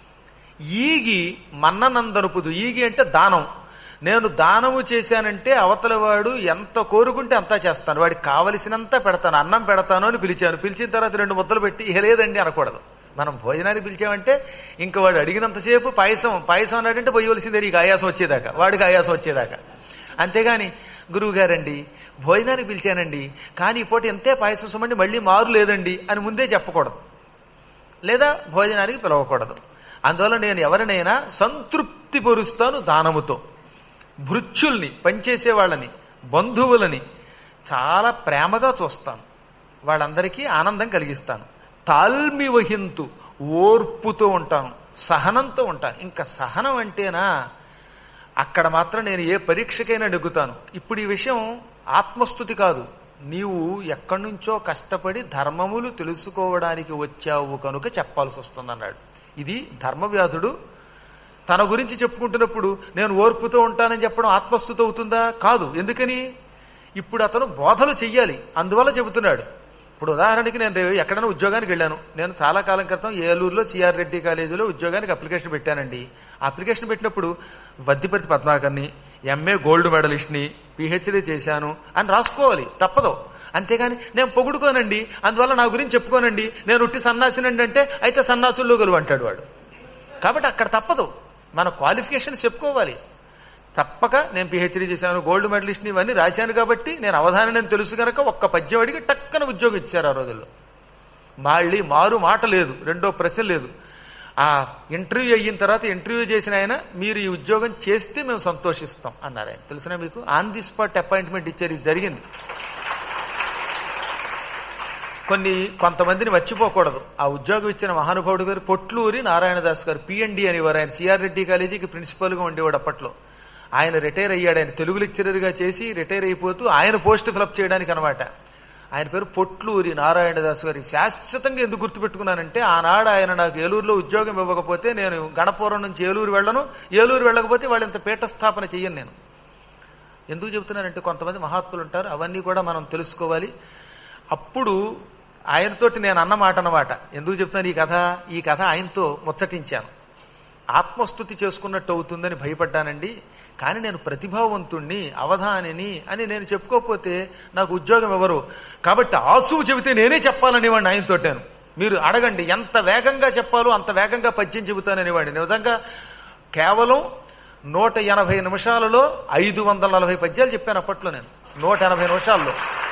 ఈగి మన్ననందనుపుదు ఈగి అంటే దానం నేను దానము చేశానంటే అవతల వాడు ఎంత కోరుకుంటే అంతా చేస్తాను వాడికి కావలసినంత పెడతాను అన్నం పెడతాను అని పిలిచాను పిలిచిన తర్వాత రెండు ముద్దలు పెట్టి ఇహ లేదండి అనకూడదు మనం భోజనానికి పిలిచామంటే ఇంకా వాడు అడిగినంతసేపు పాయసం పాయసం అన్నాడంటే పోయవలసిందే నీకు ఆయాసం వచ్చేదాకా వాడికి ఆయాసం వచ్చేదాకా అంతేగాని గురువు గారండి భోజనానికి పిలిచానండి కానీ ఈ పూట ఎంతే పాయసం సమండి మళ్ళీ మారు లేదండి అని ముందే చెప్పకూడదు లేదా భోజనానికి పిలవకూడదు అందువల్ల నేను ఎవరినైనా సంతృప్తి పరుస్తాను దానముతో భృత్యుల్ని పనిచేసే వాళ్ళని బంధువులని చాలా ప్రేమగా చూస్తాను వాళ్ళందరికీ ఆనందం కలిగిస్తాను తాల్మి వహింతు ఓర్పుతో ఉంటాను సహనంతో ఉంటాను ఇంకా సహనం అంటేనా అక్కడ మాత్రం నేను ఏ పరీక్షకైనా నెగ్గుతాను ఇప్పుడు ఈ విషయం ఆత్మస్థుతి కాదు నీవు ఎక్కడి నుంచో కష్టపడి ధర్మములు తెలుసుకోవడానికి వచ్చావు కనుక చెప్పాల్సి వస్తుందన్నాడు ఇది ధర్మవ్యాధుడు తన గురించి చెప్పుకుంటున్నప్పుడు నేను ఓర్పుతో ఉంటానని చెప్పడం ఆత్మస్థుతి అవుతుందా కాదు ఎందుకని ఇప్పుడు అతను బోధలు చెయ్యాలి అందువల్ల చెబుతున్నాడు ఇప్పుడు ఉదాహరణకి నేను రేపు ఎక్కడైనా ఉద్యోగానికి వెళ్ళాను నేను చాలా కాలం క్రితం ఏలూరులో సిఆర్ రెడ్డి కాలేజీలో ఉద్యోగానికి అప్లికేషన్ పెట్టానండి ఆ అప్లికేషన్ పెట్టినప్పుడు వద్దిపర్తి పద్మాకర్ని ఎంఏ గోల్డ్ మెడలిస్ట్ని పిహెచ్డీ చేశాను అని రాసుకోవాలి తప్పదు అంతేగాని నేను పొగుడుకోనండి అందువల్ల నా గురించి చెప్పుకోనండి నేను ఉట్టి సన్నాసినండి అంటే అయితే సన్నాసుల్లో గలువు అంటాడు వాడు కాబట్టి అక్కడ తప్పదు మన క్వాలిఫికేషన్స్ చెప్పుకోవాలి తప్పక నేను పిహెచ్డీ చేశాను గోల్డ్ మెడలిస్ట్ని ఇవన్నీ రాశాను కాబట్టి నేను అవధానం తెలుసు కనుక ఒక్క పద్యం అడిగి టక్కన ఉద్యోగం ఇచ్చారు ఆ రోజుల్లో మళ్ళీ మారు మాట లేదు రెండో ప్రశ్న లేదు ఆ ఇంటర్వ్యూ అయిన తర్వాత ఇంటర్వ్యూ చేసిన ఆయన మీరు ఈ ఉద్యోగం చేస్తే మేము సంతోషిస్తాం అన్నారు ఆయన తెలిసిన మీకు ఆన్ ది స్పాట్ అపాయింట్మెంట్ ఇచ్చారు ఇది జరిగింది కొన్ని కొంతమందిని మర్చిపోకూడదు ఆ ఉద్యోగం ఇచ్చిన మహానుభావుడు గారు పొట్లూరి నారాయణదాస్ గారు పిఎండి అనేవారు ఆయన సిఆర్ రెడ్డి కాలేజీకి ప్రిన్సిపల్గా ఉండేవాడు అప్పట్లో ఆయన రిటైర్ అయ్యాడు ఆయన తెలుగు లెక్చరర్గా చేసి రిటైర్ అయిపోతూ ఆయన పోస్ట్ ఫిలప్ చేయడానికి అనమాట ఆయన పేరు పొట్లూరి నారాయణదాస్ గారి శాశ్వతంగా ఎందుకు గుర్తుపెట్టుకున్నానంటే ఆనాడు ఆయన నాకు ఏలూరులో ఉద్యోగం ఇవ్వకపోతే నేను గణపురం నుంచి ఏలూరు వెళ్ళను ఏలూరు వెళ్ళకపోతే వాళ్ళు ఇంత పీఠస్థాపన చెయ్యను నేను ఎందుకు చెబుతున్నానంటే కొంతమంది మహాత్ములు ఉంటారు అవన్నీ కూడా మనం తెలుసుకోవాలి అప్పుడు ఆయనతోటి నేను అన్న మాట అన్నమాట ఎందుకు చెప్తున్నాను ఈ కథ ఈ కథ ఆయనతో ముచ్చటించాను ఆత్మస్థుతి చేసుకున్నట్టు అవుతుందని భయపడ్డానండి కానీ నేను ప్రతిభావంతుణ్ణి అవధానిని అని నేను చెప్పుకోకపోతే నాకు ఉద్యోగం ఎవరు కాబట్టి ఆసువు చెబితే నేనే చెప్పాలనేవాడిని ఆయనతోటాను మీరు అడగండి ఎంత వేగంగా చెప్పాలో అంత వేగంగా పద్యం చెబుతాననేవాడిని నిజంగా కేవలం నూట ఎనభై నిమిషాలలో ఐదు వందల నలభై పద్యాలు చెప్పాను అప్పట్లో నేను నూట ఎనభై నిమిషాల్లో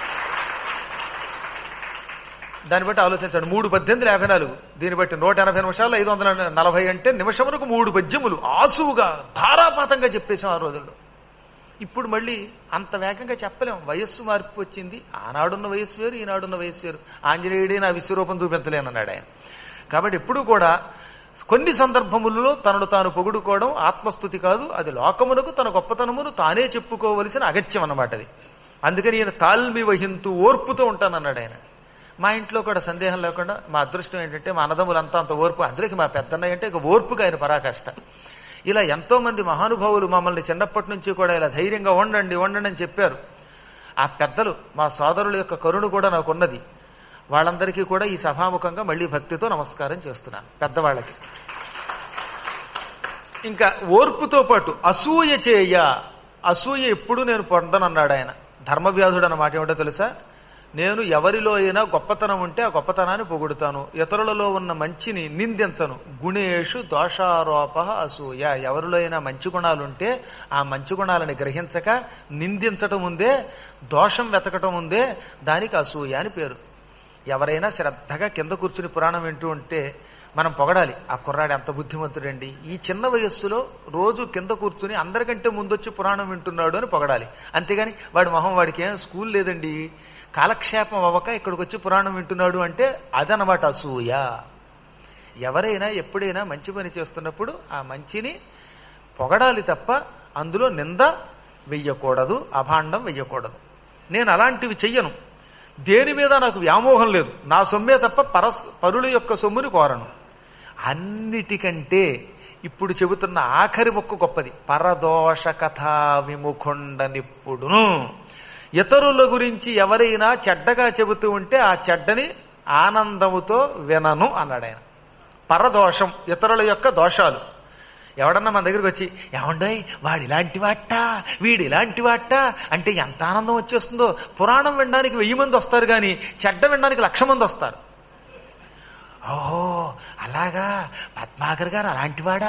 దాన్ని బట్టి ఆలోచించండి మూడు పద్దెనిమిది యాభై నాలుగు దీన్ని బట్టి నూట ఎనభై నిమిషాలు ఐదు వందల నలభై అంటే నిమిషమునకు మూడు పద్యములు ఆసువుగా ధారాపాతంగా చెప్పేశాం ఆ రోజుల్లో ఇప్పుడు మళ్ళీ అంత వేగంగా చెప్పలేం వయస్సు మార్పు వచ్చింది ఆనాడున్న వయస్సు వేరు ఈనాడున్న వయస్సు వేరు ఆంజనేయుడే నా విశ్వరూపం చూపించలేనన్నాడు ఆయన కాబట్టి ఎప్పుడూ కూడా కొన్ని సందర్భములలో తనను తాను పొగుడుకోవడం ఆత్మస్థుతి కాదు అది లోకమునకు తన గొప్పతనమును తానే చెప్పుకోవలసిన అగత్యం అన్నమాట అది అందుకని ఈయన తాల్మి వహింతూ ఓర్పుతో ఉంటానన్నాడు ఆయన మా ఇంట్లో కూడా సందేహం లేకుండా మా అదృష్టం ఏంటంటే మా అన్నదమ్ములంతా అంత ఓర్పు అందరికీ మా పెద్దన్నయ్య అంటే ఇక ఓర్పుగా ఆయన పరాకాష్ట ఇలా ఎంతో మంది మహానుభావులు మమ్మల్ని చిన్నప్పటి నుంచి కూడా ఇలా ధైర్యంగా ఉండండి ఉండండి అని చెప్పారు ఆ పెద్దలు మా సోదరుల యొక్క కరుణ కూడా నాకున్నది వాళ్ళందరికీ కూడా ఈ సభాముఖంగా మళ్ళీ భక్తితో నమస్కారం చేస్తున్నాను పెద్దవాళ్ళకి ఇంకా ఓర్పుతో పాటు అసూయ చేయ అసూయ ఎప్పుడు నేను పొందనన్నాడు ఆయన ధర్మవ్యాధుడు అన్న మాట ఏమిటో తెలుసా నేను ఎవరిలో అయినా గొప్పతనం ఉంటే ఆ గొప్పతనాన్ని పొగుడుతాను ఇతరులలో ఉన్న మంచిని నిందించను గుణేషు దోషారోప అసూయ ఎవరిలో అయినా మంచి గుణాలుంటే ఆ మంచి గుణాలని గ్రహించక నిందించటం ఉందే దోషం వెతకటం ఉందే దానికి అసూయ అని పేరు ఎవరైనా శ్రద్ధగా కింద కూర్చుని పురాణం వింటూ ఉంటే మనం పొగడాలి ఆ కుర్రాడు ఎంత బుద్ధిమంతుడండి ఈ చిన్న వయస్సులో రోజు కింద కూర్చుని అందరికంటే ముందొచ్చి పురాణం వింటున్నాడు అని పొగడాలి అంతేగాని వాడి మొహం వాడికి ఏం స్కూల్ లేదండి కాలక్షేపం అవ్వక ఇక్కడికి వచ్చి పురాణం వింటున్నాడు అంటే అదనమాట అసూయ ఎవరైనా ఎప్పుడైనా మంచి పని చేస్తున్నప్పుడు ఆ మంచిని పొగడాలి తప్ప అందులో నింద వెయ్యకూడదు అభాండం వెయ్యకూడదు నేను అలాంటివి చెయ్యను దేని మీద నాకు వ్యామోహం లేదు నా సొమ్మే తప్ప పరస్ పరుల యొక్క సొమ్ముని కోరను అన్నిటికంటే ఇప్పుడు చెబుతున్న ఆఖరి మొక్కు గొప్పది పరదోష కథా విముఖుండ నిప్పుడును ఇతరుల గురించి ఎవరైనా చెడ్డగా చెబుతూ ఉంటే ఆ చెడ్డని ఆనందముతో వినను అన్నాడు ఆయన పరదోషం ఇతరుల యొక్క దోషాలు ఎవడన్నా మన దగ్గరికి వచ్చి ఏమండోయ్ వాడు ఇలాంటి వాట వీడు ఇలాంటి వాట అంటే ఎంత ఆనందం వచ్చేస్తుందో పురాణం వినడానికి వెయ్యి మంది వస్తారు కానీ చెడ్డ వినడానికి లక్ష మంది వస్తారు ఓహో అలాగా పద్మాకర్ గారు అలాంటివాడా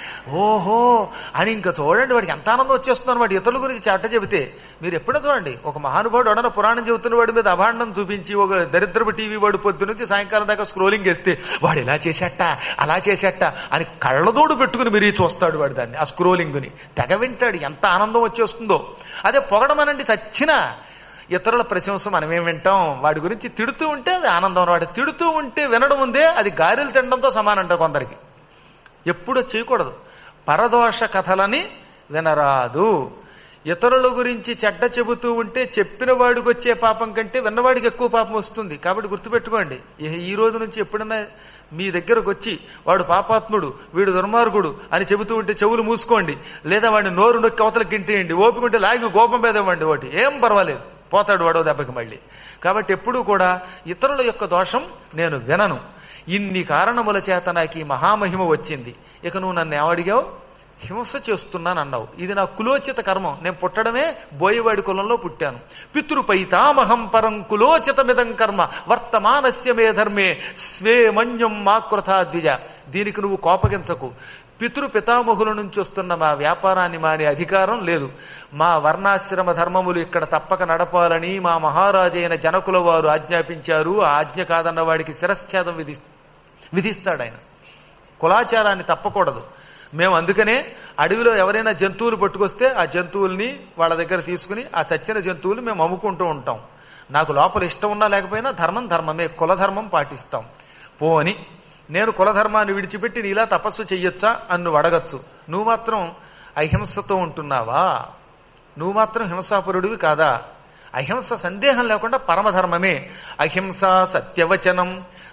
ఓహో అని ఇంకా చూడండి వాడికి ఎంత ఆనందం వచ్చేస్తుంది వాడు ఇతరుల గురించి చెడ్డ చెబితే మీరు ఎప్పుడో చూడండి ఒక మహానుభావుడు ఎవడన్నా పురాణం చెబుతున్న వాడి మీద అభాండం చూపించి ఒక దరిద్రపు టీవీ వాడు పొద్దు నుంచి సాయంకాలం దాకా స్క్రోలింగ్ వేస్తే వాడు ఇలా చేసేట అలా చేసేట అని కళ్ళదోడు పెట్టుకుని మీరు చూస్తాడు వాడు దాన్ని ఆ స్క్రోలింగ్ని తెగ వింటాడు ఎంత ఆనందం వచ్చేస్తుందో అదే పొగడమనండి చచ్చినా ఇతరుల ప్రశంస మనమేం వింటాం వాడి గురించి తిడుతూ ఉంటే అది ఆనందం వాడు తిడుతూ ఉంటే వినడం ఉందే అది గారెలు తినడంతో సమానంట కొందరికి ఎప్పుడూ చేయకూడదు పరదోష కథలని వినరాదు ఇతరుల గురించి చెడ్డ చెబుతూ ఉంటే చెప్పిన వాడికి వచ్చే పాపం కంటే విన్నవాడికి ఎక్కువ పాపం వస్తుంది కాబట్టి గుర్తుపెట్టుకోండి ఇహ ఈ రోజు నుంచి ఎప్పుడన్నా మీ దగ్గరకు వచ్చి వాడు పాపాత్ముడు వీడు దుర్మార్గుడు అని చెబుతూ ఉంటే చెవులు మూసుకోండి లేదా వాడిని నోరు నొక్కి అవతలకి గింటేయండి ఓపికంటే లాగి గోపం మీద ఇవ్వండి ఒకటి ఏం పర్వాలేదు పోతాడు వాడో దెబ్బకి మళ్ళీ కాబట్టి ఎప్పుడూ కూడా ఇతరుల యొక్క దోషం నేను వినను ఇన్ని కారణముల చేత నాకు ఈ మహామహిమ వచ్చింది ఇక నువ్వు నన్ను ఏమడిగావు హింస చేస్తున్నాను అన్నావు ఇది నా కులోచిత కర్మం నేను పుట్టడమే బోయవాడి కులంలో పుట్టాను పితృపైతామహం పరం కులోచితమిదం కర్మ వర్తమానస్య మే ధర్మే స్వే మన్యం మాకృతా ద్విజ దీనికి నువ్వు కోపగించకు పితృ పితామహుల నుంచి వస్తున్న మా వ్యాపారాన్ని మానే అధికారం లేదు మా వర్ణాశ్రమ ధర్మములు ఇక్కడ తప్పక నడపాలని మా మహారాజైన జనకుల వారు ఆజ్ఞాపించారు ఆ ఆజ్ఞ కాదన్న వాడికి శిరశ్ఛేదం విధి విధిస్తాడు ఆయన కులాచారాన్ని తప్పకూడదు మేము అందుకనే అడవిలో ఎవరైనా జంతువులు పట్టుకొస్తే ఆ జంతువుల్ని వాళ్ళ దగ్గర తీసుకుని ఆ చచ్చిన జంతువులు మేము అమ్ముకుంటూ ఉంటాం నాకు లోపల ఇష్టం ఉన్నా లేకపోయినా ధర్మం ధర్మమే కులధర్మం పాటిస్తాం పోని నేను కులధర్మాన్ని విడిచిపెట్టి నీలా తపస్సు చెయ్యొచ్చా అని నువ్వు అడగచ్చు నువ్వు మాత్రం అహింసతో ఉంటున్నావా నువ్వు మాత్రం హింసాపురుడివి కాదా అహింస సందేహం లేకుండా పరమధర్మమే అహింస సత్యవచనం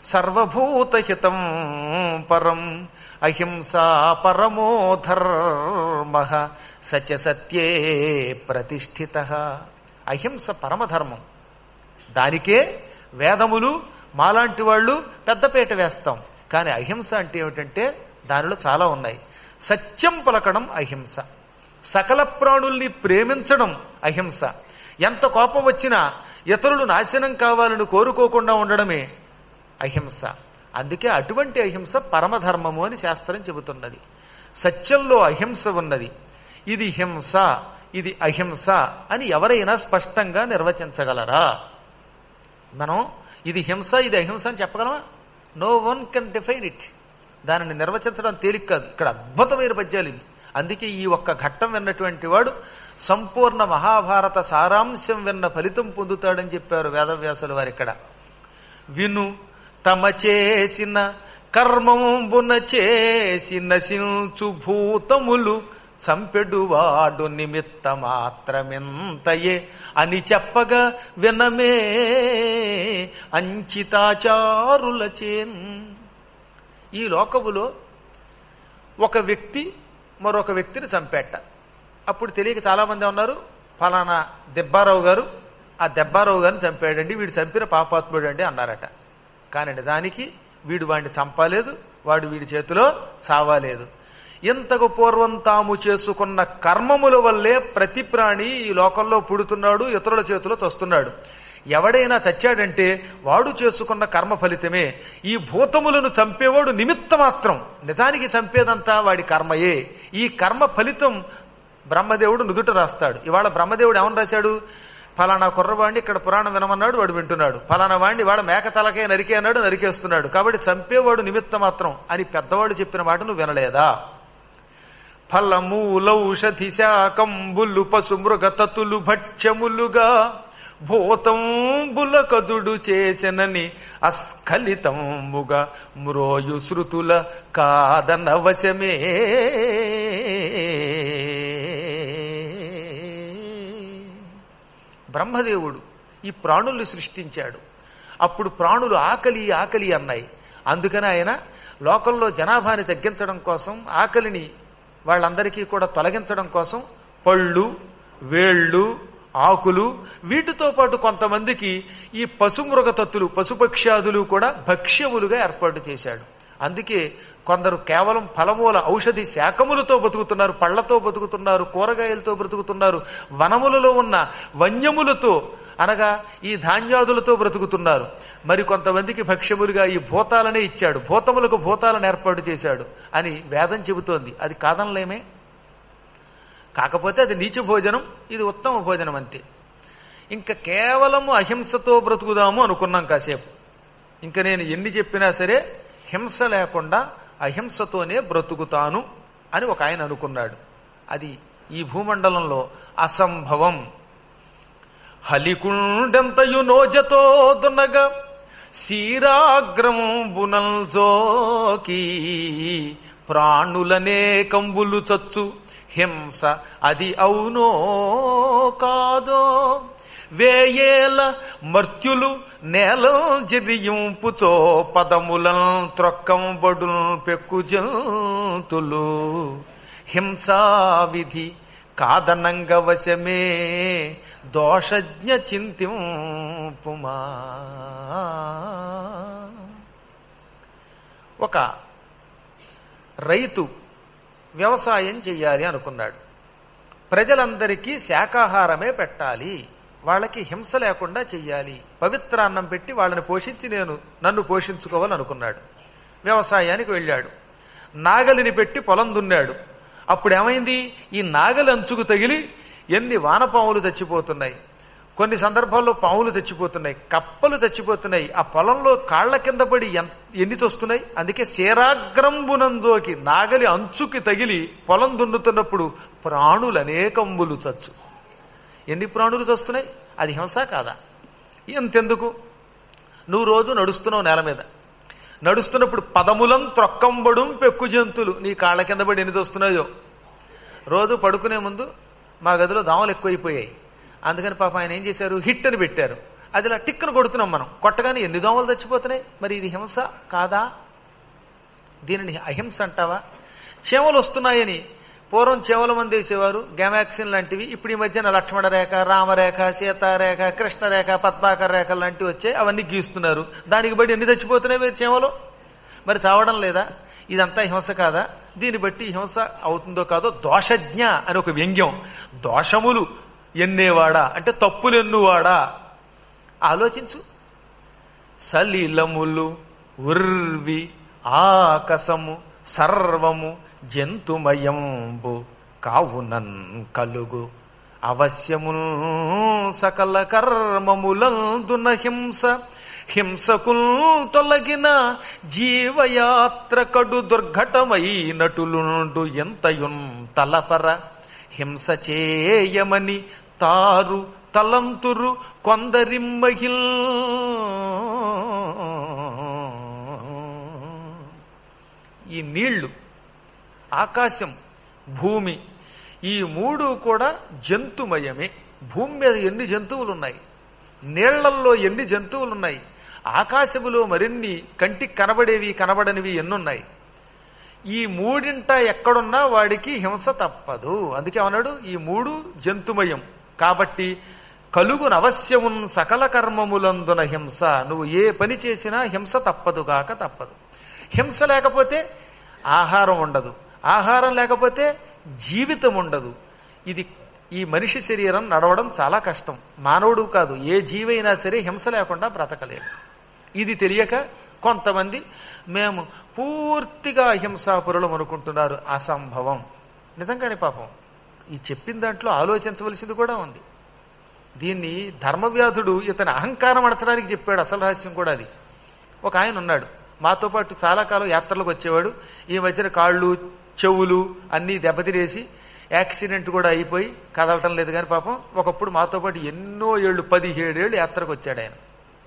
సర్వభూతహితం పరం అహింసా పరమో ధర్మ సత్య సత్యే ప్రతిష్ఠిత అహింస పరమధర్మం దానికే వేదములు మాలాంటి వాళ్ళు పెద్దపేట వేస్తాం కానీ అహింస అంటే ఏమిటంటే దానిలో చాలా ఉన్నాయి సత్యం పలకడం అహింస సకల ప్రాణుల్ని ప్రేమించడం అహింస ఎంత కోపం వచ్చినా ఇతరులు నాశనం కావాలని కోరుకోకుండా ఉండడమే అహింస అందుకే అటువంటి అహింస పరమధర్మము అని శాస్త్రం చెబుతున్నది సత్యంలో అహింస ఉన్నది ఇది హింస ఇది అహింస అని ఎవరైనా స్పష్టంగా నిర్వచించగలరా మనం ఇది హింస ఇది అహింస అని చెప్పగలమా no one can define it దానిని నిర్వచించడం తేలిక కాదు ఇక్కడ అద్భుతమైన పద్యాలు ఇవి అందుకే ఈ ఒక్క ఘట్టం విన్నటువంటి వాడు సంపూర్ణ మహాభారత సారాంశం విన్న ఫలితం పొందుతాడని చెప్పారు వేదవ్యాసులు వారు ఇక్కడ విను తమ చేసిన కర్మంబున చేసిన సించు భూతములు చంపెడువాడు నిమిత్త మాత్రమెంతయే అని చెప్పగా వినమే అంచితాచారులచేన్ ఈ లోకములో ఒక వ్యక్తి మరొక వ్యక్తిని చంపేట అప్పుడు తెలియక చాలా మంది ఉన్నారు ఫలానా దెబ్బారావు గారు ఆ దెబ్బారావు గారిని చంపాడండి వీడు చంపిన పాపాత్ముడు అండి అన్నారట కానీ నిజానికి వీడు వాడిని చంపలేదు వాడు వీడి చేతిలో చావాలేదు ఇంతకు పూర్వం తాము చేసుకున్న కర్మముల వల్లే ప్రతి ప్రాణి ఈ లోకంలో పుడుతున్నాడు ఇతరుల చేతిలో చస్తున్నాడు ఎవడైనా చచ్చాడంటే వాడు చేసుకున్న కర్మ ఫలితమే ఈ భూతములను చంపేవాడు నిమిత్త మాత్రం నిజానికి చంపేదంతా వాడి కర్మయే ఈ కర్మ ఫలితం బ్రహ్మదేవుడు నుదుట రాస్తాడు ఇవాళ బ్రహ్మదేవుడు ఏమని రాశాడు ఫలానా కుర్రవాణ్ణి ఇక్కడ పురాణం వినమన్నాడు వాడు వింటున్నాడు ఫలానా వాణ్ణి వాడు మేక తలకే నరికే అన్నాడు నరికేస్తున్నాడు కాబట్టి చంపేవాడు నిమిత్త మాత్రం అని పెద్దవాడు చెప్పిన మాట నువ్వు వినలేదా ఫలమూలౌషధి శాకంబులు పశుమృగతతులు భక్ష్యములుగా భూతంబుల కదుడు చేసెనని అస్ఖలితంబుగా మ్రోయు శృతుల కాదనవశమే బ్రహ్మదేవుడు ఈ ప్రాణుల్ని సృష్టించాడు అప్పుడు ప్రాణులు ఆకలి ఆకలి అన్నాయి అందుకని ఆయన లోకంలో జనాభాని తగ్గించడం కోసం ఆకలిని వాళ్ళందరికీ కూడా తొలగించడం కోసం పళ్ళు వేళ్ళు ఆకులు వీటితో పాటు కొంతమందికి ఈ పశుమృగతత్తులు పశుపక్ష్యాదులు కూడా భక్ష్యములుగా ఏర్పాటు చేశాడు అందుకే కొందరు కేవలం ఫలమూల ఔషధి శాఖములతో బతుకుతున్నారు పళ్లతో బతుకుతున్నారు కూరగాయలతో బ్రతుకుతున్నారు వనములలో ఉన్న వన్యములతో అనగా ఈ ధాన్యాదులతో బ్రతుకుతున్నారు మరి కొంతమందికి భక్ష్యములుగా ఈ భూతాలనే ఇచ్చాడు భూతములకు భూతాలను ఏర్పాటు చేశాడు అని వేదం చెబుతోంది అది కాదనలేమే కాకపోతే అది నీచ భోజనం ఇది ఉత్తమ భోజనం అంతే ఇంకా కేవలము అహింసతో బ్రతుకుదాము అనుకున్నాం కాసేపు ఇంకా నేను ఎన్ని చెప్పినా సరే హింస లేకుండా అహింసతోనే బ్రతుకుతాను అని ఒక ఆయన అనుకున్నాడు అది ఈ భూమండలంలో అసంభవం హలికుండెంతయు నోజతో దున్నగా శీరాగ్రంబునల్ జోకి ప్రాణులనే కంబులు చచ్చు హింస అది అవునో కాదో వేయేల మర్త్యులు నేల జిరియింపుచో పదములం త్రొక్కంబడుల్ పెక్కు జంతులు హింసా విధి కాదనంగ వశమే దోషజ్ఞ చింతింపుమా ఒక రైతు వ్యవసాయం చెయ్యాలి అనుకున్నాడు ప్రజలందరికీ శాకాహారమే పెట్టాలి వాళ్ళకి హింస లేకుండా చెయ్యాలి పవిత్రాన్నం పెట్టి వాళ్ళని పోషించి నేను నన్ను పోషించుకోవాలనుకున్నాడు వ్యవసాయానికి వెళ్ళాడు నాగలిని పెట్టి పొలం దున్నాడు అప్పుడు ఏమైంది ఈ నాగలి అంచుకు తగిలి ఎన్ని వానపాములు చచ్చిపోతున్నాయి కొన్ని సందర్భాల్లో పాములు చచ్చిపోతున్నాయి కప్పలు చచ్చిపోతున్నాయి ఆ పొలంలో కాళ్ల కింద పడి ఎన్ని చస్తున్నాయి అందుకే శేరాగ్రంబునంజోకి నాగలి అంచుకి తగిలి పొలం దున్నుతున్నప్పుడు ప్రాణులు అనేకంబులు చచ్చు ఎన్ని ప్రాణులు చస్తున్నాయి అది హింస కాదా ఎంతెందుకు నువ్వు రోజు నడుస్తున్నావు నేల మీద నడుస్తున్నప్పుడు పదములం త్రొక్కంబడం పెక్కు జంతువులు నీ కాళ్ళ కింద పడి ఎన్ని వస్తున్నాయో రోజు పడుకునే ముందు మా గదిలో దోమలు ఎక్కువైపోయాయి అందుకని పాప ఆయన ఏం చేశారు హిట్ అని పెట్టారు అది ఇలా టిక్కును కొడుతున్నాం మనం కొట్టగానే ఎన్ని దోమలు చచ్చిపోతున్నాయి మరి ఇది హింస కాదా దీనిని అహింస అంటావా చేమలు వస్తున్నాయని పూర్వం చేమల మంది వేసేవారు గ్యామాక్సిన్ లాంటివి ఇప్పుడు ఈ మధ్యన లక్ష్మణ రేఖ రామరేఖ సీతారేఖ కృష్ణరేఖ పద్మాకర రేఖ లాంటివి వచ్చాయి అవన్నీ గీస్తున్నారు దానికి బట్టి ఎన్ని చచ్చిపోతున్నాయి మీరు చేమలు మరి చావడం లేదా ఇదంతా హింస కాదా దీన్ని బట్టి హింస అవుతుందో కాదో దోషజ్ఞ అని ఒక వ్యంగ్యం దోషములు ఎన్నేవాడా అంటే తప్పులు ఎన్నువాడా ఆలోచించు సలీలములు ఉర్వి ఆకసము సర్వము జంతుమయంబు కావునన్ కలుగు అవశ్యముల్ సకల కర్మములందున హింస హింసకుల్ తొలగిన జీవయాత్ర కడు దుర్ఘటమైనటులుండు ఎంతయున్ తలపర హింస చేయమని తారు తలంతురు కొందరిమ్మహిల్ ఈ నీళ్లు ఆకాశం భూమి ఈ మూడు కూడా జంతుమయమే భూమి మీద ఎన్ని జంతువులు ఉన్నాయి నీళ్లల్లో ఎన్ని జంతువులు ఉన్నాయి ఆకాశములో మరిన్ని కంటికి కనబడేవి కనబడనివి ఎన్నున్నాయి ఈ మూడింట ఎక్కడున్నా వాడికి హింస తప్పదు అందుకే అన్నాడు ఈ మూడు జంతుమయం కాబట్టి కలుగును అవశ్యమున్ సకల కర్మములందున హింస నువ్వు ఏ పని చేసినా హింస తప్పదుగాక తప్పదు హింస లేకపోతే ఆహారం ఉండదు ఆహారం లేకపోతే జీవితం ఉండదు ఇది ఈ మనిషి శరీరం నడవడం చాలా కష్టం మానవుడు కాదు ఏ జీవైనా సరే హింస లేకుండా బ్రతకలేదు ఇది తెలియక కొంతమంది మేము పూర్తిగా అహింసాపురులం అనుకుంటున్నారు అసంభవం నిజంగానే పాపం ఈ చెప్పిన దాంట్లో ఆలోచించవలసింది కూడా ఉంది దీన్ని ధర్మవ్యాధుడు ఇతని అహంకారం అడచడానికి చెప్పాడు అసలు రహస్యం కూడా అది ఒక ఆయన ఉన్నాడు మాతో పాటు చాలా కాలం యాత్రలకు వచ్చేవాడు ఈ మధ్యన కాళ్ళు చెవులు అన్నీ దెబ్బతిరేసి యాక్సిడెంట్ కూడా అయిపోయి కదలటం లేదు కానీ పాపం ఒకప్పుడు మాతో పాటు ఎన్నో ఏళ్ళు పదిహేడేళ్ళు యాత్రకు వచ్చాడు ఆయన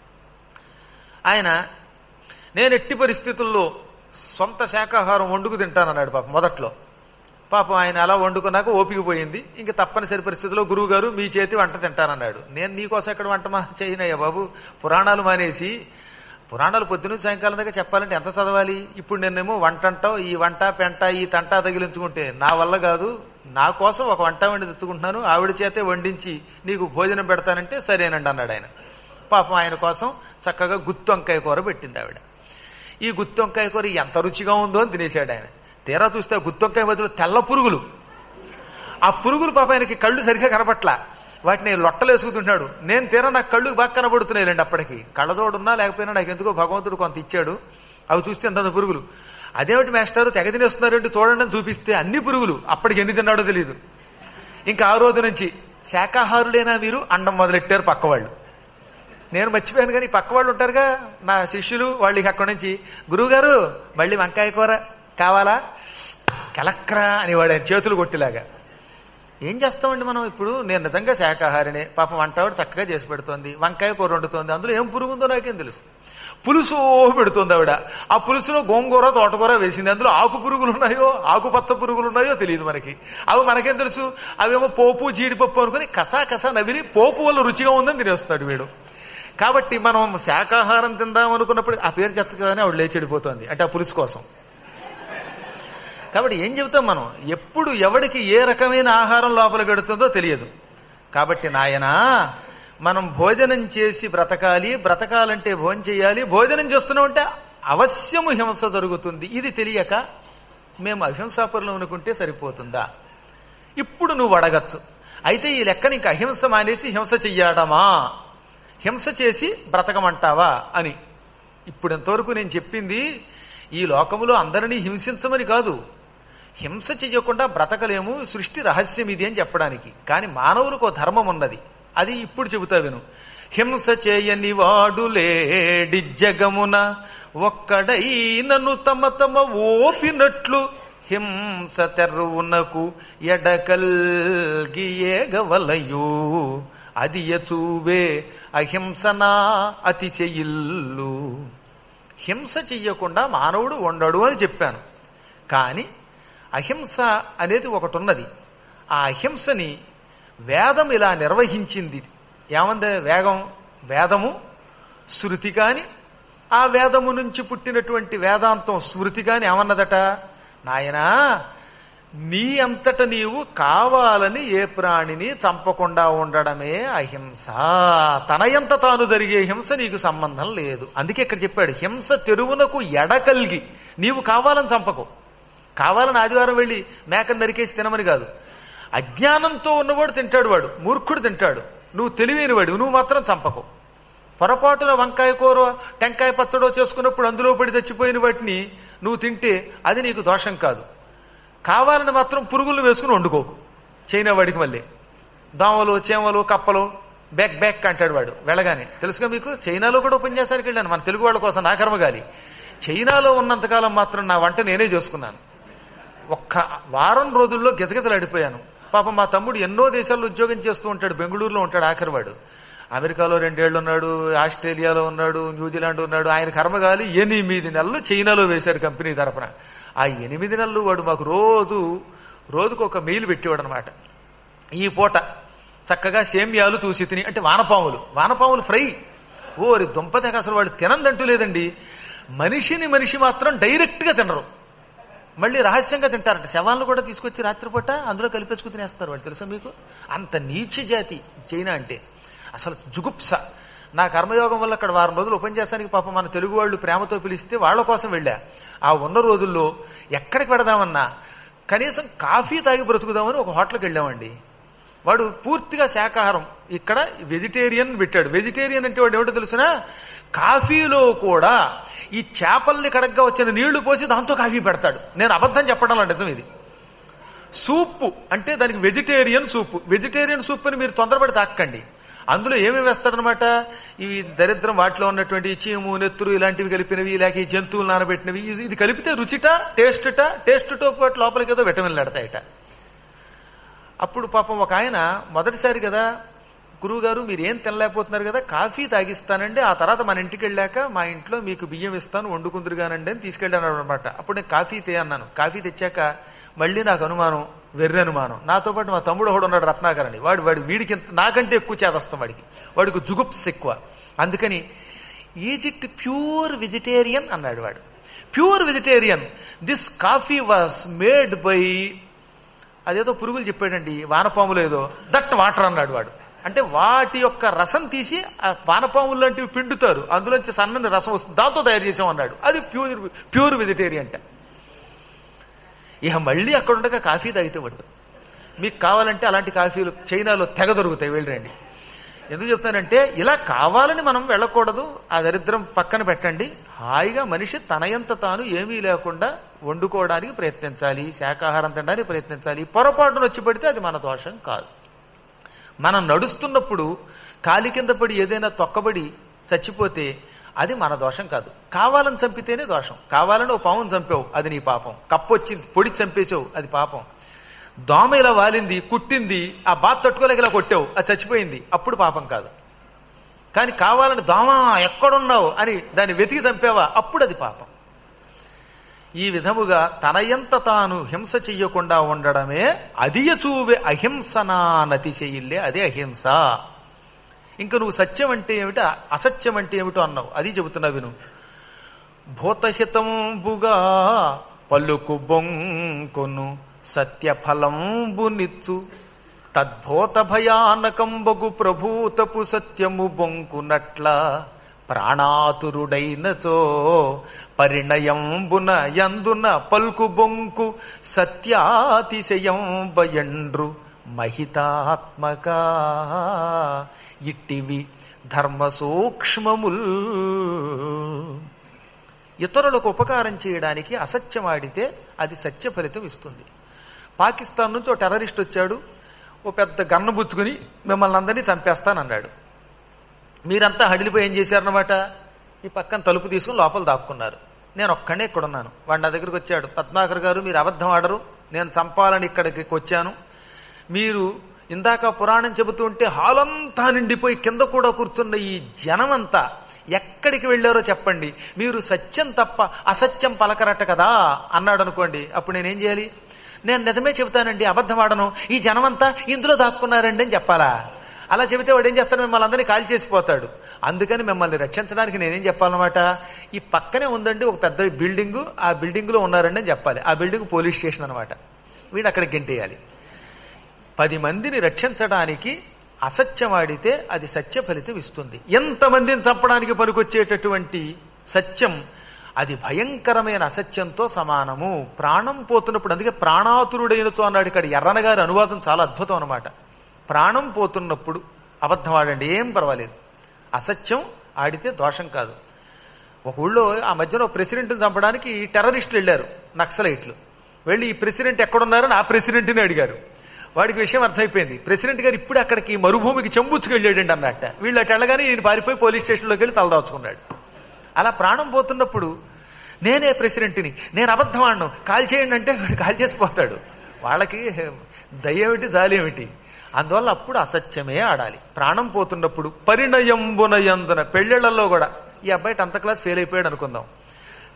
ఆయన నేను ఎట్టి పరిస్థితుల్లో సొంత శాకాహారం వండుకు తింటానన్నాడు పాపం మొదట్లో పాపం ఆయన అలా వండుకున్నాక ఓపిక పోయింది ఇంక తప్పనిసరి పరిస్థితుల్లో గురువు గారు మీ చేతి వంట తింటానన్నాడు నేను నీకోసం ఎక్కడ వంట మా చేయనయ్యా బాబు పురాణాలు మానేసి పురాణాలు పొద్దున సాయంకాలం దాకా చెప్పాలంటే ఎంత చదవాలి ఇప్పుడు నేనేమో వంట అంటావు ఈ వంట పెంట ఈ తంట తగిలించుకుంటే నా వల్ల కాదు నా కోసం ఒక వంట వండి తెచ్చుకుంటున్నాను ఆవిడ చేతే వండించి నీకు భోజనం పెడతానంటే సరేనండి అన్నాడు ఆయన పాపం ఆయన కోసం చక్కగా గుత్తి వంకాయ కూర పెట్టింది ఆవిడ ఈ గుత్తి వంకాయ కూర ఎంత రుచిగా ఉందో అని తినేశాడు ఆయన తీరా చూస్తే ఆ గుత్తి వంకాయ మధ్యలో తెల్ల పురుగులు ఆ పురుగులు పాప ఆయనకి కళ్ళు సరిగ్గా కనపట్ల వాటిని లొట్టలు వేసుకుతుంటున్నాడు నేను తీరా నాకు కళ్ళు బాగా కనబడుతున్నాయిలేండి అప్పటికి కళ్ళతోడున్నా లేకపోయినా నాకు ఎందుకో భగవంతుడు కొంత ఇచ్చాడు అవి చూస్తే ఎంత పురుగులు అదేమిటి మేస్టారు తెగ తినేస్తున్నారేంటి చూడండి అని చూపిస్తే అన్ని పురుగులు అప్పటికి ఎన్ని తిన్నాడో తెలియదు ఇంకా ఆ రోజు నుంచి శాకాహారులేనా మీరు అండం మొదలెట్టారు పక్క వాళ్ళు నేను మర్చిపోయాను కానీ పక్క వాళ్ళు ఉంటారుగా నా శిష్యులు వాళ్ళకి అక్కడి నుంచి గురువుగారు మళ్ళీ వంకాయ కూర కావాలా కలక్రా అనేవాడు ఆయన చేతులు కొట్టిలాగా ఏం చేస్తామండి మనం ఇప్పుడు నేను నిజంగా శాకాహారినే పాపం వంటవాడు చక్కగా చేసి పెడుతోంది వంకాయ కూర వండుతోంది అందులో ఏం పురుగు ఉందో నాకేం తెలుసు పులుసు పెడుతోంది ఆవిడ ఆ పులుసులో గోంగూర తోటకూర వేసింది అందులో ఆకు పురుగులు ఉన్నాయో ఆకుపచ్చ పురుగులు ఉన్నాయో తెలియదు మనకి అవి మనకేం తెలుసు అవేమో పోపు జీడిపప్పు అనుకుని కసా కసా నవిలి పోపు వల్ల రుచిగా ఉందని తినేస్తాడు వీడు కాబట్టి మనం శాకాహారం తిందాం అనుకున్నప్పుడు ఆ పేరు చెత్తగానే ఆవిడ లేచెడిపోతుంది అంటే ఆ పులుసు కోసం కాబట్టి ఏం చెబుతాం మనం ఎప్పుడు ఎవడికి ఏ రకమైన ఆహారం లోపల గడుతుందో తెలియదు కాబట్టి నాయనా మనం భోజనం చేసి బ్రతకాలి బ్రతకాలంటే భోజనం చేయాలి భోజనం చేస్తున్నామంటే అవశ్యము హింస జరుగుతుంది ఇది తెలియక మేము అహింసాపరులు అనుకుంటే సరిపోతుందా ఇప్పుడు నువ్వు అడగచ్చు అయితే ఈ లెక్కని ఇంక అహింస మానేసి హింస చెయ్యడమా హింస చేసి బ్రతకమంటావా అని ఇప్పుడు ఎంతవరకు నేను చెప్పింది ఈ లోకములో అందరినీ హింసించమని కాదు హింస చెయ్యకుండా బ్రతకలేము సృష్టి రహస్యం ఇది అని చెప్పడానికి కానీ మానవులకు ఒక ధర్మం ఉన్నది అది ఇప్పుడు చెబుతా విను హింస చేయని వాడు లేడి జగమున ఒక్కడైనను తమ తమ ఓపినట్లు హింస తెర్రునకు ఎడకల్గి ఏగవలయు అది ఎచూవే అహింసనా అతిశయిల్లు హింస చెయ్యకుండా మానవుడు ఉండడు అని చెప్పాను కానీ అహింస అనేది ఒకటి ఉన్నది ఆ అహింసని వేదం ఇలా నిర్వహించింది ఏమంది వేగం వేదము శృతి కాని ఆ వేదము నుంచి పుట్టినటువంటి వేదాంతం స్మృతి కాని ఏమన్నదట నాయనా నీ అంతట నీవు కావాలని ఏ ప్రాణిని చంపకుండా ఉండడమే అహింస తనయంత తాను జరిగే హింస నీకు సంబంధం లేదు అందుకే ఇక్కడ చెప్పాడు హింస తెరువునకు ఎడకల్గి నీవు కావాలని చంపకు కావాలని ఆదివారం వెళ్ళి మేకను నరికేసి తినమని కాదు అజ్ఞానంతో ఉన్నవాడు తింటాడు వాడు మూర్ఖుడు తింటాడు నువ్వు తెలివైన వాడు నువ్వు మాత్రం చంపకు పొరపాటున వంకాయ కూర టెంకాయ పచ్చడో చేసుకున్నప్పుడు అందులో పడి చచ్చిపోయిన వాటిని నువ్వు తింటే అది నీకు దోషం కాదు కావాలని మాత్రం పురుగులు వేసుకుని వండుకోకు చైనా వాడికి మళ్ళీ దోమలు చేమలు కప్పలు బ్యాక్ బ్యాక్ అంటాడు వాడు వెళ్ళగానే తెలుసుగా మీకు చైనాలో కూడా ఉపన్యాసానికి వెళ్ళాను మన తెలుగు వాళ్ళ కోసం నా కర్మగాలి చైనాలో ఉన్నంతకాలం మాత్రం నా వంట నేనే చేసుకున్నాను ఒక్క వారం రోజుల్లో గిజగిజలాడిపోయాను పాపం మా తమ్ముడు ఎన్నో దేశాల్లో ఉద్యోగం చేస్తూ ఉంటాడు బెంగళూరులో ఉంటాడు ఆఖరివాడు అమెరికాలో రెండేళ్లు ఉన్నాడు ఆస్ట్రేలియాలో ఉన్నాడు న్యూజిలాండ్ ఉన్నాడు ఆయన కర్మగాలి ఎనిమిది నెలలు చైనాలో వేశారు కంపెనీ తరఫున ఆ ఎనిమిది నెలలు వాడు మాకు రోజు రోజుకు ఒక మెయిల్ పెట్టేవాడు అనమాట ఈ పూట చక్కగా సేమ్యాలు చూసి తిని అంటే వానపాములు వానపాములు ఫ్రై ఓరి దుంపతెగ అసలు వాడు తినందంటూ లేదండి మనిషిని మనిషి మాత్రం డైరెక్ట్గా తినరు మళ్ళీ రహస్యంగా తింటారట శవాలను కూడా తీసుకొచ్చి రాత్రిపూట అందులో కలిపేసుకు తినేస్తారు వాళ్ళు తెలుసా మీకు అంత నీచ జాతి చైనా అంటే అసలు జుగుప్స నా కర్మయోగం వల్ల అక్కడ వారం రోజులు ఉపన్యాసానికి పాపం మన తెలుగు వాళ్ళు ప్రేమతో పిలిస్తే వాళ్ళ కోసం వెళ్ళా ఆ ఉన్న రోజుల్లో ఎక్కడికి పెడదామన్నా కనీసం కాఫీ తాగి బ్రతుకుదామని ఒక హోటల్కి వెళ్ళామండి వాడు పూర్తిగా శాకాహారం ఇక్కడ వెజిటేరియన్ పెట్టాడు వెజిటేరియన్ అంటే వాడు ఏమిటో తెలిసిన కాఫీలో కూడా ఈ చేపల్ని కడగ్గా వచ్చిన నీళ్లు పోసి దాంతో కాఫీ పెడతాడు నేను అబద్ధం చెప్పడం నిజం ఇది సూప్ అంటే దానికి వెజిటేరియన్ సూప్ వెజిటేరియన్ సూప్ అని మీరు తొందరపడి తాకండి అందులో ఏమేమి వేస్తాడనమాట ఇవి దరిద్రం వాటిలో ఉన్నటువంటి చీము నెత్తురు ఇలాంటివి కలిపినవి లేక ఈ జంతువులు నానబెట్టినవి ఇది- ఇది కలిపితే రుచిట టేస్ట్ట టేస్ట్తో పాటు లోపలికి ఏదో విటమిన్లు ఎడతాయట అప్పుడు పాపం ఒక ఆయన మొదటిసారి కదా గురువు గారు మీరు ఏం తినలేకపోతున్నారు కదా కాఫీ తాగిస్తానండి ఆ తర్వాత మన ఇంటికి వెళ్ళాక మా ఇంట్లో మీకు బియ్యం ఇస్తాను వండుకుందరుగానండి అని తీసుకెళ్ళాను అనమాట అప్పుడు నేను కాఫీ తే అన్నాను కాఫీ తెచ్చాక మళ్ళీ నాకు అనుమానం వెర్రి అనుమానం నాతో పాటు మా తమ్ముడు ఒకడు ఉన్నాడు రత్నాకర్ అని వాడు వాడు వీడికి ఇంత- నాకంటే ఎక్కువ చేదస్తాం వాడికి వాడికి జుగుప్స్ ఎక్కువ అందుకని ఈజ్ ఇట్ ప్యూర్ వెజిటేరియన్ అన్నాడు వాడు pure vegetarian this coffee was made by అదేదో పురుగులు చెప్పాడండి వానపాములు ఏదో దట్ వాటర్ అన్నాడు వాడు అంటే వాటి యొక్క రసం తీసి ఆ వానపాములు లాంటివి పిండుతారు అందులోంచి సన్నని రసం వస్తుంది దాంతో తయారు చేసాం అన్నాడు అది ప్యూర్ ప్యూర్ వెజిటేరియన్ అంట ఇక మళ్ళీ అక్కడ ఉండగా కాఫీ తాగితే వద్దు మీకు కావాలంటే అలాంటి కాఫీలు చైనాలో తెగ దొరుకుతాయి వెళ్ళండి ఎందుకు చెప్తానంటే ఇలా కావాలని మనం వెళ్ళకూడదు ఆ దరిద్రం పక్కన పెట్టండి హాయిగా మనిషి తనయంత తాను ఏమీ లేకుండా వండుకోవడానికి ప్రయత్నించాలి శాకాహారం తినడానికి ప్రయత్నించాలి పొరపాటున వచ్చి పడితే అది మన దోషం కాదు మనం నడుస్తున్నప్పుడు కాలి కింద పడి ఏదైనా తొక్కబడి చచ్చిపోతే అది మన దోషం కాదు కావాలని చంపితేనే దోషం కావాలని ఓ పావును చంపావు అది నీ పాపం కప్పొచ్చింది పొడి చంపేసావు అది పాపం దోమ ఇలా వాలింది కుట్టింది ఆ బాధ తట్టుకోలేక ఇలా కొట్టావు అది చచ్చిపోయింది అప్పుడు పాపం కాదు కానీ కావాలని దోమ ఎక్కడున్నావు అని దాన్ని వెతికి చంపావా అప్పుడు అది పాపం ఈ విధముగా తనయంత తాను హింస చెయ్యకుండా ఉండడమే అదియ చూవే అహింసనా నతి చెయ్యిల్లే అదే అహింస ఇంకా నువ్వు సత్యం అంటే ఏమిటి అసత్యం అంటే ఏమిటో అన్నావు అది చెబుతున్నా విను భూతహితంబుగా పలుకు బొంకొను సత్యఫలంబునిచ్చు తద్భూత భయానకంబగు ప్రభూతపు సత్యము బొంకునట్ల ప్రాణాతురుడైనచో పరిణయంబున యందున పల్కు బొంకు సత్యాతిశయం బయండ్రు మహితాత్మక ఇట్టివి ధర్మ సూక్ష్మముల్ ఇతరులకు ఉపకారం చేయడానికి అసత్యం ఆడితే అది సత్య ఫలితం ఇస్తుంది పాకిస్తాన్ నుంచి ఒక టెర్రరిస్ట్ వచ్చాడు ఓ పెద్ద గన్ను బుచ్చుకుని మిమ్మల్ని అందరినీ చంపేస్తానన్నాడు మీరంతా హడిలిపోయి ఏం చేశారన్నమాట ఈ పక్కన తలుపు తీసుకుని లోపల దాక్కున్నారు నేను ఒక్కడే ఇక్కడ ఉన్నాను వాడు నా దగ్గరికి వచ్చాడు పద్మాకర్ గారు మీరు అబద్ధం ఆడరు నేను చంపాలని ఇక్కడికి వచ్చాను మీరు ఇందాక పురాణం చెబుతుంటే హాలంతా నిండిపోయి కింద కూడా కూర్చున్న ఈ జనమంతా ఎక్కడికి వెళ్ళారో చెప్పండి మీరు సత్యం తప్ప అసత్యం పలకరట కదా అన్నాడు అనుకోండి అప్పుడు నేనేం చేయాలి నేను నిజమే చెబుతానండి అబద్ధం ఆడను ఈ జనమంతా ఇందులో దాక్కున్నారండి అని చెప్పాలా అలా చెబితే వాడు ఏం చేస్తాడు మిమ్మల్ని అందరినీ కాల్ చేసిపోతాడు అందుకని మిమ్మల్ని రక్షించడానికి నేనేం చెప్పాలన్నమాట ఈ పక్కనే ఉందండి ఒక పెద్ద బిల్డింగ్ ఆ బిల్డింగ్ లో ఉన్నారండి అని చెప్పాలి ఆ బిల్డింగ్ పోలీస్ స్టేషన్ అనమాట వీడు అక్కడ గెంటేయాలి పది మందిని రక్షించడానికి అసత్యం ఆడితే అది సత్య ఫలితం ఇస్తుంది ఎంతమందిని చంపడానికి పనికొచ్చేటటువంటి సత్యం అది భయంకరమైన అసత్యంతో సమానము ప్రాణం పోతున్నప్పుడు అందుకే ప్రాణాతురుడైనతో అన్నాడు ఇక్కడ ఎర్రన గారి అనువాదం చాలా అద్భుతం అనమాట ప్రాణం పోతున్నప్పుడు అబద్ధం ఆడండి ఏం పర్వాలేదు అసత్యం ఆడితే దోషం కాదు ఒక ఊళ్ళో ఆ మధ్యన ఒక ప్రెసిడెంట్ని చంపడానికి టెర్రరిస్టులు వెళ్ళారు నక్సలైట్లు వెళ్ళి ఈ ప్రెసిడెంట్ ఎక్కడున్నారని ఆ ప్రెసిడెంట్ని అడిగారు వాడికి విషయం అర్థమైపోయింది ప్రెసిడెంట్ గారు ఇప్పుడు అక్కడికి మరుభూమికి చెంబుచ్చుకు వెళ్ళాడండి అన్నట్ట వీళ్ళు అటు వెళ్ళగానే ఈయన పారిపోయి పోలీస్ స్టేషన్లోకి వెళ్ళి తలదాచుకున్నాడు అలా ప్రాణం పోతున్నప్పుడు నేనే ప్రెసిడెంట్ని నేను అబద్ధం ఆడను కాల్ చేయండి అంటే వాడు కాల్ చేసిపోతాడు వాళ్ళకి దయ్యేమిటి జాలేమిటి అందువల్ల అప్పుడు అసత్యమే ఆడాలి ప్రాణం పోతున్నప్పుడు పరిణయంబునయందున పెళ్ళిళ్లలో కూడా ఈ అబ్బాయి టెన్త్ క్లాస్ ఫెయిల్ అయిపోయాడు అనుకుందాం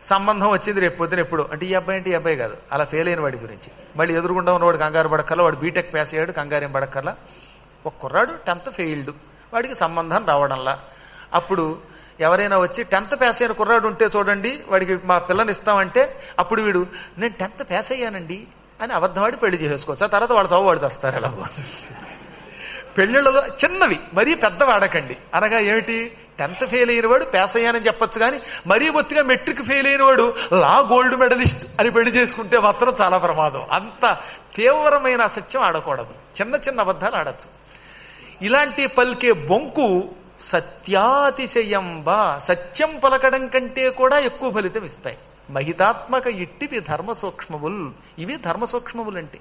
సంబంధం వచ్చింది రేపు పొద్దున ఎప్పుడు అంటే ఈ అబ్బాయి అంటే ఈ అబ్బాయి కాదు అలా ఫెయిల్ అయిన వాడి గురించి మళ్ళీ ఎదురుగుండా ఉన్నవాడు కంగారు పడక్కర్లా వాడు బీటెక్ పాస్ అయ్యాడు కంగారు ఏం పడక్కర్లా ఒక కుర్రాడు టెన్త్ ఫెయిల్డ్ వాడికి సంబంధం రావడంలా అప్పుడు ఎవరైనా వచ్చి టెన్త్ పాస్ అయిన కుర్రాడు ఉంటే చూడండి వాడికి మా పిల్లని ఇస్తామంటే అప్పుడు వీడు నేను టెన్త్ పాస్ అయ్యానండి అని అబద్ధవాడి పెళ్లి చేసేసుకోవచ్చు ఆ తర్వాత వాళ్ళ చదువు వాడు వస్తారు ఎలా పెళ్లిళ్ళలో చిన్నవి మరీ పెద్ద వాడకండి అనగా ఏమిటి టెన్త్ ఫెయిల్ అయిన వాడు పాస్ అయ్యానని చెప్పొచ్చు కానీ మరీ బొత్తిగా మెట్రిక్ ఫెయిల్ అయిన వాడు లా గోల్డ్ మెడలిస్ట్ అని పెళ్లి చేసుకుంటే మాత్రం చాలా ప్రమాదం అంత తీవ్రమైన అసత్యం ఆడకూడదు చిన్న చిన్న అబద్ధాలు ఆడచ్చు ఇలాంటి పలికే బొంకు సత్యాతిశయం బా సత్యం పలకడం కంటే కూడా ఎక్కువ ఫలితం ఇస్తాయి మహితాత్మక ఇట్టివి ధర్మ సూక్ష్మముల్ ఇవి ధర్మ సూక్ష్మములంటే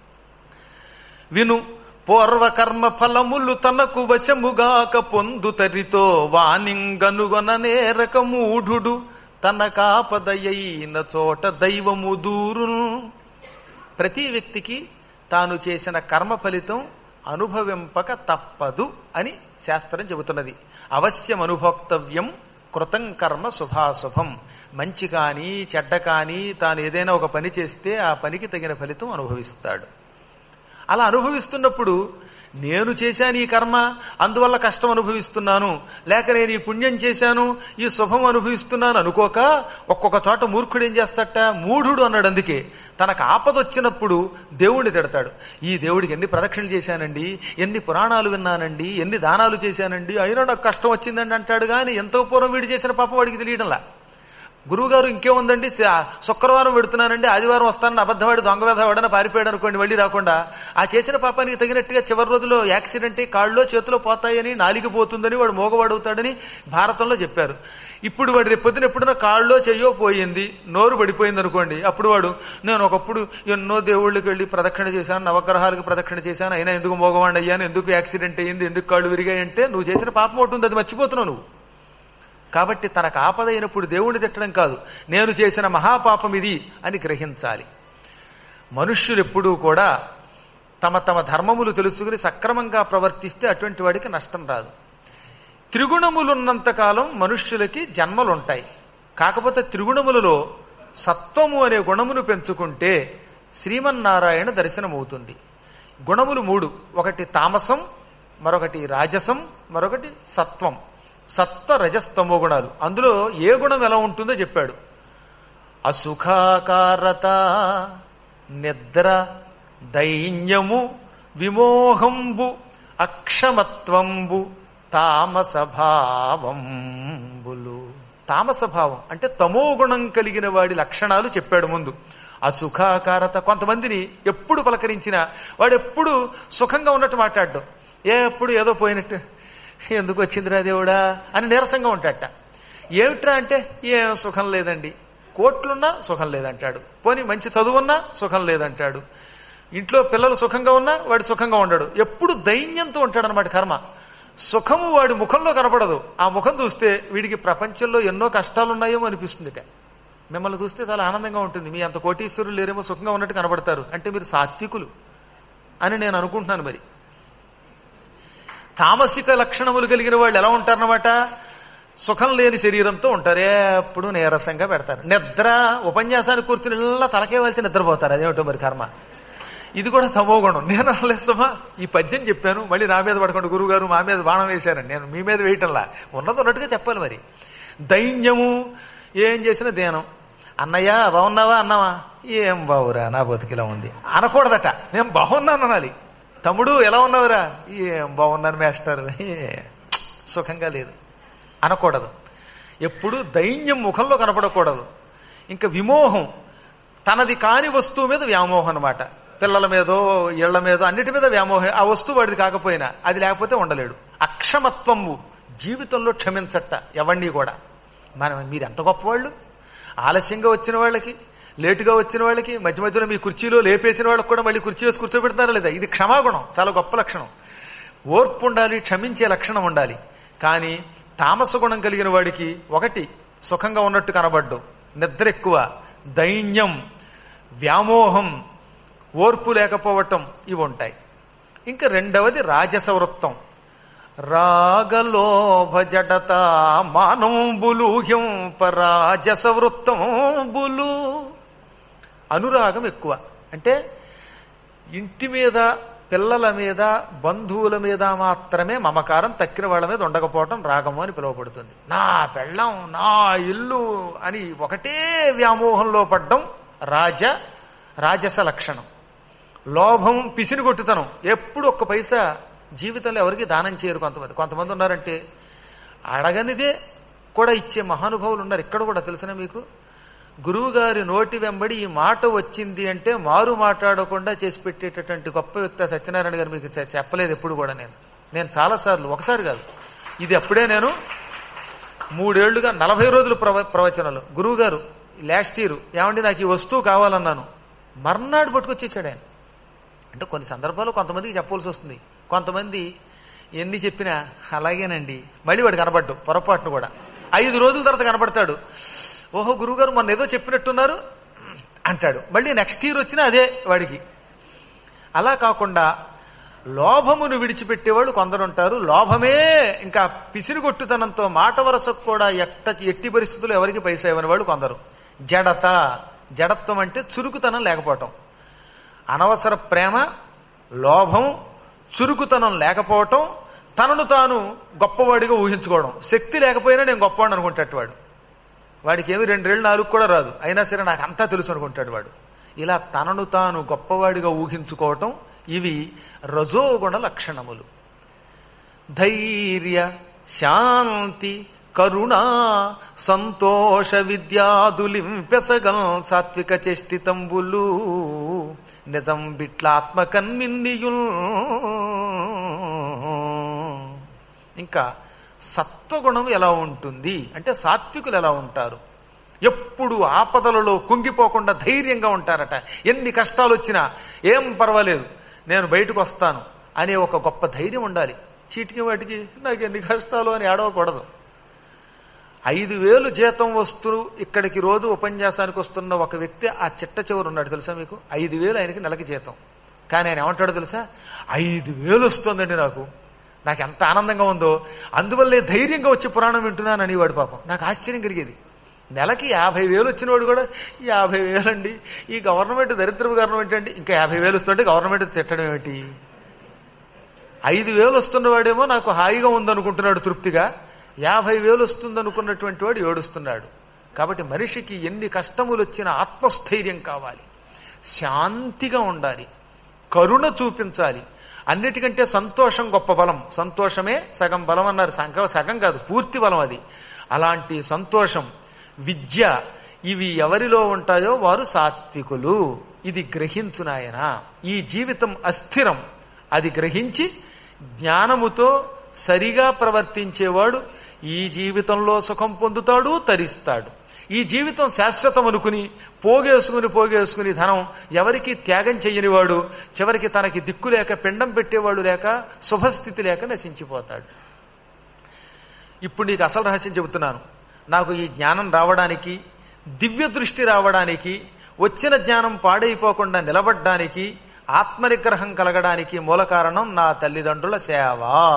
విను పూర్వకర్మ ఫలములు తనకు వశముగాక పొందుతరితో వానింగనుగొన నేరక మూఢుడు తన కాపదయైన చోట దైవము దూరును ప్రతి వ్యక్తికి తాను చేసిన కర్మ ఫలితం అనుభవింపక తప్పదు అని శాస్త్రం చెబుతున్నది అవశ్యం అనుభోక్తవ్యం కృతం కర్మ శుభాశుభం మంచి కానీ చెడ్డ కానీ తాను ఏదైనా ఒక పని చేస్తే ఆ పనికి తగిన ఫలితం అనుభవిస్తాడు అలా అనుభవిస్తున్నప్పుడు నేను చేశాను ఈ కర్మ అందువల్ల కష్టం అనుభవిస్తున్నాను లేక నేను ఈ పుణ్యం చేశాను ఈ శుభం అనుభవిస్తున్నాను అనుకోక ఒక్కొక్క చోట మూర్ఖుడు ఏం చేస్తాట మూఢుడు అన్నాడు అందుకే తనకు ఆపద వచ్చినప్పుడు దేవుణ్ణి తిడతాడు ఈ దేవుడికి ఎన్ని ప్రదక్షిణలు చేశానండి ఎన్ని పురాణాలు విన్నానండి ఎన్ని దానాలు చేశానండి అయినా నాకు కష్టం వచ్చిందండి అంటాడు కానీ ఎంతో పూర్వం వీడు చేసిన పాపం వాడికి తెలియడంలా గురువుగారు ఇంకేముందండి శ- శుక్రవారం పెడుతున్నానండి ఆదివారం వస్తానని అబద్ధవాడి దొంగ వెధవాడని పారిపోయాడు అనుకోండి మళ్ళీ రాకుండా ఆ చేసిన పాపానికి తగినట్టుగా చివరి రోజులో యాక్సిడెంట్ అయి కాళ్ళలో చేతిలో పోతాయని నాలిగి పోతుందని వాడు మోగవాడవుతాడని భారతంలో చెప్పారు ఇప్పుడు వాడు రేపు పొద్దున ఎప్పుడైనా కాళ్ళలో చెయ్యో పోయింది నోరు పడిపోయింది అనుకోండి అప్పుడు వాడు నేను ఒకప్పుడు ఎన్నో దేవుళ్ళకి వెళ్ళి ప్రదక్షిణ చేశాను నవగ్రహాలకు ప్రదక్షిణ చేశాను అయినా ఎందుకు మోగవాడిని అయ్యాను ఎందుకు యాక్సిడెంట్ అయ్యింది ఎందుకు కాళ్ళు విరిగాయంటే నువ్వు చేసిన పాపం ఒకటి ఉంది అది మర్చిపోతున్నావు నువ్వు కాబట్టి తనకు ఆపద అయినప్పుడు దేవుణ్ణి తిట్టడం కాదు నేను చేసిన మహాపాపం ఇది అని గ్రహించాలి మనుష్యులు ఎప్పుడూ కూడా తమ తమ ధర్మములు తెలుసుకుని సక్రమంగా ప్రవర్తిస్తే అటువంటి వాడికి నష్టం రాదు త్రిగుణములున్నంతకాలం మనుష్యులకి జన్మలుంటాయి కాకపోతే త్రిగుణములలో సత్వము అనే గుణమును పెంచుకుంటే శ్రీమన్నారాయణ దర్శనమవుతుంది గుణములు మూడు ఒకటి తామసం మరొకటి రాజసం మరొకటి సత్వం సత్వ రజస్తమో గుణాలు అందులో ఏ గుణం ఎలా ఉంటుందో చెప్పాడు అసుఖాకారత నిద్ర దైన్యము విమోహంబు అక్షమత్వంబు తామసభావంబులు తామసభావం అంటే తమో గుణం కలిగిన వాడి లక్షణాలు చెప్పాడు ముందు అసుఖాకారత కొంతమందిని ఎప్పుడు పలకరించినా వాడు ఎప్పుడు సుఖంగా ఉన్నట్టు మాట్లాడడం ఎప్పుడు ఏదో పోయినట్టు ఎందుకు వచ్చిందిరా దేవుడా అని నీరసంగా ఉంటాడట ఏమిట్రా అంటే ఏం సుఖం లేదండి కోట్లున్నా సుఖం లేదంటాడు పోనీ మంచి చదువున్నా సుఖం లేదంటాడు ఇంట్లో పిల్లలు సుఖంగా ఉన్నా వాడు సుఖంగా ఉండడు ఎప్పుడు దైన్యంతో ఉంటాడనమాట కర్మ సుఖము వాడి ముఖంలో కనపడదు ఆ ముఖం చూస్తే వీడికి ప్రపంచంలో ఎన్నో కష్టాలున్నాయేమో అనిపిస్తుందిట మిమ్మల్ని చూస్తే చాలా ఆనందంగా ఉంటుంది మీ అంత కోటీశ్వరులు లేరేమో సుఖంగా ఉన్నట్టు కనబడతారు అంటే మీరు సాత్వికులు అని నేను అనుకుంటున్నాను మరి తామసిక లక్షణములు కలిగిన వాళ్ళు ఎలా ఉంటారన్నమాట సుఖం లేని శరీరంతో ఉంటారు ఎప్పుడు నీరసంగా పెడతారు నిద్ర ఉపన్యాసానికి కూర్చుని ఇలా తలకే వాల్చి నిద్రపోతారు అదేమిటో మరి కర్మ ఇది కూడా తమో గుణం నేను అనలేస్తామా ఈ పద్యం చెప్పాను మళ్ళీ నా మీద పడకుండా గురువు గారు మా మీద బాణం వేశారండి నేను మీ మీద వేయటంలా ఉన్నది ఉన్నట్టుగా చెప్పాలి మరి దైన్యము ఏం చేసినా దేనం అన్నయ్య బాగున్నావా అన్నావా ఏం బావురా నా బతికిలా ఉంది అనకూడదట నేను బాగున్నాను అనాలి తమ్ముడు ఎలా ఉన్నావురా ఏం బాగున్నాను మేస్టర్ ఏ, సుఖంగా లేదు అనకూడదు ఎప్పుడు దైన్యం ముఖంలో కనపడకూడదు ఇంకా విమోహం తనది కాని వస్తువు మీద వ్యామోహం అనమాట పిల్లల మీదో ఇళ్ల మీదో అన్నిటి మీద వ్యామోహం ఆ వస్తువు వాడిది కాకపోయినా అది లేకపోతే ఉండలేడు అక్షమత్వము జీవితంలో క్షమించట ఎవరిని కూడా మనం మీరు ఎంత గొప్పవాళ్ళు ఆలస్యంగా వచ్చిన వాళ్ళకి లేటుగా వచ్చిన వాళ్ళకి మధ్య మధ్యలో మీ కుర్చీలో లేపేసిన వాళ్ళకి కూడా మళ్ళీ కుర్చీ వేసి కూర్చోబెడతారా లేదా ఇది క్షమాగుణం చాలా గొప్ప లక్షణం ఓర్పు ఉండాలి క్షమించే లక్షణం ఉండాలి కానీ తామస గుణం కలిగిన వాడికి ఒకటి సుఖంగా ఉన్నట్టు కనబడ్డం నిద్ర ఎక్కువ దైన్యం వ్యామోహం ఓర్పు లేకపోవటం ఇవి ఉంటాయి ఇంకా రెండవది రాజస వృత్తం రాగలోభ జడత మానంబులు హ్యంపరాజస వృత్తంబులు అనురాగం ఎక్కువ అంటే ఇంటి మీద పిల్లల మీద బంధువుల మీద మాత్రమే మమకారం తక్కిన వాళ్ళ మీద ఉండకపోవటం రాగము అని పిలువబడుతుంది నా పెళ్ళం నా ఇల్లు అని ఒకటే వ్యామోహంలో పడ్డం రాజ రాజస లక్షణం లోభం పిసినిగొట్టుతనం ఎప్పుడు ఒక్క పైసా జీవితంలో ఎవరికి దానం చేయరు కొంతమంది కొంతమంది ఉన్నారంటే అడగనిదే కూడా ఇచ్చే మహానుభావులు ఉన్నారు ఇక్కడ కూడా తెలిసిన మీకు గురువుగారి నోటి వెంబడి ఈ మాట వచ్చింది అంటే మారు మాట్లాడకుండా చేసి పెట్టేటటువంటి గొప్ప వ్యక్తి సత్యనారాయణ గారు మీకు చె- చెప్పలేదు ఎప్పుడు కూడా నేను నేను చాలాసార్లు ఒకసారి కాదు ఇది అప్పుడే నేను మూడేళ్లుగా నలభై రోజులు ప్రవ ప్రవచనాలు గురువు గారు లాస్ట్ ఇయర్ ఏమండి నాకు ఈ వస్తువు కావాలన్నాను మర్నాడు పట్టుకొచ్చేసాడు ఆయన అంటే కొన్ని సందర్భాల్లో కొంతమందికి చెప్పవలసి వస్తుంది కొంతమంది ఎన్ని చెప్పినా అలాగేనండి మళ్ళీ వాడు కనబడ్డు పొరపాటును కూడా ఐదు రోజుల తర్వాత కనబడతాడు ఓహో గురువుగారు మొన్న ఏదో చెప్పినట్టున్నారు అంటాడు మళ్ళీ నెక్స్ట్ ఇయర్ వచ్చినా అదే వాడికి అలా కాకుండా లోభమును విడిచిపెట్టేవాళ్ళు కొందరుంటారు లోభమే ఇంకా పిసిరిగొట్టుతనంతో మాట వరసకు కూడా ఎట్ట ఎట్టి పరిస్థితుల్లో ఎవరికి పైసా ఇవ్వని వాళ్ళు కొందరు జడత జడత్వం అంటే చురుకుతనం లేకపోవటం అనవసర ప్రేమ లోభం చురుకుతనం లేకపోవటం తనను తాను గొప్పవాడిగా ఊహించుకోవడం శక్తి లేకపోయినా నేను గొప్పవాడిని అనుకుంటాడు వాడు వాడికి ఏమి రెండేళ్ళు నాలుగు కూడా రాదు అయినా సరే నాకు అంతా తెలుసు అనుకుంటాడు వాడు ఇలా తనను తాను గొప్పవాడిగా ఊహించుకోవటం ఇవి రజోగుణ లక్షణములు ధైర్య శాంతి కరుణ సంతోష విద్యాదులింపెసగల్ సాత్విక చేష్టితంబులు నిజం బిట్లాత్మకన్మిన్నియుల్ ఇంకా సత్వగుణం ఎలా ఉంటుంది అంటే సాత్వికులు ఎలా ఉంటారు ఎప్పుడు ఆపదలలో కుంగిపోకుండా ధైర్యంగా ఉంటారట ఎన్ని కష్టాలు వచ్చినా ఏం పర్వాలేదు నేను బయటకు వస్తాను అనే ఒక గొప్ప ధైర్యం ఉండాలి చీటికి వాటికి నాకు ఎన్ని కష్టాలు అని ఏడవకూడదు ఐదు వేలు జీతం వస్తూ ఇక్కడికి రోజు ఉపన్యాసానికి వస్తున్న ఒక వ్యక్తి ఆ చిట్ట చివరు ఉన్నాడు తెలుసా మీకు ఐదు వేలు ఆయనకి నెలకి జీతం కానీ ఆయన ఏమంటాడో తెలుసా ఐదు వేలు వస్తుందండి నాకు నాకు ఎంత ఆనందంగా ఉందో అందువల్లే ధైర్యంగా వచ్చి పురాణం వింటున్నాను అనేవాడు పాపం నాకు ఆశ్చర్యం కలిగేది నెలకి యాభై వేలు వచ్చినవాడు కూడా యాభై వేలండి ఈ గవర్నమెంట్ దరిద్రపు గవర్నమెంట్ అండి ఇంకా యాభై వేలు వస్తుంటే గవర్నమెంట్ తిట్టడం ఏమిటి ఐదు వేలు వస్తున్నవాడేమో నాకు హాయిగా ఉందనుకుంటున్నాడు తృప్తిగా యాభై వేలు వస్తుందనుకున్నటువంటి వాడు ఏడుస్తున్నాడు కాబట్టి మనిషికి ఎన్ని కష్టములు వచ్చినా ఆత్మస్థైర్యం కావాలి శాంతిగా ఉండాలి కరుణ చూపించాలి అన్నిటికంటే సంతోషం గొప్ప బలం సంతోషమే సగం బలం అన్నారు సగం సగం కాదు పూర్తి బలం అది అలాంటి సంతోషం విద్య ఇవి ఎవరిలో ఉంటాయో వారు సాత్వికులు ఇది గ్రహించునాయన ఈ జీవితం అస్థిరం అది గ్రహించి జ్ఞానముతో సరిగా ప్రవర్తించేవాడు ఈ జీవితంలో సుఖం పొందుతాడు తరిస్తాడు ఈ జీవితం శాశ్వతం అనుకుని పోగేసుకుని పోగేసుకుని ధనం ఎవరికి త్యాగం చెయ్యనివాడు చివరికి తనకి దిక్కు లేక పిండం పెట్టేవాడు లేక శుభస్థితి లేక నశించిపోతాడు ఇప్పుడు నీకు అసలు రహస్యం చెబుతున్నాను నాకు ఈ జ్ఞానం రావడానికి దివ్య దృష్టి రావడానికి వచ్చిన జ్ఞానం పాడైపోకుండా నిలబడ్డానికి ఆత్మనిగ్రహం కలగడానికి మూల కారణం నా తల్లిదండ్రుల సేవ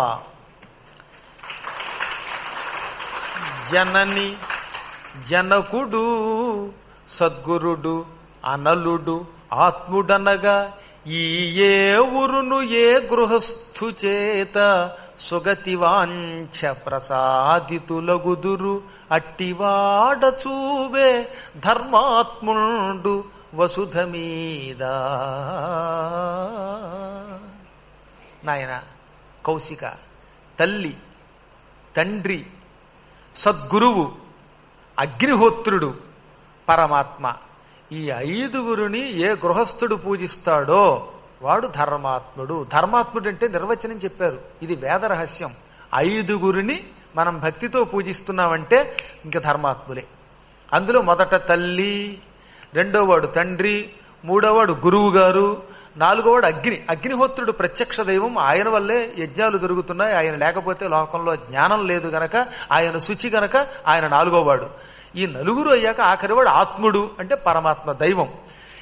జనని జనకుడు సద్గురుడు అనలుడు ఆత్ముడనగా ఈ ఏ ఊరును ఏ గృహస్థు చేత సుగతి వాంఛ ప్రసాదితులగుదురు అట్టివాడ చూవే ధర్మాత్ముండు వసుధ మీద నాయన కౌశిక తల్లి తండ్రి సద్గురువు అగ్నిహోత్రుడు పరమాత్మ ఈ ఐదుగురిని ఏ గృహస్థుడు పూజిస్తాడో వాడు ధర్మాత్ముడు ధర్మాత్ముడు అంటే నిర్వచనం చెప్పారు ఇది వేద రహస్యం ఐదుగురిని మనం భక్తితో పూజిస్తున్నామంటే ఇంక ధర్మాత్ములే అందులో మొదట తల్లి రెండోవాడు తండ్రి మూడోవాడు గురువు గారు నాలుగోవాడు అగ్ని అగ్నిహోత్రుడు ప్రత్యక్ష దైవం ఆయన వల్లే యజ్ఞాలు జరుగుతున్నాయి ఆయన లేకపోతే లోకంలో జ్ఞానం లేదు గనక ఆయన శుచి గనక ఆయన నాలుగోవాడు ఈ నలుగురు అయ్యాక ఆఖరివాడు ఆత్ముడు అంటే పరమాత్మ దైవం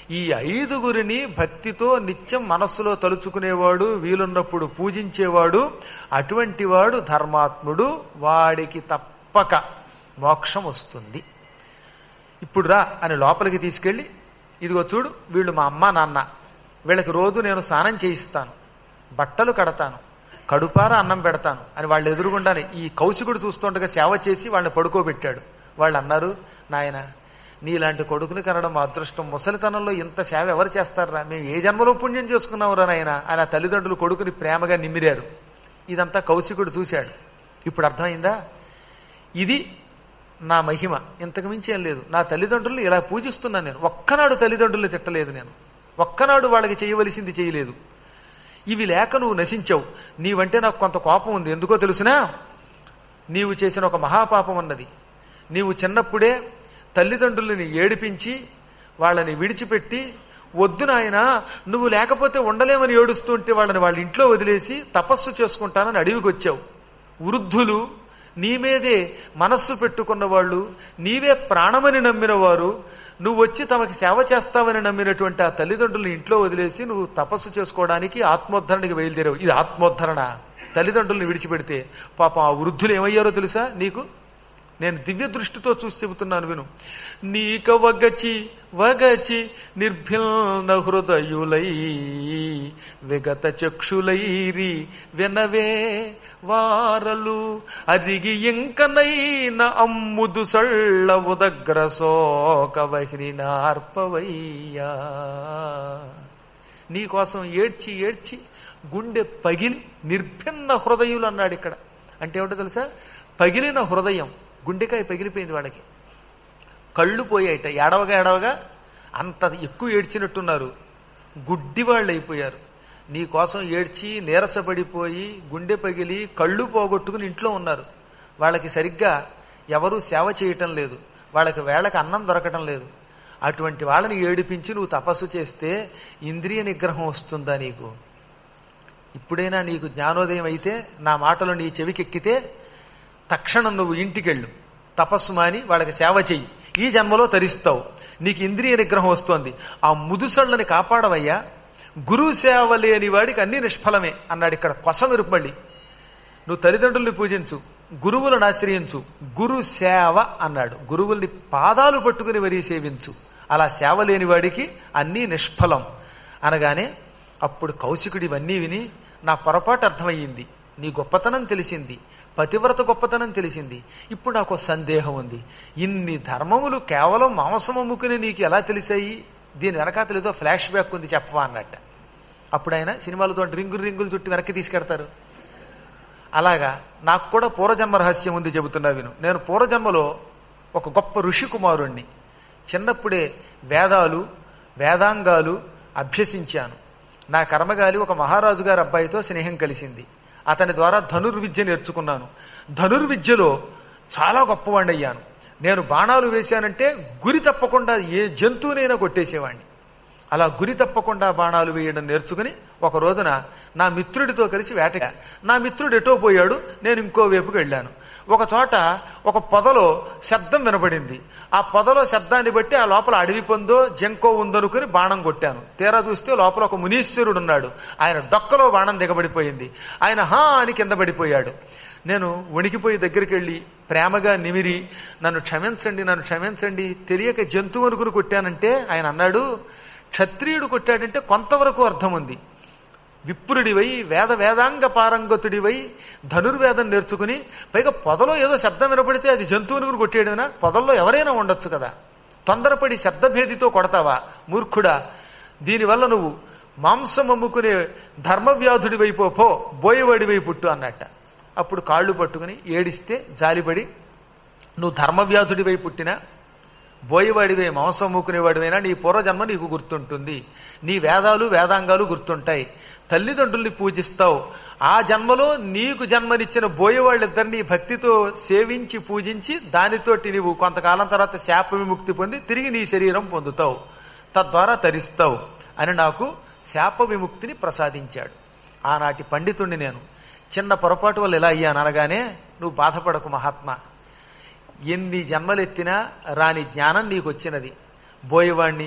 ఈ ఐదుగురిని భక్తితో నిత్యం మనస్సులో తలుచుకునేవాడు వీలున్నప్పుడు పూజించేవాడు అటువంటి వాడు ధర్మాత్ముడు వాడికి తప్పక మోక్షం వస్తుంది ఇప్పుడు రా అని లోపలికి తీసుకెళ్ళి ఇదిగో చూడు వీళ్ళు మా అమ్మ నాన్న వీళ్ళకి రోజు నేను స్నానం చేయిస్తాను బట్టలు కడతాను కడుపార అన్నం పెడతాను అని వాళ్ళు ఎదురుగుండానే ఈ కౌశికుడు చూస్తుండగా సేవ చేసి వాళ్ళని పడుకోబెట్టాడు వాళ్ళు అన్నారు నాయన నీలాంటి కొడుకుని కనడం మా అదృష్టం ముసలితనంలో ఇంత సేవ ఎవరు చేస్తారా మేము ఏ జన్మలో పుణ్యం చేసుకున్నావురా నాయన ఆయన తల్లిదండ్రులు కొడుకుని ప్రేమగా నిమిరారు ఇదంతా కౌశికుడు చూశాడు ఇప్పుడు అర్థమైందా ఇది నా మహిమ ఇంతకు మించి ఏం లేదు నా తల్లిదండ్రులు ఇలా పూజిస్తున్నాను నేను ఒక్కనాడు తల్లిదండ్రుల్ని తిట్టలేదు నేను ఒక్కనాడు వాళ్ళకి చేయవలసింది చేయలేదు ఇవి లేక నువ్వు నశించావు నీవంటే నాకు కొంత కోపం ఉంది ఎందుకో తెలుసునా నీవు చేసిన ఒక మహాపాపం అన్నది నీవు చిన్నప్పుడే తల్లిదండ్రులని ఏడిపించి వాళ్ళని విడిచిపెట్టి వద్దు నాయన నువ్వు లేకపోతే ఉండలేమని ఏడుస్తుంటే వాళ్ళని వాళ్ళ ఇంట్లో వదిలేసి తపస్సు చేసుకుంటానని అడవికి వచ్చావు వృద్ధులు నీ మీదే మనస్సు పెట్టుకున్న వాళ్ళు నీవే ప్రాణమని నమ్మిన వారు నువ్వు వచ్చి తమకి సేవ చేస్తావని నమ్మినటువంటి ఆ తల్లిదండ్రులను ఇంట్లో వదిలేసి నువ్వు తపస్సు చేసుకోవడానికి ఆత్మోద్ధరణకి బయలుదేరావు ఇది ఆత్మోద్ధరణ తల్లిదండ్రులను విడిచిపెడితే పాపం ఆ వృద్ధులు ఏమయ్యారో తెలుసా నీకు నేను దివ్య దృష్టితో చూసి చెబుతున్నాను విను నీక వగచి వగచి నిర్భిల్న హృదయులై విగత చక్షులైరి వినవే వారలు అరిగి ఇంకనైన అమ్ముదు సళ్ళ ఉదగ్ర శోక వహిరినార్పవయ్యా నీకోసం ఏడ్చి ఏడ్చి గుండె పగిలి నిర్భిన్న హృదయులు అన్నాడు ఇక్కడ అంటే ఏమిటో తెలుసా పగిలిన హృదయం గుండెకాయ పగిలిపోయింది వాడికి కళ్ళు పోయాయిట ఏడవగా ఏడవగా అంత ఎక్కువ ఏడ్చినట్టున్నారు గుడ్డి వాళ్ళు అయిపోయారు నీ కోసం ఏడ్చి నీరసపడిపోయి గుండె పగిలి కళ్ళు పోగొట్టుకుని ఇంట్లో ఉన్నారు వాళ్ళకి సరిగ్గా ఎవరూ సేవ చేయటం లేదు వాళ్ళకి వేళకి అన్నం దొరకటం లేదు అటువంటి వాళ్ళని ఏడిపించి నువ్వు తపస్సు చేస్తే ఇంద్రియ నిగ్రహం వస్తుందా నీకు ఇప్పుడైనా నీకు జ్ఞానోదయం అయితే నా మాటలు నీ చెవికెక్కితే తక్షణం నువ్వు ఇంటికెళ్ళు తపస్సు మాని వాళ్ళకి సేవ చెయ్యి ఈ జన్మలో తరిస్తావు నీకు ఇంద్రియ నిగ్రహం వస్తోంది ఆ ముదుసళ్ళని కాపాడవయ్యా గురువు సేవ లేని వాడికి అన్ని నిష్ఫలమే అన్నాడు ఇక్కడ కొసమెరుపు మళ్ళీ నువ్వు తల్లిదండ్రుల్ని పూజించు గురువులను ఆశ్రయించు గురు సేవ అన్నాడు గురువుల్ని పాదాలు పట్టుకుని మరీ సేవించు అలా సేవ లేని వాడికి అన్నీ నిష్ఫలం అనగానే అప్పుడు కౌశికుడు ఇవన్నీ విని నా పొరపాటు అర్థమయ్యింది నీ గొప్పతనం తెలిసింది పతివ్రత గొప్పతనం తెలిసింది ఇప్పుడు నాకు సందేహం ఉంది ఇన్ని ధర్మములు కేవలం మాంసం అమ్ముకుని నీకు ఎలా తెలిసాయి దీని వెనకాతలు ఏదో ఫ్లాష్ బ్యాక్ ఉంది చెప్పవా అన్నట్ట అప్పుడు ఆయన సినిమాలతో రింగులు రింగులు చుట్టి వెనక్కి తీసుకెడతారు అలాగా నాకు కూడా పూర్వజన్మ రహస్యం ఉంది చెబుతున్నా విను నేను పూర్వజన్మలో ఒక గొప్ప ఋషి కుమారుణ్ణి చిన్నప్పుడే వేదాలు వేదాంగాలు అభ్యసించాను నా కర్మగాలి ఒక మహారాజు గారి అబ్బాయితో స్నేహం కలిసింది అతని ద్వారా ధనుర్విద్య నేర్చుకున్నాను ధనుర్విద్యలో చాలా గొప్పవాణ్ణి అయ్యాను నేను బాణాలు వేశానంటే గురి తప్పకుండా ఏ జంతువునైనా కొట్టేసేవాణ్ణి అలా గురి తప్పకుండా బాణాలు వేయడం నేర్చుకుని ఒక రోజున నా మిత్రుడితో కలిసి వేట నా మిత్రుడు ఎటో పోయాడు నేను ఇంకో వైపుకి వెళ్ళాను ఒక చోట ఒక పొదలో శబ్దం వినపడింది ఆ పొదలో శబ్దాన్ని బట్టి ఆ లోపల అడవి పొందో జంకో ఉందనుకుని బాణం కొట్టాను తీరా చూస్తే లోపల ఒక మునీశ్వరుడు ఉన్నాడు ఆయన డొక్కలో బాణం దిగబడిపోయింది ఆయన హా అని కింద పడిపోయాడు నేను వణికిపోయి దగ్గరికి వెళ్ళి ప్రేమగా నిమిరి నన్ను క్షమించండి నన్ను క్షమించండి తెలియక జంతువు అనుకుని కొట్టానంటే ఆయన అన్నాడు క్షత్రియుడు కొట్టాడంటే కొంతవరకు అర్థం ఉంది విప్రుడివై వేద వేదాంగ పారంగతుడివై ధనుర్వేదం నేర్చుకుని పైగా పొదలో ఏదో శబ్దం వినపడితే అది జంతువుని కొట్టేయడమనా పొదల్లో ఎవరైనా ఉండొచ్చు కదా తొందరపడి శబ్దభేదితో కొడతావా మూర్ఖుడా దీనివల్ల నువ్వు మాంసం అమ్ముకునే ధర్మవ్యాధుడివైపో పో బోయవాడివై పుట్టు అన్నట్ట అప్పుడు కాళ్ళు పట్టుకుని ఏడిస్తే జాలిపడి నువ్వు ధర్మవ్యాధుడివై పుట్టినా బోయవాడివే మాంసం అమ్ముకునేవాడివైనా నీ పూర్వజన్మ నీకు గుర్తుంటుంది నీ వేదాలు వేదాంగాలు గుర్తుంటాయి తల్లిదండ్రుల్ని పూజిస్తావు ఆ జన్మలో నీకు జన్మనిచ్చిన బోయేవాళ్ళిద్దరిని భక్తితో సేవించి పూజించి దానితోటి నీవు కొంతకాలం తర్వాత శాప విముక్తి పొంది తిరిగి నీ శరీరం పొందుతావు తద్వారా తరిస్తావు అని నాకు శాప విముక్తిని ప్రసాదించాడు ఆనాటి పండితుణ్ణి నేను చిన్న పొరపాటు వల్ల ఇలా అయ్యాను అనగానే నువ్వు బాధపడకు మహాత్మా ఎన్ని జన్మలెత్తినా రాని జ్ఞానం నీకు వచ్చినది బోయేవాణ్ణి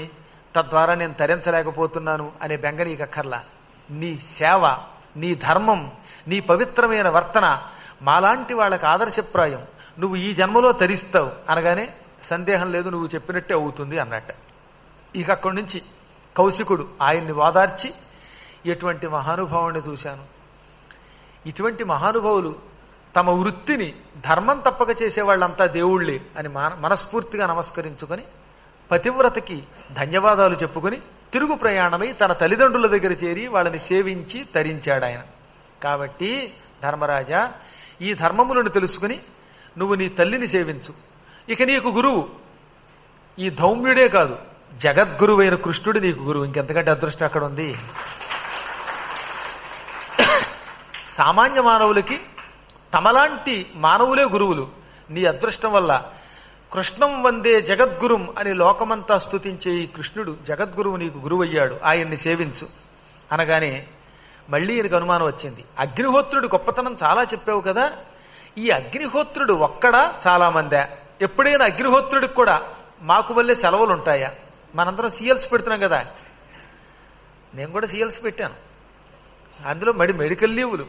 తద్వారా నేను తరించలేకపోతున్నాను అనే బెంగ నీకు అక్కర్లా నీ సేవ నీ ధర్మం నీ పవిత్రమైన వర్తన మాలాంటి వాళ్ళకి ఆదర్శప్రాయం నువ్వు ఈ జన్మలో తరిస్తావు అనగానే సందేహం లేదు నువ్వు చెప్పినట్టే అవుతుంది అన్నట్ట ఇక అక్కడి నుంచి కౌశికుడు ఆయన్ని వాదార్చి ఎటువంటి మహానుభావుని చూశాను ఇటువంటి మహానుభావులు తమ వృత్తిని ధర్మం తప్పక చేసేవాళ్ళంతా దేవుళ్ళే అని మన- మనస్ఫూర్తిగా నమస్కరించుకొని పతివ్రతకి ధన్యవాదాలు చెప్పుకొని తిరుగు ప్రయాణమై తన తల్లిదండ్రుల దగ్గర చేరి వాళ్ళని సేవించి తరించాడు ఆయన కాబట్టి ధర్మరాజా ఈ ధర్మములను తెలుసుకుని నువ్వు నీ తల్లిని సేవించు ఇక నీకు గురువు ఈ ధౌమ్యుడే కాదు జగద్గురువైన కృష్ణుడు నీకు గురువు ఇంకెంతకంటే అదృష్టం అక్కడ ఉంది సామాన్య మానవులకి తమలాంటి మానవులే గురువులు నీ అదృష్టం వల్ల కృష్ణం వందే జగద్గురుం అని లోకమంతా స్తుతించే ఈ కృష్ణుడు జగద్గురువు నీకు గురువయ్యాడు ఆయన్ని సేవించు అనగానే మళ్ళీ ఈయనకు అనుమానం వచ్చింది అగ్నిహోత్రుడు గొప్పతనం చాలా చెప్పావు కదా ఈ అగ్నిహోత్రుడు ఒక్కడా చాలా మందా ఎప్పుడైనా అగ్నిహోత్రుడికి కూడా మాకు వల్లే సెలవులు ఉంటాయా మనందరం సీఎల్స్ పెడుతున్నాం కదా నేను కూడా సీఎల్స్ పెట్టాను అందులో మడి మెడికల్ లీవులు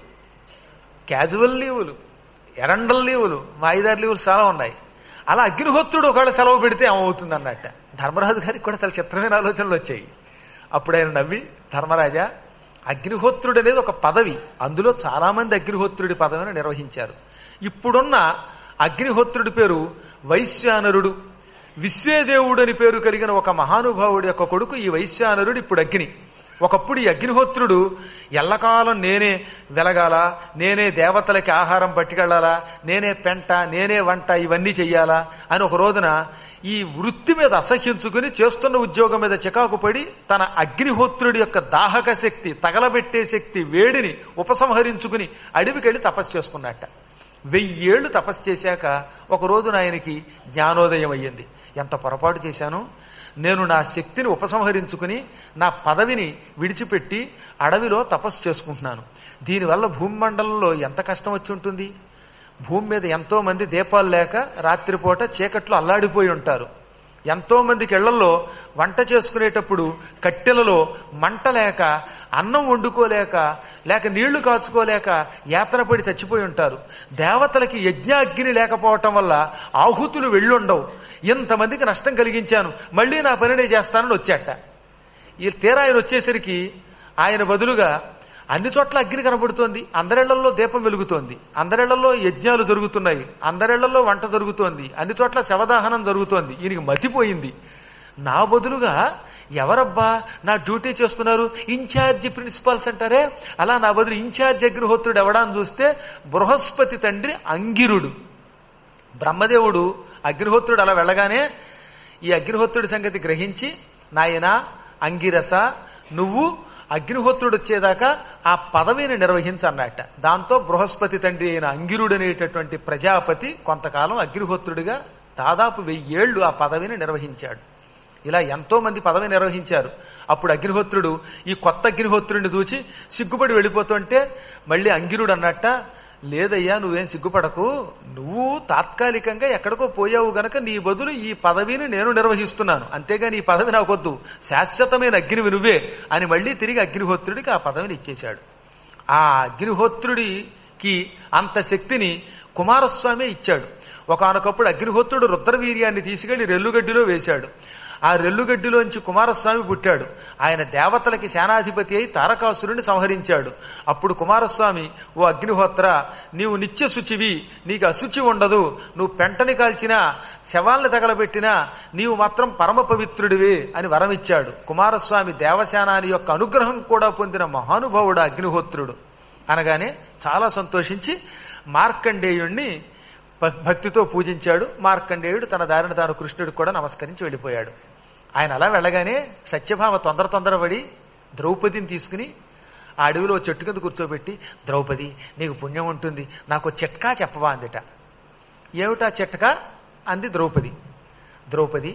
క్యాజువల్ లీవులు ఎరండల్ లీవులు వాయిదారు లీవులు చాలా ఉన్నాయి అలా అగ్నిహోత్రుడు ఒకవేళ సెలవు పెడితే ఏమవుతుంది అన్నట్ట ధర్మరాజు గారికి కూడా చాలా చిత్రమైన ఆలోచనలు వచ్చాయి అప్పుడు ఆయన నవ్వి ధర్మరాజా అగ్నిహోత్రుడు అనేది ఒక పదవి అందులో చాలా మంది అగ్నిహోత్రుడి పదవిని నిర్వహించారు ఇప్పుడున్న అగ్నిహోత్రుడి పేరు వైశ్యానరుడు విశ్వేదేవుడు అని పేరు కలిగిన ఒక మహానుభావుడి యొక్క కొడుకు ఈ వైశ్యానరుడు ఇప్పుడు అగ్ని ఒకప్పుడు ఈ అగ్నిహోత్రుడు ఎల్లకాలం నేనే వెలగాల నేనే దేవతలకి ఆహారం పట్టుకెళ్లాలా నేనే పెంట నేనే వంట ఇవన్నీ చెయ్యాలా అని ఒక రోజున ఈ వృత్తి మీద అసహ్యించుకుని చేస్తున్న ఉద్యోగం మీద చికాకు పడి తన అగ్నిహోత్రుడి యొక్క దాహక శక్తి తగలబెట్టే శక్తి వేడిని ఉపసంహరించుకుని అడవికెళ్ళి తపస్సు చేసుకున్నట్ట వెయ్యేళ్లు తపస్సు చేశాక ఒక రోజున ఆయనకి జ్ఞానోదయం అయ్యింది ఎంత పొరపాటు చేశాను నేను నా శక్తిని ఉపసంహరించుకుని నా పదవిని విడిచిపెట్టి అడవిలో తపస్సు చేసుకుంటున్నాను దీనివల్ల భూమండలంలో ఎంత కష్టం వచ్చి ఉంటుంది భూమి మీద ఎంతో మంది దీపాలు లేక రాత్రిపూట చీకట్లో అల్లాడిపోయి ఉంటారు ఎంతో మందికి ఇళ్లలో వంట చేసుకునేటప్పుడు కట్టెలలో మంట లేక అన్నం వండుకోలేక లేక నీళ్లు కాచుకోలేక యాతన పడి చచ్చిపోయి ఉంటారు దేవతలకి యజ్ఞాగ్ని లేకపోవటం వల్ల ఆహుతులు వెళ్ళుండవు ఇంతమందికి నష్టం కలిగించాను మళ్ళీ నా పనినే చేస్తానని వచ్చాట ఈ తీరా ఆయన వచ్చేసరికి ఆయన బదులుగా అన్ని చోట్ల అగ్ని కనబడుతోంది అందరిళ్లలో దీపం వెలుగుతోంది అందరిళ్లలో యజ్ఞాలు జరుగుతున్నాయి అందరిళ్లలో వంట జరుగుతోంది అన్ని చోట్ల శవదాహనం జరుగుతోంది ఈయనకి మతిపోయింది నా బదులుగా ఎవరబ్బా నా డ్యూటీ చేస్తున్నారు ఇన్ఛార్జి ప్రిన్సిపాల్స్ అంటారే అలా నా బదులు ఇన్ఛార్జ్ అగ్నిహోత్రుడు ఎవడా అని చూస్తే బృహస్పతి తండ్రి అంగిరుడు బ్రహ్మదేవుడు అగ్నిహోత్రుడు అలా వెళ్ళగానే ఈ అగ్నిహోత్రుడి సంగతి గ్రహించి నాయనా అంగిరస నువ్వు అగ్నిహోత్రుడు వచ్చేదాకా ఆ పదవిని నిర్వహించన్నట్ట దాంతో బృహస్పతి తండ్రి అయిన అంగిరుడు అనేటటువంటి ప్రజాపతి కొంతకాలం అగ్నిహోత్రుడిగా దాదాపు వెయ్యేళ్లు ఆ పదవిని నిర్వహించాడు ఇలా ఎంతో మంది పదవి నిర్వహించారు అప్పుడు అగ్నిహోత్రుడు ఈ కొత్త అగ్నిహోత్రుడిని చూచి సిగ్గుపడి వెళ్ళిపోతుంటే మళ్ళీ అంగిరుడు అన్నట్ట లేదయ్యా నువ్వేం సిగ్గుపడకు నువ్వు తాత్కాలికంగా ఎక్కడికో పోయావు గనక నీ బదులు ఈ పదవిని నేను నిర్వహిస్తున్నాను అంతేగాని ఈ పదవి నాకొద్దు శాశ్వతమైన అగ్నివి నువ్వే అని మళ్ళీ తిరిగి అగ్నిహోత్రుడికి ఆ పదవిని ఇచ్చేశాడు ఆ అగ్నిహోత్రుడికి అంత శక్తిని కుమారస్వామి ఇచ్చాడు ఒకనొకప్పుడు అగ్నిహోత్రుడు రుద్రవీర్యాన్ని తీసుకెళ్లి రెల్లుగడ్డిలో వేశాడు ఆ రెల్లుగడ్డిలోంచి కుమారస్వామి పుట్టాడు ఆయన దేవతలకి సేనాధిపతి అయి తారకాసురుని సంహరించాడు అప్పుడు కుమారస్వామి ఓ అగ్నిహోత్ర నీవు నిత్య శుచివి నీకు అశుచి ఉండదు నువ్వు పెంటని కాల్చినా శవాల్ని తగలబెట్టినా నీవు మాత్రం పరమ పవిత్రుడివి అని వరమిచ్చాడు కుమారస్వామి దేవసేనాని యొక్క అనుగ్రహం కూడా పొందిన మహానుభావుడు అగ్నిహోత్రుడు అనగానే చాలా సంతోషించి మార్కండేయుణ్ణి భ- భక్తితో పూజించాడు మార్కండేయుడు తన దారిన తాను కృష్ణుడికి కూడా నమస్కరించి వెళ్ళిపోయాడు ఆయన అలా వెళ్ళగానే సత్యభామ తొందర తొందరపడి ద్రౌపదిని తీసుకుని ఆ అడవిలో ఓ చెట్టు కింద కూర్చోబెట్టి ద్రౌపది నీకు పుణ్యం ఉంటుంది నాకు ఓ చిట్కా చెప్పవా అందిట ఏమిటా చిట్కా అంది ద్రౌపది ద్రౌపది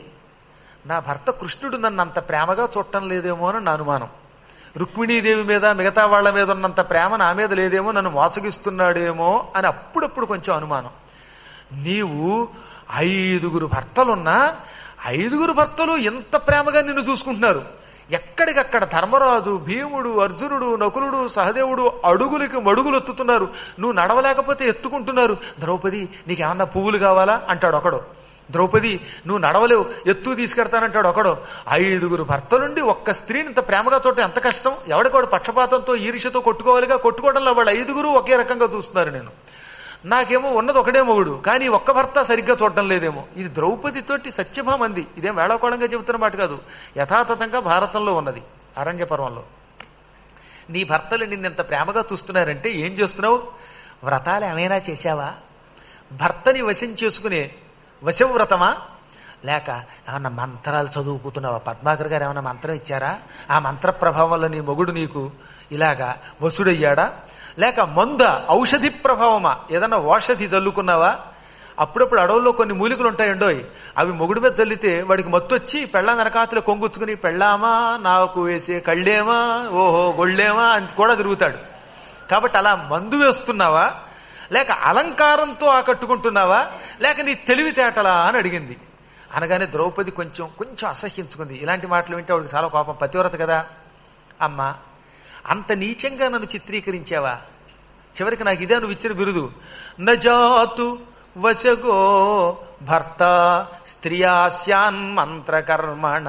నా భర్త కృష్ణుడు నన్ను అంత ప్రేమగా చూడటం లేదేమో అని నా అనుమానం రుక్మిణీదేవి మీద మిగతా వాళ్ళ మీద ఉన్నంత ప్రేమ నా మీద లేదేమో నన్ను మోసగిస్తున్నాడేమో అని అప్పుడప్పుడు కొంచెం అనుమానం నీవు ఐదుగురు భర్తలున్నా ఐదుగురు భర్తలు ఎంత ప్రేమగా నిన్ను చూసుకుంటున్నారు ఎక్కడికక్కడ ధర్మరాజు భీముడు అర్జునుడు నకులుడు సహదేవుడు అడుగులకి మడుగులు ఎత్తుతున్నారు నువ్వు నడవలేకపోతే ఎత్తుకుంటున్నారు ద్రౌపది నీకేమన్నా పువ్వులు కావాలా అంటాడు ఒకడు ద్రౌపది నువ్వు నడవలేవు ఎత్తు తీసుకెడతానంటాడు ఒకడు ఐదుగురు భర్తలుండి ఒక్క స్త్రీని ఇంత ప్రేమగా చూడటం ఎంత కష్టం ఎవడికోడు పక్షపాతంతో ఈర్ష్యతో కొట్టుకోవాలిగా కొట్టుకోవడంలో వాళ్ళు ఐదుగురు ఒకే రకంగా చూస్తున్నారు నేను నాకేమో ఉన్నది ఒకడే మొగుడు కానీ ఒక్క భర్త సరిగ్గా చూడటం లేదేమో ఇది ద్రౌపదితోటి సత్యభామంది ఇదేం వేళాకోళంగా చెబుతున్న మాట కాదు యథాతథంగా భారతంలో ఉన్నది అరణ్య పర్వంలో నీ భర్తలు నిన్నెంత ప్రేమగా చూస్తున్నారంటే ఏం చేస్తున్నావు వ్రతాలు ఏమైనా చేశావా భర్తని వశం చేసుకునే వశవ్రతమా లేక ఏమన్నా మంత్రాలు చదువుకుతున్నావా పద్మాకర్ గారు ఏమన్నా మంత్రం ఇచ్చారా ఆ మంత్ర ప్రభావం వల్ల నీ మొగుడు నీకు ఇలాగా వసుడయ్యాడా లేక మంద ఔషధి ప్రభావమా ఏదన్నా ఓషధి చల్లుకున్నావా అప్పుడప్పుడు అడవుల్లో కొన్ని మూలికలు ఉంటాయండోయ్ అవి మొగుడు మీద చల్లితే వాడికి మత్తు వచ్చి పెళ్ళాం వెనకాతలో కొంగుచ్చుకుని పెళ్ళామా నాకు వేసే కళ్ళేమా ఓహో గొళ్ళేమా అని కూడా తిరుగుతాడు కాబట్టి అలా మందు వేస్తున్నావా లేక అలంకారంతో ఆకట్టుకుంటున్నావా లేక నీ తెలివితేటలా అని అడిగింది అనగానే ద్రౌపది కొంచెం కొంచెం అసహ్యించుకుంది ఇలాంటి మాటలు వింటే ఆవిడకి చాలా కోపం పతివ్రత కదా అమ్మా అంత నీచంగా నన్ను చిత్రీకరించావా చివరికి నాకు ఇదే నువ్వు ఇచ్చిన బిరుదు నజాతు వశగో భర్త స్త్రియాస్యాన్ మంత్రకర్మణ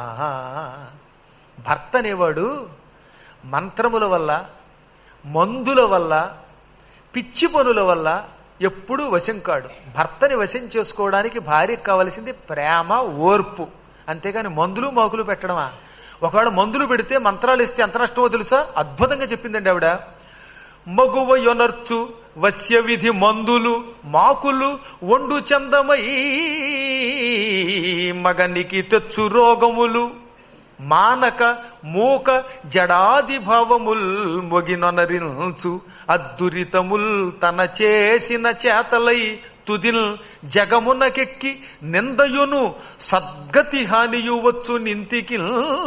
భర్త అనేవాడు మంత్రముల వల్ల మందుల వల్ల పిచ్చి పనుల వల్ల ఎప్పుడూ వశం కాడు భర్తని వశం చేసుకోవడానికి భార్యకు కావలసింది ప్రేమ ఓర్పు అంతేగాని మందులు మాకులు పెట్టడమా ఒకవేళ మందులు పెడితే మంత్రాలు ఇస్తే ఎంత నష్టమో తెలుసా అద్భుతంగా చెప్పిందండి ఆవిడ మగువ యొనర్చు వశ్య విధి మందులు మాకులు ఒండు చందమై మగనికి తెచ్చు రోగములు మానక మూక జడాది భావముల్ మొగినొనరించు అద్దురితముల్ తన చేసిన చేతలై తుదిల్ జగమునకెక్కి నిందయును సద్గతి హానియువచ్చు నింతికి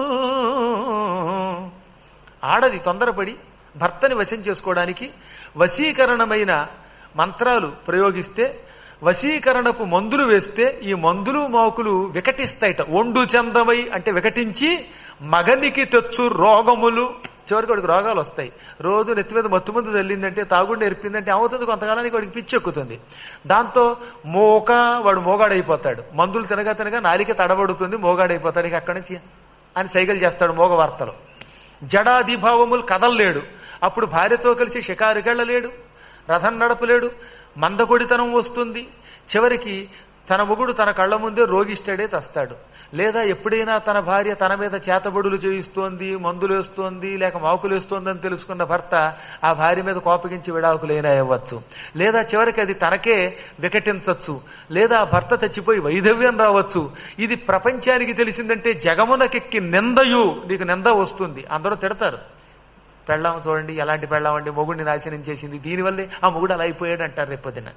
ఆడది తొందరపడి భర్తని వశం చేసుకోవడానికి వశీకరణమైన మంత్రాలు ప్రయోగిస్తే వశీకరణపు మందులు వేస్తే ఈ మందులు మాకులు వికటిస్తాయిట ఒండు చందమై అంటే వికటించి మగనికి తెచ్చు రోగములు చివరికి వాడికి రోగాలు వస్తాయి రోజు నెత్తి మీద మత్తు మందు తల్లిందంటే తాగుండి ఎరిపిందంటే అవుతుంది కొంతకాలానికి వాడికి పిచ్చి ఎక్కుతుంది దాంతో మోక వాడు మోగాడైపోతాడు మందులు తినగా తినగా నాలిక తడబడుతుంది మోగాడైపోతాడు ఇక అక్కడి నుంచి అని సైకిల్ చేస్తాడు మోగ వార్తలు జడాదిభావములు కదలలేడు అప్పుడు భార్యతో కలిసి షికారుకెళ్ళలేడు రథం నడపలేడు మందకొడితనం వస్తుంది చివరికి తన మొగుడు తన కళ్ళ ముందే రోగిష్టాడే చస్తాడు లేదా ఎప్పుడైనా తన భార్య తన మీద చేతబడులు చేయిస్తోంది మందులు వేస్తోంది లేక మాకులు వేస్తోంది అని తెలుసుకున్న భర్త ఆ భార్య మీద కోపగించి విడాకులైనా ఇవ్వచ్చు లేదా చివరికి అది తనకే వికటించవచ్చు లేదా భర్త చచ్చిపోయి వైధవ్యం రావచ్చు ఇది ప్రపంచానికి తెలిసిందంటే జగమునకెక్కి నిందయు నీకు నింద వస్తుంది అందరూ తిడతారు పెళ్ళాం చూడండి ఎలాంటి పెళ్ళామండి మొగుడిని నాశనం చేసింది దీనివల్లే ఆ మొగుడు అలా అయిపోయాడు అంటారు రేపొద్దున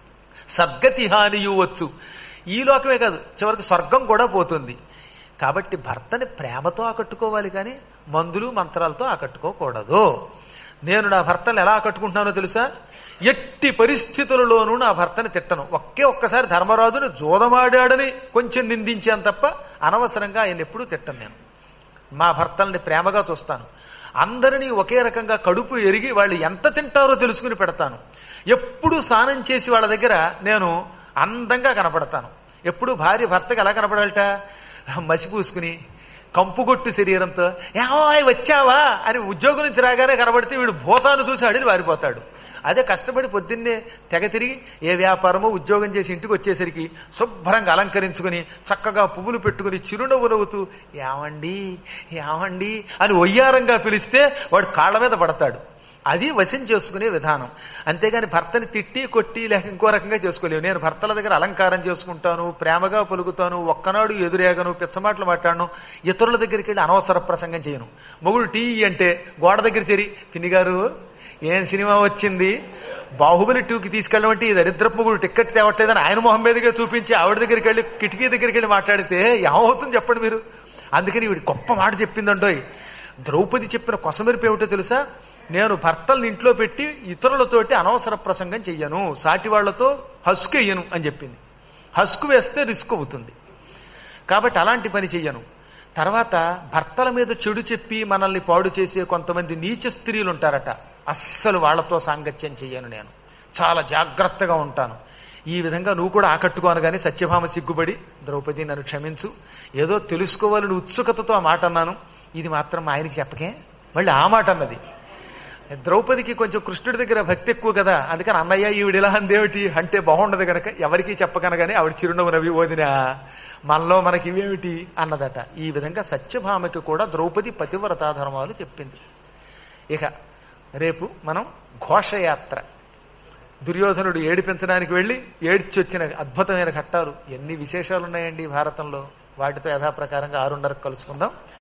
సద్గతి హానియువచ్చు ఈ లోకమే కాదు చివరికి స్వర్గం కూడా పోతుంది కాబట్టి భర్తని ప్రేమతో ఆకట్టుకోవాలి కానీ మందులు మంత్రాలతో ఆకట్టుకోకూడదు నేను నా భర్తను ఎలా ఆకట్టుకుంటున్నానో తెలుసా ఎట్టి పరిస్థితులలోనూ నా భర్తని తిట్టను ఒకే ఒక్కసారి ధర్మరాజుని జోదమాడాడని కొంచెం నిందించాను తప్ప అనవసరంగా ఆయన ఎప్పుడూ తిట్టను నేను మా భర్తల్ని ప్రేమగా చూస్తాను అందరినీ ఒకే రకంగా కడుపు ఎరిగి వాళ్ళు ఎంత తింటారో తెలుసుకుని పెడతాను ఎప్పుడు స్నానం చేసి వాళ్ళ దగ్గర నేను అందంగా కనపడతాను ఎప్పుడు భార్య భర్తకి ఎలా కనపడాలట మసి పూసుకుని కంపుగొట్టు శరీరంతో ఏమో వచ్చావా అని ఉద్యోగం నుంచి రాగానే కనబడితే వీడు భూతాన్ని చూసి అడిని వారిపోతాడు అదే కష్టపడి పొద్దున్నే తెగ తిరిగి ఏ వ్యాపారమో ఉద్యోగం చేసి ఇంటికి వచ్చేసరికి శుభ్రంగా అలంకరించుకుని చక్కగా పువ్వులు పెట్టుకుని చిరునవ్వు నవ్వుతూ ఏమండి ఏమండి అని ఒయ్యారంగా పిలిస్తే వాడు కాళ్ళ మీద పడతాడు అది వశం చేసుకునే విధానం అంతేగాని భర్తని తిట్టి కొట్టి లేక ఇంకో రకంగా చేసుకోలేవు నేను భర్తల దగ్గర అలంకారం చేసుకుంటాను ప్రేమగా పలుకుతాను ఒక్కనాడు ఎదురేగను పిచ్చమాటలు మాట్లాడను ఇతరుల దగ్గరికి వెళ్ళి అనవసర ప్రసంగం చేయను మొగుడు టీ అంటే గోడ దగ్గర చేరి పిన్ని గారు ఏం సినిమా వచ్చింది బాహుబలి టూకి తీసుకెళ్ళమంటే ఈ దరిద్రపు మొగుడు టిక్కెట్ తేవట్లేదని ఆయన మొహం మీదగా చూపించి ఆవిడ దగ్గరికి వెళ్ళి కిటికీ దగ్గరికి వెళ్ళి మాట్లాడితే ఏమవుతుంది చెప్పండి మీరు అందుకని వీడి గొప్ప మాట చెప్పిందండోయ్ ద్రౌపది చెప్పిన కొసమెరుపు ఏమిటో తెలుసా నేను భర్తల్ని ఇంట్లో పెట్టి ఇతరులతోటి అనవసర ప్రసంగం చెయ్యను సాటి వాళ్లతో హస్కు వేయను అని చెప్పింది హస్కు వేస్తే రిస్క్ అవుతుంది కాబట్టి అలాంటి పని చెయ్యను తర్వాత భర్తల మీద చెడు చెప్పి మనల్ని పాడు చేసే కొంతమంది నీచ స్త్రీలు ఉంటారట అస్సలు వాళ్ళతో సాంగత్యం చెయ్యను నేను చాలా జాగ్రత్తగా ఉంటాను ఈ విధంగా నువ్వు కూడా ఆకట్టుకోను కానీ సత్యభామ సిగ్గుపడి ద్రౌపది నన్ను క్షమించు ఏదో తెలుసుకోవాలని ఉత్సుకతతో ఆ మాట అన్నాను ఇది మాత్రం మా ఆయనకి చెప్పకే మళ్ళీ ఆ మాట అన్నది ద్రౌపదికి కొంచెం కృష్ణుడి దగ్గర భక్తి ఎక్కువ కదా అందుకని అన్నయ్య ఈవిడ ఇలా అందేమిటి అంటే బాగుండదు గనక ఎవరికి చెప్పకనగానే ఆవిడ చిరునవ్వు నవ్వి వదిన మనలో మనకి ఇవేమిటి అన్నదట ఈ విధంగా సత్యభామకి కూడా ద్రౌపది పతివ్రతా ధర్మాలు చెప్పింది ఇక రేపు మనం ఘోషయాత్ర దుర్యోధనుడు ఏడిపించడానికి వెళ్ళి ఏడ్చి వచ్చిన అద్భుతమైన ఘట్టాలు ఎన్ని విశేషాలు ఉన్నాయండి భారతంలో వాటితో యథాప్రకారంగా ఆరున్నరకు కలుసుకుందాం